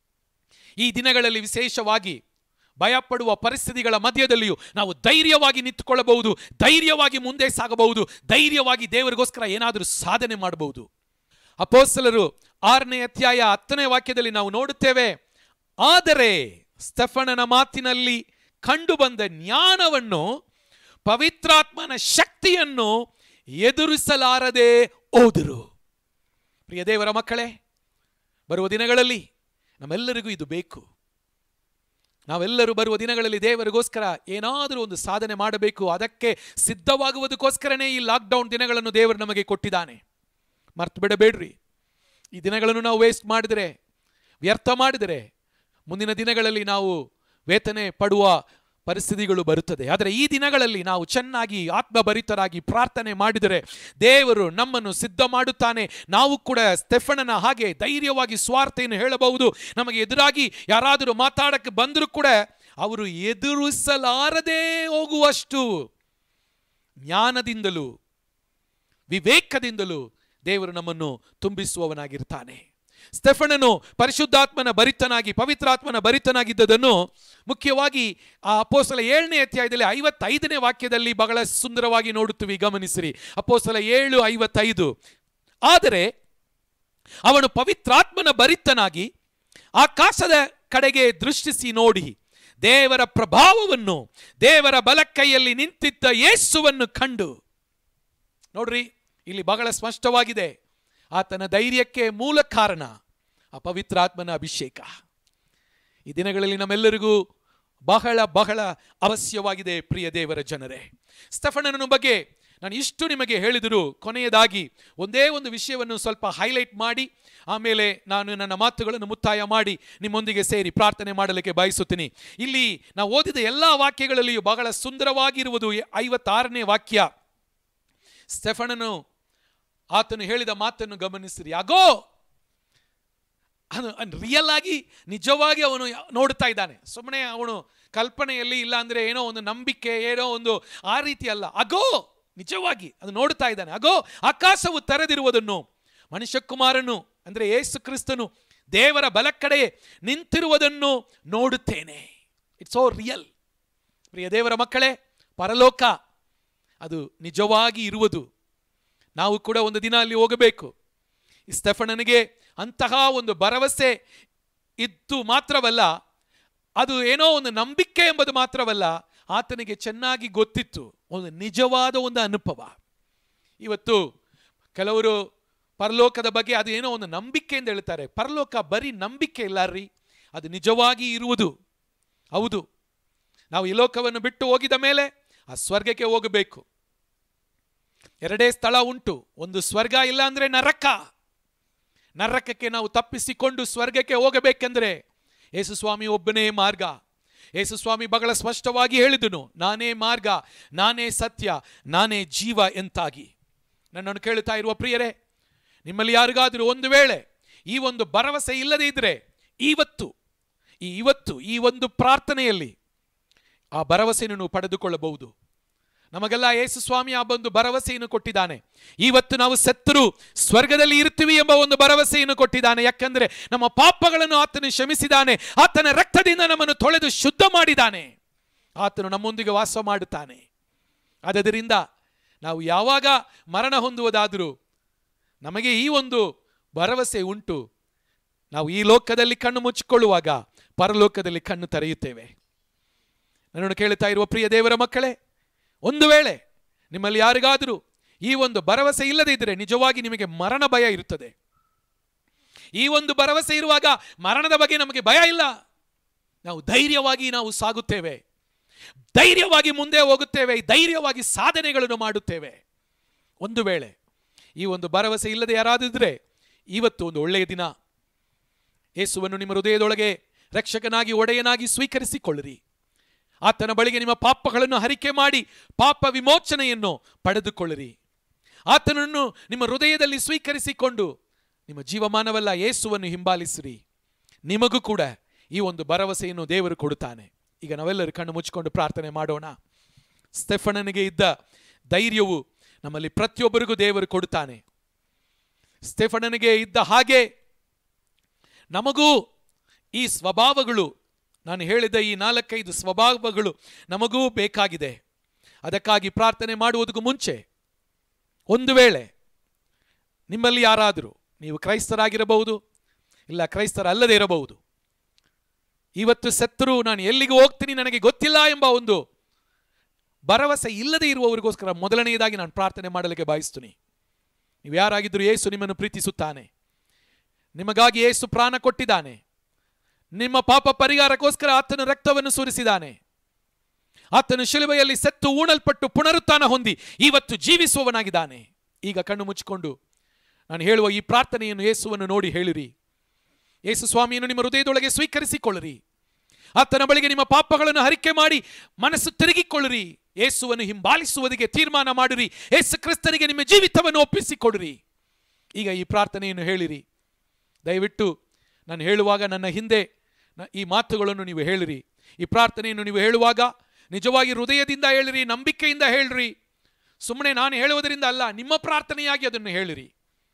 ಈ ದಿನಗಳಲ್ಲಿ ವಿಶೇಷವಾಗಿ ಭಯಪಡುವ ಪರಿಸ್ಥಿತಿಗಳ ಮಧ್ಯದಲ್ಲಿಯೂ ನಾವು ಧೈರ್ಯವಾಗಿ ನಿಂತುಕೊಳ್ಳಬಹುದು ಧೈರ್ಯವಾಗಿ ಮುಂದೆ ಸಾಗಬಹುದು ಧೈರ್ಯವಾಗಿ ದೇವರಿಗೋಸ್ಕರ ಏನಾದರೂ ಸಾಧನೆ ಮಾಡಬಹುದು ಅಪೋಸ್ತಲರು ಆರನೇ ಅಧ್ಯಾಯ ಹತ್ತನೇ ವಾಕ್ಯದಲ್ಲಿ ನಾವು ನೋಡುತ್ತೇವೆ ಆದರೆ ಸ್ಟೆಫನನ ಮಾತಿನಲ್ಲಿ ಕಂಡುಬಂದ ಜ್ಞಾನವನ್ನು ಪವಿತ್ರಾತ್ಮನ ಶಕ್ತಿಯನ್ನು ಎದುರಿಸಲಾರದೆ ಹೋದರು ಪ್ರಿಯ ದೇವರ ಮಕ್ಕಳೇ ಬರುವ ದಿನಗಳಲ್ಲಿ ನಮ್ಮೆಲ್ಲರಿಗೂ ಇದು ಬೇಕು ನಾವೆಲ್ಲರೂ ಬರುವ ದಿನಗಳಲ್ಲಿ ದೇವರಿಗೋಸ್ಕರ ಏನಾದರೂ ಒಂದು ಸಾಧನೆ ಮಾಡಬೇಕು ಅದಕ್ಕೆ ಸಿದ್ಧವಾಗುವುದಕ್ಕೋಸ್ಕರನೇ ಈ ಲಾಕ್ಡೌನ್ ದಿನಗಳನ್ನು ದೇವರು ನಮಗೆ ಕೊಟ್ಟಿದ್ದಾನೆ ಮರ್ತು ಬಿಡಬೇಡ್ರಿ ಈ ದಿನಗಳನ್ನು ನಾವು ವೇಸ್ಟ್ ಮಾಡಿದರೆ ವ್ಯರ್ಥ ಮಾಡಿದರೆ ಮುಂದಿನ ದಿನಗಳಲ್ಲಿ ನಾವು ವೇತನೆ ಪಡುವ ಪರಿಸ್ಥಿತಿಗಳು ಬರುತ್ತದೆ ಆದರೆ ಈ ದಿನಗಳಲ್ಲಿ ನಾವು ಚೆನ್ನಾಗಿ ಆತ್ಮಭರಿತರಾಗಿ ಪ್ರಾರ್ಥನೆ ಮಾಡಿದರೆ ದೇವರು ನಮ್ಮನ್ನು ಸಿದ್ಧ ಮಾಡುತ್ತಾನೆ ನಾವು ಕೂಡ ಸ್ಟೆಫನನ ಹಾಗೆ ಧೈರ್ಯವಾಗಿ ಸ್ವಾರ್ಥೆಯನ್ನು ಹೇಳಬಹುದು ನಮಗೆ ಎದುರಾಗಿ ಯಾರಾದರೂ ಮಾತಾಡಕ್ಕೆ ಬಂದರೂ ಕೂಡ ಅವರು ಎದುರಿಸಲಾರದೇ ಹೋಗುವಷ್ಟು ಜ್ಞಾನದಿಂದಲೂ ವಿವೇಕದಿಂದಲೂ ದೇವರು ನಮ್ಮನ್ನು ತುಂಬಿಸುವವನಾಗಿರ್ತಾನೆ ಸ್ಟೆಫನನು ಪರಿಶುದ್ಧಾತ್ಮನ ಭರಿತನಾಗಿ ಪವಿತ್ರಾತ್ಮನ ಭರಿತನಾಗಿದ್ದದನ್ನು ಮುಖ್ಯವಾಗಿ ಆ ಅಪೋಸಲ ಏಳನೇ ಅಧ್ಯಾಯದಲ್ಲಿ ಐವತ್ತೈದನೇ ವಾಕ್ಯದಲ್ಲಿ ಬಹಳ ಸುಂದರವಾಗಿ ನೋಡುತ್ತೀವಿ ಗಮನಿಸಿರಿ ಅಪೋಸಲ ಏಳು ಐವತ್ತೈದು ಆದರೆ ಅವನು ಪವಿತ್ರಾತ್ಮನ ಭರಿತನಾಗಿ ಆಕಾಶದ ಕಡೆಗೆ ದೃಷ್ಟಿಸಿ ನೋಡಿ ದೇವರ ಪ್ರಭಾವವನ್ನು ದೇವರ ಬಲಕ್ಕೈಯಲ್ಲಿ ನಿಂತಿದ್ದ ಯೇಸುವನ್ನು ಕಂಡು ನೋಡ್ರಿ ಇಲ್ಲಿ ಬಹಳ ಸ್ಪಷ್ಟವಾಗಿದೆ ಆತನ ಧೈರ್ಯಕ್ಕೆ ಮೂಲ ಕಾರಣ ಆ ಪವಿತ್ರಾತ್ಮನ ಅಭಿಷೇಕ ಈ ದಿನಗಳಲ್ಲಿ ನಮ್ಮೆಲ್ಲರಿಗೂ ಬಹಳ ಬಹಳ ಅವಶ್ಯವಾಗಿದೆ ಪ್ರಿಯ ದೇವರ ಜನರೇ ಸ್ಟಫನನ ಬಗ್ಗೆ ನಾನು ಇಷ್ಟು ನಿಮಗೆ ಹೇಳಿದರೂ ಕೊನೆಯದಾಗಿ ಒಂದೇ ಒಂದು ವಿಷಯವನ್ನು ಸ್ವಲ್ಪ ಹೈಲೈಟ್ ಮಾಡಿ ಆಮೇಲೆ ನಾನು ನನ್ನ ಮಾತುಗಳನ್ನು ಮುತ್ತಾಯ ಮಾಡಿ ನಿಮ್ಮೊಂದಿಗೆ ಸೇರಿ ಪ್ರಾರ್ಥನೆ ಮಾಡಲಿಕ್ಕೆ ಬಯಸುತ್ತೀನಿ ಇಲ್ಲಿ ನಾವು ಓದಿದ ಎಲ್ಲ ವಾಕ್ಯಗಳಲ್ಲಿಯೂ ಬಹಳ ಸುಂದರವಾಗಿರುವುದು ಐವತ್ತಾರನೇ ವಾಕ್ಯ ಸ್ಟೆಫನನು ಆತನು ಹೇಳಿದ ಮಾತನ್ನು ಗಮನಿಸಿರಿ ಆಗೋ ಅದು ರಿಯಲ್ ಆಗಿ ನಿಜವಾಗಿ ಅವನು ನೋಡ್ತಾ ಇದ್ದಾನೆ ಸುಮ್ಮನೆ ಅವನು ಕಲ್ಪನೆಯಲ್ಲಿ ಇಲ್ಲ ಅಂದ್ರೆ ಏನೋ ಒಂದು ನಂಬಿಕೆ ಏನೋ ಒಂದು ಆ ರೀತಿ ಅಲ್ಲ ಅಗೋ ನಿಜವಾಗಿ ಅದು ನೋಡ್ತಾ ಇದ್ದಾನೆ ಅಗೋ ಆಕಾಶವು ತೆರೆದಿರುವುದನ್ನು ಮನುಷ್ಯಕುಮಾರನು ಅಂದ್ರೆ ಯೇಸು ಕ್ರಿಸ್ತನು ದೇವರ ಬಲಕ್ಕಡೆ ನಿಂತಿರುವುದನ್ನು ನೋಡುತ್ತೇನೆ ಇಟ್ಸ್ ಓ ರಿಯಲ್ ಪ್ರಿಯ ದೇವರ ಮಕ್ಕಳೇ ಪರಲೋಕ ಅದು ನಿಜವಾಗಿ ಇರುವುದು ನಾವು ಕೂಡ ಒಂದು ದಿನ ಅಲ್ಲಿ ಹೋಗಬೇಕು ಈ ಸ್ಟೆಫನನಿಗೆ ಅಂತಹ ಒಂದು ಭರವಸೆ ಇದ್ದು ಮಾತ್ರವಲ್ಲ ಅದು ಏನೋ ಒಂದು ನಂಬಿಕೆ ಎಂಬುದು ಮಾತ್ರವಲ್ಲ ಆತನಿಗೆ ಚೆನ್ನಾಗಿ ಗೊತ್ತಿತ್ತು ಒಂದು ನಿಜವಾದ ಒಂದು ಅನುಭವ ಇವತ್ತು ಕೆಲವರು ಪರಲೋಕದ ಬಗ್ಗೆ ಅದು ಏನೋ ಒಂದು ನಂಬಿಕೆ ಎಂದು ಹೇಳ್ತಾರೆ ಪರಲೋಕ ಬರೀ ನಂಬಿಕೆ ಇಲ್ಲ ರೀ ಅದು ನಿಜವಾಗಿ ಇರುವುದು ಹೌದು ನಾವು ಈ ಲೋಕವನ್ನು ಬಿಟ್ಟು ಹೋಗಿದ ಮೇಲೆ ಆ ಸ್ವರ್ಗಕ್ಕೆ ಹೋಗಬೇಕು ಎರಡೇ ಸ್ಥಳ ಉಂಟು ಒಂದು ಸ್ವರ್ಗ ಇಲ್ಲ ಅಂದ್ರೆ ನರಕ ನರಕಕ್ಕೆ ನಾವು ತಪ್ಪಿಸಿಕೊಂಡು ಸ್ವರ್ಗಕ್ಕೆ ಹೋಗಬೇಕೆಂದ್ರೆ ಯೇಸು ಸ್ವಾಮಿ ಒಬ್ಬನೇ ಮಾರ್ಗ ಯೇಸು ಸ್ವಾಮಿ ಬಹಳ ಸ್ಪಷ್ಟವಾಗಿ ಹೇಳಿದನು ನಾನೇ ಮಾರ್ಗ ನಾನೇ ಸತ್ಯ ನಾನೇ ಜೀವ ಎಂತಾಗಿ ನನ್ನನ್ನು ಕೇಳುತ್ತಾ ಇರುವ ಪ್ರಿಯರೇ ನಿಮ್ಮಲ್ಲಿ ಯಾರಿಗಾದರೂ ಒಂದು ವೇಳೆ ಈ ಒಂದು ಭರವಸೆ ಇಲ್ಲದೇ ಇದ್ರೆ ಇವತ್ತು ಈ ಇವತ್ತು ಈ ಒಂದು ಪ್ರಾರ್ಥನೆಯಲ್ಲಿ ಆ ಭರವಸೆಯನ್ನು ನೀವು ಪಡೆದುಕೊಳ್ಳಬಹುದು ನಮಗೆಲ್ಲ ಯೇಸು ಸ್ವಾಮಿ ಆ ಒಂದು ಭರವಸೆಯನ್ನು ಕೊಟ್ಟಿದ್ದಾನೆ ಇವತ್ತು ನಾವು ಸತ್ತರು ಸ್ವರ್ಗದಲ್ಲಿ ಇರ್ತೀವಿ ಎಂಬ ಒಂದು ಭರವಸೆಯನ್ನು ಕೊಟ್ಟಿದ್ದಾನೆ ಯಾಕಂದ್ರೆ ನಮ್ಮ ಪಾಪಗಳನ್ನು ಆತನು ಕ್ಷಮಿಸಿದ್ದಾನೆ ಆತನ ರಕ್ತದಿಂದ ನಮ್ಮನ್ನು ತೊಳೆದು ಶುದ್ಧ ಮಾಡಿದ್ದಾನೆ ಆತನು ನಮ್ಮೊಂದಿಗೆ ವಾಸ ಮಾಡುತ್ತಾನೆ ಆದ್ದರಿಂದ ನಾವು ಯಾವಾಗ ಮರಣ ಹೊಂದುವುದಾದರೂ ನಮಗೆ ಈ ಒಂದು ಭರವಸೆ ಉಂಟು ನಾವು ಈ ಲೋಕದಲ್ಲಿ ಕಣ್ಣು ಮುಚ್ಚಿಕೊಳ್ಳುವಾಗ ಪರಲೋಕದಲ್ಲಿ ಕಣ್ಣು ತೆರೆಯುತ್ತೇವೆ ನನ್ನನ್ನು ಕೇಳುತ್ತಾ ಇರುವ ಪ್ರಿಯ ದೇವರ ಮಕ್ಕಳೇ ಒಂದು ವೇಳೆ ನಿಮ್ಮಲ್ಲಿ ಯಾರಿಗಾದರೂ ಈ ಒಂದು ಭರವಸೆ ಇಲ್ಲದೇ ಇದ್ದರೆ ನಿಜವಾಗಿ ನಿಮಗೆ ಮರಣ ಭಯ ಇರುತ್ತದೆ ಈ ಒಂದು ಭರವಸೆ ಇರುವಾಗ ಮರಣದ ಬಗ್ಗೆ ನಮಗೆ ಭಯ ಇಲ್ಲ ನಾವು ಧೈರ್ಯವಾಗಿ ನಾವು ಸಾಗುತ್ತೇವೆ ಧೈರ್ಯವಾಗಿ ಮುಂದೆ ಹೋಗುತ್ತೇವೆ ಧೈರ್ಯವಾಗಿ ಸಾಧನೆಗಳನ್ನು ಮಾಡುತ್ತೇವೆ ಒಂದು ವೇಳೆ ಈ ಒಂದು ಭರವಸೆ ಇಲ್ಲದೆ ಯಾರಾದಿದ್ರೆ ಇವತ್ತು ಒಂದು ಒಳ್ಳೆಯ ದಿನ ಯೇಸುವನ್ನು ನಿಮ್ಮ ಹೃದಯದೊಳಗೆ ರಕ್ಷಕನಾಗಿ ಒಡೆಯನಾಗಿ ಸ್ವೀಕರಿಸಿಕೊಳ್ಳಿರಿ ಆತನ ಬಳಿಗೆ ನಿಮ್ಮ ಪಾಪಗಳನ್ನು ಹರಿಕೆ ಮಾಡಿ ಪಾಪ ವಿಮೋಚನೆಯನ್ನು ಪಡೆದುಕೊಳ್ಳಿರಿ ಆತನನ್ನು ನಿಮ್ಮ ಹೃದಯದಲ್ಲಿ ಸ್ವೀಕರಿಸಿಕೊಂಡು ನಿಮ್ಮ ಜೀವಮಾನವಲ್ಲ ಯೇಸುವನ್ನು ಹಿಂಬಾಲಿಸಿರಿ ನಿಮಗೂ ಕೂಡ ಈ ಒಂದು ಭರವಸೆಯನ್ನು ದೇವರು ಕೊಡುತ್ತಾನೆ ಈಗ ನಾವೆಲ್ಲರೂ ಕಣ್ಣು ಮುಚ್ಚಿಕೊಂಡು ಪ್ರಾರ್ಥನೆ ಮಾಡೋಣ ಸ್ಟೆಫನನಿಗೆ ಇದ್ದ ಧೈರ್ಯವು ನಮ್ಮಲ್ಲಿ ಪ್ರತಿಯೊಬ್ಬರಿಗೂ ದೇವರು ಕೊಡುತ್ತಾನೆ ಸ್ಟೆಫನನಿಗೆ ಇದ್ದ ಹಾಗೆ ನಮಗೂ ಈ ಸ್ವಭಾವಗಳು ನಾನು ಹೇಳಿದ ಈ ನಾಲ್ಕೈದು ಸ್ವಭಾವಗಳು ನಮಗೂ ಬೇಕಾಗಿದೆ ಅದಕ್ಕಾಗಿ ಪ್ರಾರ್ಥನೆ ಮಾಡುವುದಕ್ಕೂ ಮುಂಚೆ ಒಂದು ವೇಳೆ ನಿಮ್ಮಲ್ಲಿ ಯಾರಾದರೂ ನೀವು ಕ್ರೈಸ್ತರಾಗಿರಬಹುದು ಇಲ್ಲ ಕ್ರೈಸ್ತರಲ್ಲದೆ ಇರಬಹುದು ಇವತ್ತು ಸತ್ತರೂ ನಾನು ಎಲ್ಲಿಗೆ ಹೋಗ್ತೀನಿ ನನಗೆ ಗೊತ್ತಿಲ್ಲ ಎಂಬ ಒಂದು ಭರವಸೆ ಇಲ್ಲದೆ ಇರುವವರಿಗೋಸ್ಕರ ಮೊದಲನೆಯದಾಗಿ ನಾನು ಪ್ರಾರ್ಥನೆ ಮಾಡಲಿಕ್ಕೆ ಬಯಸ್ತೀನಿ ನೀವು ಯಾರಾಗಿದ್ದರೂ ಏಸು ನಿಮ್ಮನ್ನು ಪ್ರೀತಿಸುತ್ತಾನೆ ನಿಮಗಾಗಿ ಏಸು ಪ್ರಾಣ ಕೊಟ್ಟಿದ್ದಾನೆ ನಿಮ್ಮ ಪಾಪ ಪರಿಹಾರಕ್ಕೋಸ್ಕರ ಆತನು ರಕ್ತವನ್ನು ಸುರಿಸಿದ್ದಾನೆ ಆತನು ಶಿಲುಬೆಯಲ್ಲಿ ಸತ್ತು ಊಣಲ್ಪಟ್ಟು ಪುನರುತ್ಥಾನ ಹೊಂದಿ ಇವತ್ತು ಜೀವಿಸುವವನಾಗಿದ್ದಾನೆ ಈಗ ಕಣ್ಣು ಮುಚ್ಚಿಕೊಂಡು ನಾನು ಹೇಳುವ ಈ ಪ್ರಾರ್ಥನೆಯನ್ನು ಯೇಸುವನ್ನು ನೋಡಿ ಹೇಳಿರಿ ಯೇಸು ಸ್ವಾಮಿಯನ್ನು ನಿಮ್ಮ ಹೃದಯದೊಳಗೆ ಸ್ವೀಕರಿಸಿಕೊಳ್ಳಿರಿ ಆತನ ಬಳಿಗೆ ನಿಮ್ಮ ಪಾಪಗಳನ್ನು ಹರಿಕೆ ಮಾಡಿ ಮನಸ್ಸು ತಿರುಗಿಕೊಳ್ಳಿರಿ ಯೇಸುವನ್ನು ಹಿಂಬಾಲಿಸುವುದಕ್ಕೆ ತೀರ್ಮಾನ ಮಾಡಿರಿ ಯೇಸು ಕ್ರಿಸ್ತನಿಗೆ ನಿಮ್ಮ ಜೀವಿತವನ್ನು ಒಪ್ಪಿಸಿಕೊಡಿರಿ ಈಗ ಈ ಪ್ರಾರ್ಥನೆಯನ್ನು ಹೇಳಿರಿ ದಯವಿಟ್ಟು ನಾನು ಹೇಳುವಾಗ ನನ್ನ ಹಿಂದೆ ನ- ಈ ಮಾತುಗಳನ್ನು ನೀವು ಹೇಳಿರಿ ಈ ಪ್ರಾರ್ಥನೆಯನ್ನು ನೀವು ಹೇಳುವಾಗ ನಿಜವಾಗಿ ಹೃದಯದಿಂದ ಹೇಳಿರಿ ನಂಬಿಕೆಯಿಂದ ಹೇಳಿರಿ ಸುಮ್ಮನೆ ನಾನು ಹೇಳುವುದರಿಂದ ಅಲ್ಲ ನಿಮ್ಮ ಪ್ರಾರ್ಥನೆಯಾಗಿ ಅದನ್ನು ಹೇಳಿರಿ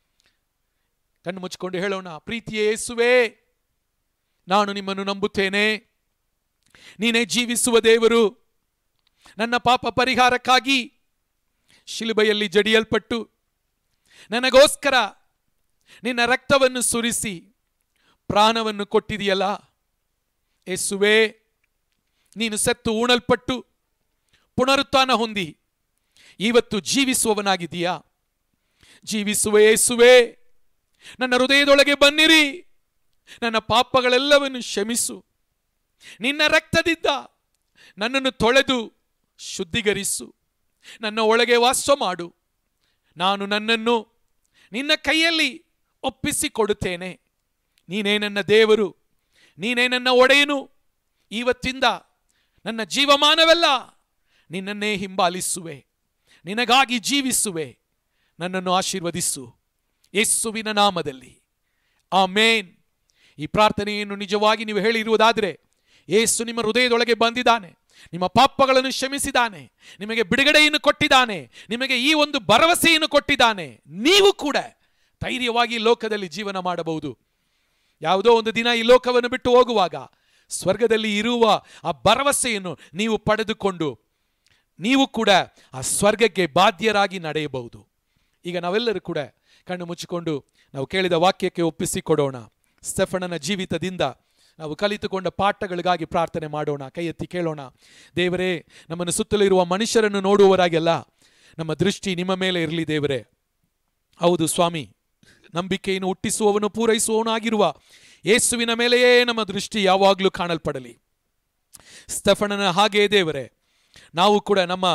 ಕಣ್ಣು ಮುಚ್ಚಿಕೊಂಡು ಹೇಳೋಣ ಪ್ರೀತಿಯೇ ಯೇಸುವೇ ನಾನು ನಿಮ್ಮನ್ನು ನಂಬುತ್ತೇನೆ ನೀನೇ ಜೀವಿಸುವ ದೇವರು ನನ್ನ ಪಾಪ ಪರಿಹಾರಕ್ಕಾಗಿ ಶಿಲುಬೆಯಲ್ಲಿ ಜಡಿಯಲ್ಪಟ್ಟು ನನಗೋಸ್ಕರ ನಿನ್ನ ರಕ್ತವನ್ನು ಸುರಿಸಿ ಪ್ರಾಣವನ್ನು ಕೊಟ್ಟಿದೆಯಲ್ಲ ಯೇಸುವೇ ನೀನು ಸತ್ತು ಉಣಲ್ಪಟ್ಟು ಪುನರುತ್ಥಾನ ಹೊಂದಿ ಇವತ್ತು ಜೀವಿಸುವವನಾಗಿದೀಯಾ ಜೀವಿಸುವ ಯೇಸುವೇ ನನ್ನ ಹೃದಯದೊಳಗೆ ಬನ್ನಿರಿ ನನ್ನ ಪಾಪಗಳೆಲ್ಲವನ್ನು ಕ್ಷಮಿಸು ನಿನ್ನ ರಕ್ತದಿಂದ ನನ್ನನ್ನು ತೊಳೆದು ಶುದ್ಧೀಕರಿಸು ನನ್ನ ಒಳಗೆ ವಾಸ ಮಾಡು ನಾನು ನನ್ನನ್ನು ನಿನ್ನ ಕೈಯಲ್ಲಿ ಒಪ್ಪಿಸಿಕೊಡುತ್ತೇನೆ ನೀನೇ ನನ್ನ ದೇವರು ನೀನೇ ನನ್ನ ಒಡೆಯನು ಇವತ್ತಿಂದ ನನ್ನ ಜೀವಮಾನವೆಲ್ಲ ನಿನ್ನನ್ನೇ ಹಿಂಬಾಲಿಸುವೆ ನಿನಗಾಗಿ ಜೀವಿಸುವೆ ನನ್ನನ್ನು ಆಶೀರ್ವದಿಸು ಯೇಸುವಿನ ನಾಮದಲ್ಲಿ ಆಮೇನ್ ಈ ಪ್ರಾರ್ಥನೆಯನ್ನು ನಿಜವಾಗಿ ನೀವು ಹೇಳಿರುವುದಾದರೆ ಯೇಸು ನಿಮ್ಮ ಹೃದಯದೊಳಗೆ ಬಂದಿದ್ದಾನೆ ನಿಮ್ಮ ಪಾಪಗಳನ್ನು ಕ್ಷಮಿಸಿದ್ದಾನೆ ನಿಮಗೆ ಬಿಡುಗಡೆಯನ್ನು ಕೊಟ್ಟಿದ್ದಾನೆ ನಿಮಗೆ ಈ ಒಂದು ಭರವಸೆಯನ್ನು ಕೊಟ್ಟಿದ್ದಾನೆ ನೀವು ಕೂಡ ಧೈರ್ಯವಾಗಿ ಈ ಲೋಕದಲ್ಲಿ ಜೀವನ ಮಾಡಬಹುದು ಯಾವುದೋ ಒಂದು ದಿನ ಈ ಲೋಕವನ್ನು ಬಿಟ್ಟು ಹೋಗುವಾಗ ಸ್ವರ್ಗದಲ್ಲಿ ಇರುವ ಆ ಭರವಸೆಯನ್ನು ನೀವು ಪಡೆದುಕೊಂಡು ನೀವು ಕೂಡ ಆ ಸ್ವರ್ಗಕ್ಕೆ ಬಾಧ್ಯರಾಗಿ ನಡೆಯಬಹುದು ಈಗ ನಾವೆಲ್ಲರೂ ಕೂಡ ಕಣ್ಣು ಮುಚ್ಚಿಕೊಂಡು ನಾವು ಕೇಳಿದ ವಾಕ್ಯಕ್ಕೆ ಒಪ್ಪಿಸಿಕೊಡೋಣ ಸ್ಟೆಫನನ ಜೀವಿತದಿಂದ ನಾವು ಕಲಿತುಕೊಂಡ ಪಾಠಗಳಿಗಾಗಿ ಪ್ರಾರ್ಥನೆ ಮಾಡೋಣ ಕೈ ಎತ್ತಿ ಕೇಳೋಣ ದೇವರೇ ನಮ್ಮನ್ನು ಸುತ್ತಲೂ ಇರುವ ಮನುಷ್ಯರನ್ನು ನೋಡುವವರಾಗೆಲ್ಲ ನಮ್ಮ ದೃಷ್ಟಿ ನಿಮ್ಮ ಮೇಲೆ ಇರಲಿ ದೇವರೇ ಹೌದು ಸ್ವಾಮಿ ನಂಬಿಕೆಯನ್ನು ಹುಟ್ಟಿಸುವವನು ಪೂರೈಸುವವನು ಆಗಿರುವ ಯೇಸುವಿನ ಮೇಲೆಯೇ ನಮ್ಮ ದೃಷ್ಟಿ ಯಾವಾಗಲೂ ಕಾಣಲ್ಪಡಲಿ ಸ್ಟೆಫನನ ಹಾಗೆ ದೇವರೇ ನಾವು ಕೂಡ ನಮ್ಮ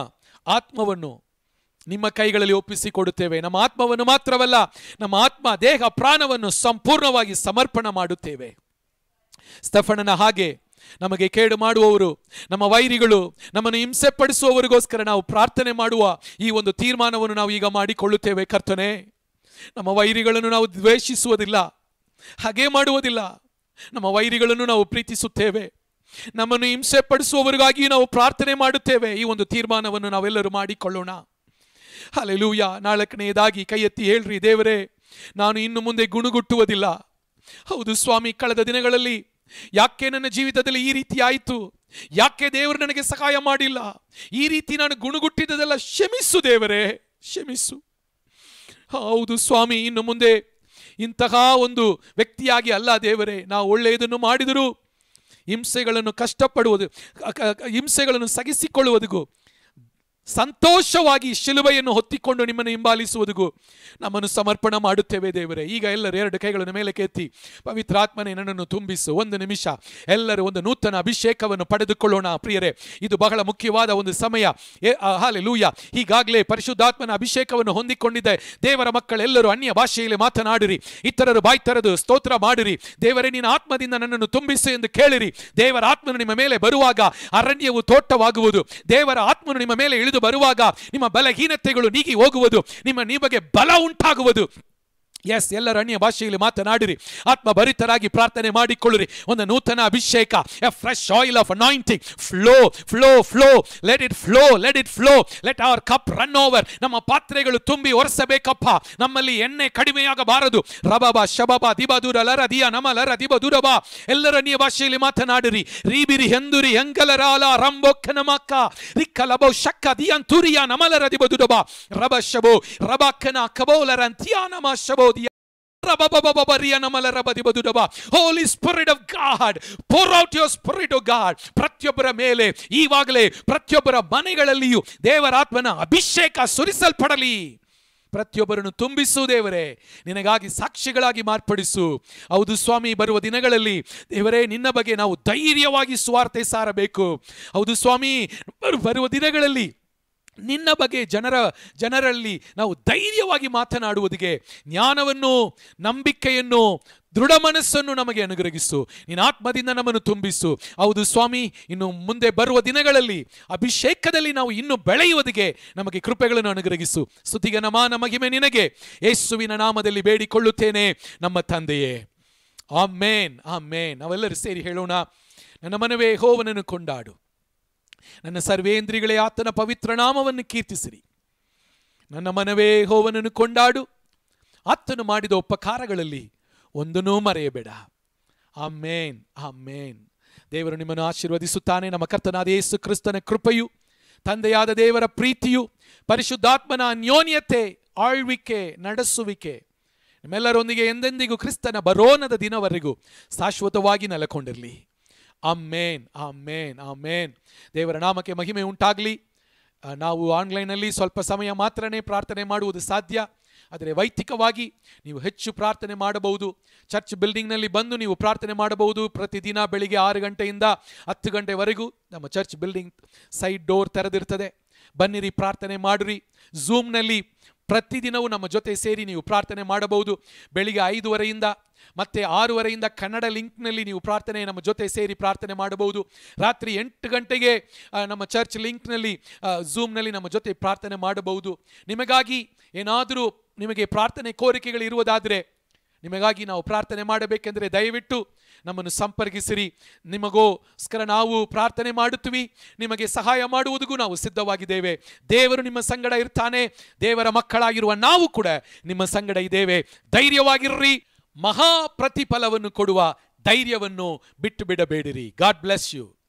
ಆತ್ಮವನ್ನು ನಿಮ್ಮ ಕೈಗಳಲ್ಲಿ ಒಪ್ಪಿಸಿಕೊಡುತ್ತೇವೆ ನಮ್ಮ ಆತ್ಮವನ್ನು ಮಾತ್ರವಲ್ಲ ನಮ್ಮ ಆತ್ಮ ದೇಹ ಪ್ರಾಣವನ್ನು ಸಂಪೂರ್ಣವಾಗಿ ಸಮರ್ಪಣ ಮಾಡುತ್ತೇವೆ ಸ್ತಫಣನ ಹಾಗೆ ನಮಗೆ ಕೇಡು ಮಾಡುವವರು ನಮ್ಮ ವೈರಿಗಳು ನಮ್ಮನ್ನು ಹಿಂಸೆ ಪಡಿಸುವವರಿಗೋಸ್ಕರ ನಾವು ಪ್ರಾರ್ಥನೆ ಮಾಡುವ ಈ ಒಂದು ತೀರ್ಮಾನವನ್ನು ನಾವು ಈಗ ಮಾಡಿಕೊಳ್ಳುತ್ತೇವೆ ಕರ್ತನೆ ನಮ್ಮ ವೈರಿಗಳನ್ನು ನಾವು ದ್ವೇಷಿಸುವುದಿಲ್ಲ ಹಾಗೆ ಮಾಡುವುದಿಲ್ಲ ನಮ್ಮ ವೈರಿಗಳನ್ನು ನಾವು ಪ್ರೀತಿಸುತ್ತೇವೆ ನಮ್ಮನ್ನು ಹಿಂಸೆ ಪಡಿಸುವವರಿಗಾಗಿ ನಾವು ಪ್ರಾರ್ಥನೆ ಮಾಡುತ್ತೇವೆ ಈ ಒಂದು ತೀರ್ಮಾನವನ್ನು ನಾವೆಲ್ಲರೂ ಮಾಡಿಕೊಳ್ಳೋಣ ಅಲ್ಲೆಲೂಯ ನಾಲ್ಕನೆಯದಾಗಿ ಕೈ ಎತ್ತಿ ಹೇಳ್ರಿ ದೇವರೇ ನಾನು ಇನ್ನು ಮುಂದೆ ಗುಣಗುಟ್ಟುವುದಿಲ್ಲ ಹೌದು ಸ್ವಾಮಿ ಕಳೆದ ದಿನಗಳಲ್ಲಿ ಯಾಕೆ ನನ್ನ ಜೀವಿತದಲ್ಲಿ ಈ ರೀತಿ ಆಯಿತು ಯಾಕೆ ದೇವರು ನನಗೆ ಸಹಾಯ ಮಾಡಿಲ್ಲ ಈ ರೀತಿ ನಾನು ಗುಣಗುಟ್ಟಿದ್ದದೆಲ್ಲ ಕ್ಷಮಿಸು ದೇವರೇ ಕ್ಷಮಿಸು ಹೌದು ಸ್ವಾಮಿ ಇನ್ನು ಮುಂದೆ ಇಂತಹ ಒಂದು ವ್ಯಕ್ತಿಯಾಗಿ ಅಲ್ಲ ದೇವರೇ ನಾವು ಒಳ್ಳೆಯದನ್ನು ಮಾಡಿದರೂ ಹಿಂಸೆಗಳನ್ನು ಕಷ್ಟಪಡುವುದು ಕ- ಕ- ಹಿಂಸೆಗಳನ್ನು ಸಗಿಸಿಕೊಳ್ಳುವುದಕ್ಕೂ ಸಂತೋಷವಾಗಿ ಶಿಲುಬೆಯನ್ನು ಹೊತ್ತಿಕೊಂಡು ನಿಮ್ಮನ್ನು ಹಿಂಬಾಲಿಸುವುದಕ್ಕೂ ನಮ್ಮನ್ನು ಸಮರ್ಪಣ ಮಾಡುತ್ತೇವೆ ದೇವರೇ ಈಗ ಎಲ್ಲರೂ ಎರಡು ಕೈಗಳನ್ನು ಮೇಲೆ ಕೆತ್ತಿ ಪವಿತ್ರಾತ್ಮನೆ ನನ್ನನ್ನು ತುಂಬಿಸು ಒಂದು ನಿಮಿಷ ಎಲ್ಲರೂ ಒಂದು ನೂತನ ಅಭಿಷೇಕವನ್ನು ಪಡೆದುಕೊಳ್ಳೋಣ ಪ್ರಿಯರೇ ಇದು ಬಹಳ ಮುಖ್ಯವಾದ ಒಂದು ಸಮಯ ಹಾಲೆ ಲೂಯ ಈಗಾಗಲೇ ಪರಿಶುದ್ಧಾತ್ಮನ ಅಭಿಷೇಕವನ್ನು ಹೊಂದಿಕೊಂಡಿದ್ದೆ ದೇವರ ಮಕ್ಕಳೆಲ್ಲರೂ ಅನ್ಯ ಭಾಷೆಯಲ್ಲಿ ಮಾತನಾಡಿರಿ ಇತರರು ಬಾಯ್ ತರದು ಸ್ತೋತ್ರ ಮಾಡಿರಿ ದೇವರೇ ನಿನ್ನ ಆತ್ಮದಿಂದ ನನ್ನನ್ನು ತುಂಬಿಸು ಎಂದು ಕೇಳಿರಿ ದೇವರ ಆತ್ಮನು ನಿಮ್ಮ ಮೇಲೆ ಬರುವಾಗ ಅರಣ್ಯವು ತೋಟವಾಗುವುದು ದೇವರ ಆತ್ಮನು ನಿಮ್ಮ ಮೇಲೆ ಇಳಿದು ಬರುವಾಗ ನಿಮ್ಮ ಬಲಹೀನತೆಗಳು ನೀಗಿ ಹೋಗುವುದು ನಿಮ್ಮ ನಿಮಗೆ ಬಲ ಉಂಟಾಗುವುದು ಎಸ್ ಎಲ್ಲರ ಅನ್ಯ ಭಾಷೆಯಲ್ಲಿ ಮಾತನಾಡಿರಿ ಆತ್ಮ ಭರಿತರಾಗಿ ಪ್ರಾರ್ಥನೆ ಮಾಡಿಕೊಳ್ಳಿರಿ ಒಂದು ನೂತನ ಅಭಿಷೇಕ a fresh oil of anointing flow flow flow let it flow let it flow let our cup run over ನಮ್ಮ ಪಾತ್ರೆಗಳು ತುಂಬಿ ಒರೆಸಬೇಕಪ್ಪ ನಮ್ಮಲ್ಲಿ ಎಣ್ಣೆ ಕಡಿಮೆಯಾಗಬಾರದು ರಬಬ ಶಬಬ ದಿಬದೂರ ಲರ ದಿಯ ನಮ ಲರ ದಿಬ ದುರಬ ಎಲ್ಲರ ಅನ್ಯ ಭಾಷೆಯಲ್ಲಿ ಮಾತನಾಡಿರಿ ರೀಬಿರಿ ಹೆಂದುರಿ ಹೆಂಗಲರಾಲ ರಂಬೊಕ್ಕ ನಮಕ್ಕ ರಿಕ್ಕಲಬೋ ಶಕ್ಕ ದಿಯನ್ ತುರಿಯ ನಮಲರ ದಿಬ ದುರಬ ರಬ ಶಬೋ ರಬಕ್ಕನ ಕಬೋಲರ ಅಂತ್ಯ ನಮ ಶಬೋ ದಿಯ Holy Spirit of God pour out your Spirit of God ಪ್ರತಿಯೊಬ್ಬರ ಮೇಲೆ ಈವಾಗಲೇ ಪ್ರತಿಯೊಬ್ಬರ ಮನೆಗಳಲ್ಲಿಯೂ ದೇವರಾತ್ಮನ ಅಭಿಷೇಕ ಸುರಿಸಲ್ಪಡಲಿ ಪ್ರತಿಯೊಬ್ಬರನ್ನು ತುಂಬಿಸು ದೇವರೇ ನಿನಗಾಗಿ ಸಾಕ್ಷಿಗಳಾಗಿ ಮಾರ್ಪಡಿಸು ಹೌದು ಸ್ವಾಮಿ ಬರುವ ದಿನಗಳಲ್ಲಿ ದೇವರೇ ನಿನ್ನ ಬಗ್ಗೆ ನಾವು ಧೈರ್ಯವಾಗಿ ಸ್ವಾರ್ಥ ಸಾರಬೇಕು ಹೌದು ಸ್ವಾಮಿ ಬರು- ಬರುವ ದಿನಗಳಲ್ಲಿ ನಿನ್ನ ಬಗ್ಗೆ ಜನರ ಜನರಲ್ಲಿ ನಾವು ಧೈರ್ಯವಾಗಿ ಮಾತನಾಡುವುದಕ್ಕೆ ಜ್ಞಾನವನ್ನು ನಂಬಿಕೆಯನ್ನು ದೃಢ ಮನಸ್ಸನ್ನು ನಮಗೆ ಅನುಗ್ರಹಿಸು ನಿನ್ನ ಆತ್ಮದಿಂದ ನಮ್ಮನ್ನು ತುಂಬಿಸು ಹೌದು ಸ್ವಾಮಿ ಇನ್ನು ಮುಂದೆ ಬರುವ ದಿನಗಳಲ್ಲಿ ಅಭಿಷೇಕದಲ್ಲಿ ನಾವು ಇನ್ನು ಬೆಳೆಯುವುದಕ್ಕೆ ನಮಗೆ ಕೃಪೆಗಳನ್ನು ಅನುಗ್ರಹಿಸು ಸ್ತುತಿಗ ನಮಾನ ಮಹಿಮೆ ನಿನಗೆ ಯೇಸುವಿನ ನಾಮದಲ್ಲಿ ಬೇಡಿಕೊಳ್ಳುತ್ತೇನೆ ನಮ್ಮ ತಂದೆಯೇ ಆಮೇನ್ ಆಮೇನ್ ನಾವೆಲ್ಲರೂ ಸೇರಿ ಹೇಳೋಣ ನನ್ನ ಮನವೇ ಹೋವನನ್ನು ಕೊಂಡಾಡು ನನ್ನ ಸರ್ವೇಂದ್ರಿಗಳೇ ಆತನ ಪವಿತ್ರ ನಾಮವನ್ನು ಕೀರ್ತಿಸಿರಿ ನನ್ನ ಮನವೇ ಹೋವನನ್ನು ಕೊಂಡಾಡು ಆತನು ಮಾಡಿದ ಉಪಕಾರಗಳಲ್ಲಿ ಒಂದನ್ನೂ ಮರೆಯಬೇಡ ಆಮೇನ್ ಆಮೇನ್ ದೇವರು ನಿಮ್ಮನ್ನು ಆಶೀರ್ವದಿಸುತ್ತಾನೆ ನಮ್ಮ ಕರ್ತನಾದ ಯೇಸು ಕ್ರಿಸ್ತನ ಕೃಪೆಯು ತಂದೆಯಾದ ದೇವರ ಪ್ರೀತಿಯು ಪರಿಶುದ್ಧಾತ್ಮನ ಅನ್ಯೋನ್ಯತೆ ಆಳ್ವಿಕೆ ನಡೆಸುವಿಕೆ ನಿಮ್ಮೆಲ್ಲರೊಂದಿಗೆ ಎಂದೆಂದಿಗೂ ಕ್ರಿಸ್ತನ ಬರೋನದ ದಿನವರೆಗೂ ಶಾಶ್ವತವಾಗಿ ನೆಲೆಕೊಂಡಿರಲಿ ಆಮೇನ್ ಆಮೇನ್ ಆಮೇನ್ ದೇವರ ನಾಮಕ್ಕೆ ಮಹಿಮೆ ಉಂಟಾಗಲಿ ಆ, ನಾವು ಆನ್ಲೈನಲ್ಲಿ ಸ್ವಲ್ಪ ಸಮಯ ಮಾತ್ರನೇ ಪ್ರಾರ್ಥನೆ ಮಾಡುವುದು ಸಾಧ್ಯ ಆದರೆ ವೈಯಕ್ತಿಕವಾಗಿ ನೀವು ಹೆಚ್ಚು ಪ್ರಾರ್ಥನೆ ಮಾಡಬಹುದು ಚರ್ಚ್ ಬಿಲ್ಡಿಂಗ್ನಲ್ಲಿ ಬಂದು ನೀವು ಪ್ರಾರ್ಥನೆ ಮಾಡಬಹುದು ಪ್ರತಿದಿನ ಬೆಳಿಗ್ಗೆ ಆರು ಗಂಟೆಯಿಂದ ಹತ್ತು ಗಂಟೆವರೆಗೂ ನಮ್ಮ ಚರ್ಚ್ ಬಿಲ್ಡಿಂಗ್ ಸೈಡ್ ಡೋರ್ ತೆರೆದಿರ್ತದೆ ಬನ್ನಿರಿ ಪ್ರಾರ್ಥನೆ ಮಾಡಿರಿ ಝೂಮ್ನಲ್ಲಿ ಪ್ರತಿದಿನವೂ ನಮ್ಮ ಜೊತೆ ಸೇರಿ ನೀವು ಪ್ರಾರ್ಥನೆ ಮಾಡಬಹುದು ಬೆಳಿಗ್ಗೆ ಐದುವರೆಯಿಂದ ಮತ್ತೆ ಆರೂವರೆಯಿಂದ ಕನ್ನಡ ಲಿಂಕ್ನಲ್ಲಿ ನೀವು ಪ್ರಾರ್ಥನೆ ನಮ್ಮ ಜೊತೆ ಸೇರಿ ಪ್ರಾರ್ಥನೆ ಮಾಡಬಹುದು ರಾತ್ರಿ ಎಂಟು ಗಂಟೆಗೆ ಆ, ನಮ್ಮ ಚರ್ಚ್ ಲಿಂಕ್ನಲ್ಲಿ ಝೂಮ್ನಲ್ಲಿ ನಮ್ಮ ಜೊತೆ ಪ್ರಾರ್ಥನೆ ಮಾಡಬಹುದು ನಿಮಗಾಗಿ ಏನಾದರೂ ನಿಮಗೆ ಪ್ರಾರ್ಥನೆ ಕೋರಿಕೆಗಳು ಇರುವುದಾದರೆ ನಿಮಗಾಗಿ ನಾವು ಪ್ರಾರ್ಥನೆ ಮಾಡಬೇಕೆಂದರೆ ದಯವಿಟ್ಟು ನಮ್ಮನ್ನು ಸಂಪರ್ಕಿಸಿರಿ ನಿಮಗೋಸ್ಕರ ನಾವು ಪ್ರಾರ್ಥನೆ ಮಾಡುತ್ತೀವಿ ನಿಮಗೆ ಸಹಾಯ ಮಾಡುವುದಕ್ಕೂ ನಾವು ಸಿದ್ಧವಾಗಿದ್ದೇವೆ ದೇವರು ನಿಮ್ಮ ಸಂಗಡ ಇರ್ತಾನೆ ದೇವರ ಮಕ್ಕಳಾಗಿರುವ ನಾವು ಕೂಡ ನಿಮ್ಮ ಸಂಗಡ ಇದ್ದೇವೆ ಧೈರ್ಯವಾಗಿರ್ರಿ ಮಹಾ ಪ್ರತಿಫಲವನ್ನು ಕೊಡುವ ಧೈರ್ಯವನ್ನು ಬಿಟ್ಟು ಬಿಡಬೇಡಿರಿ ಗಾಡ್ ಬ್ಲೆಸ್ ಯು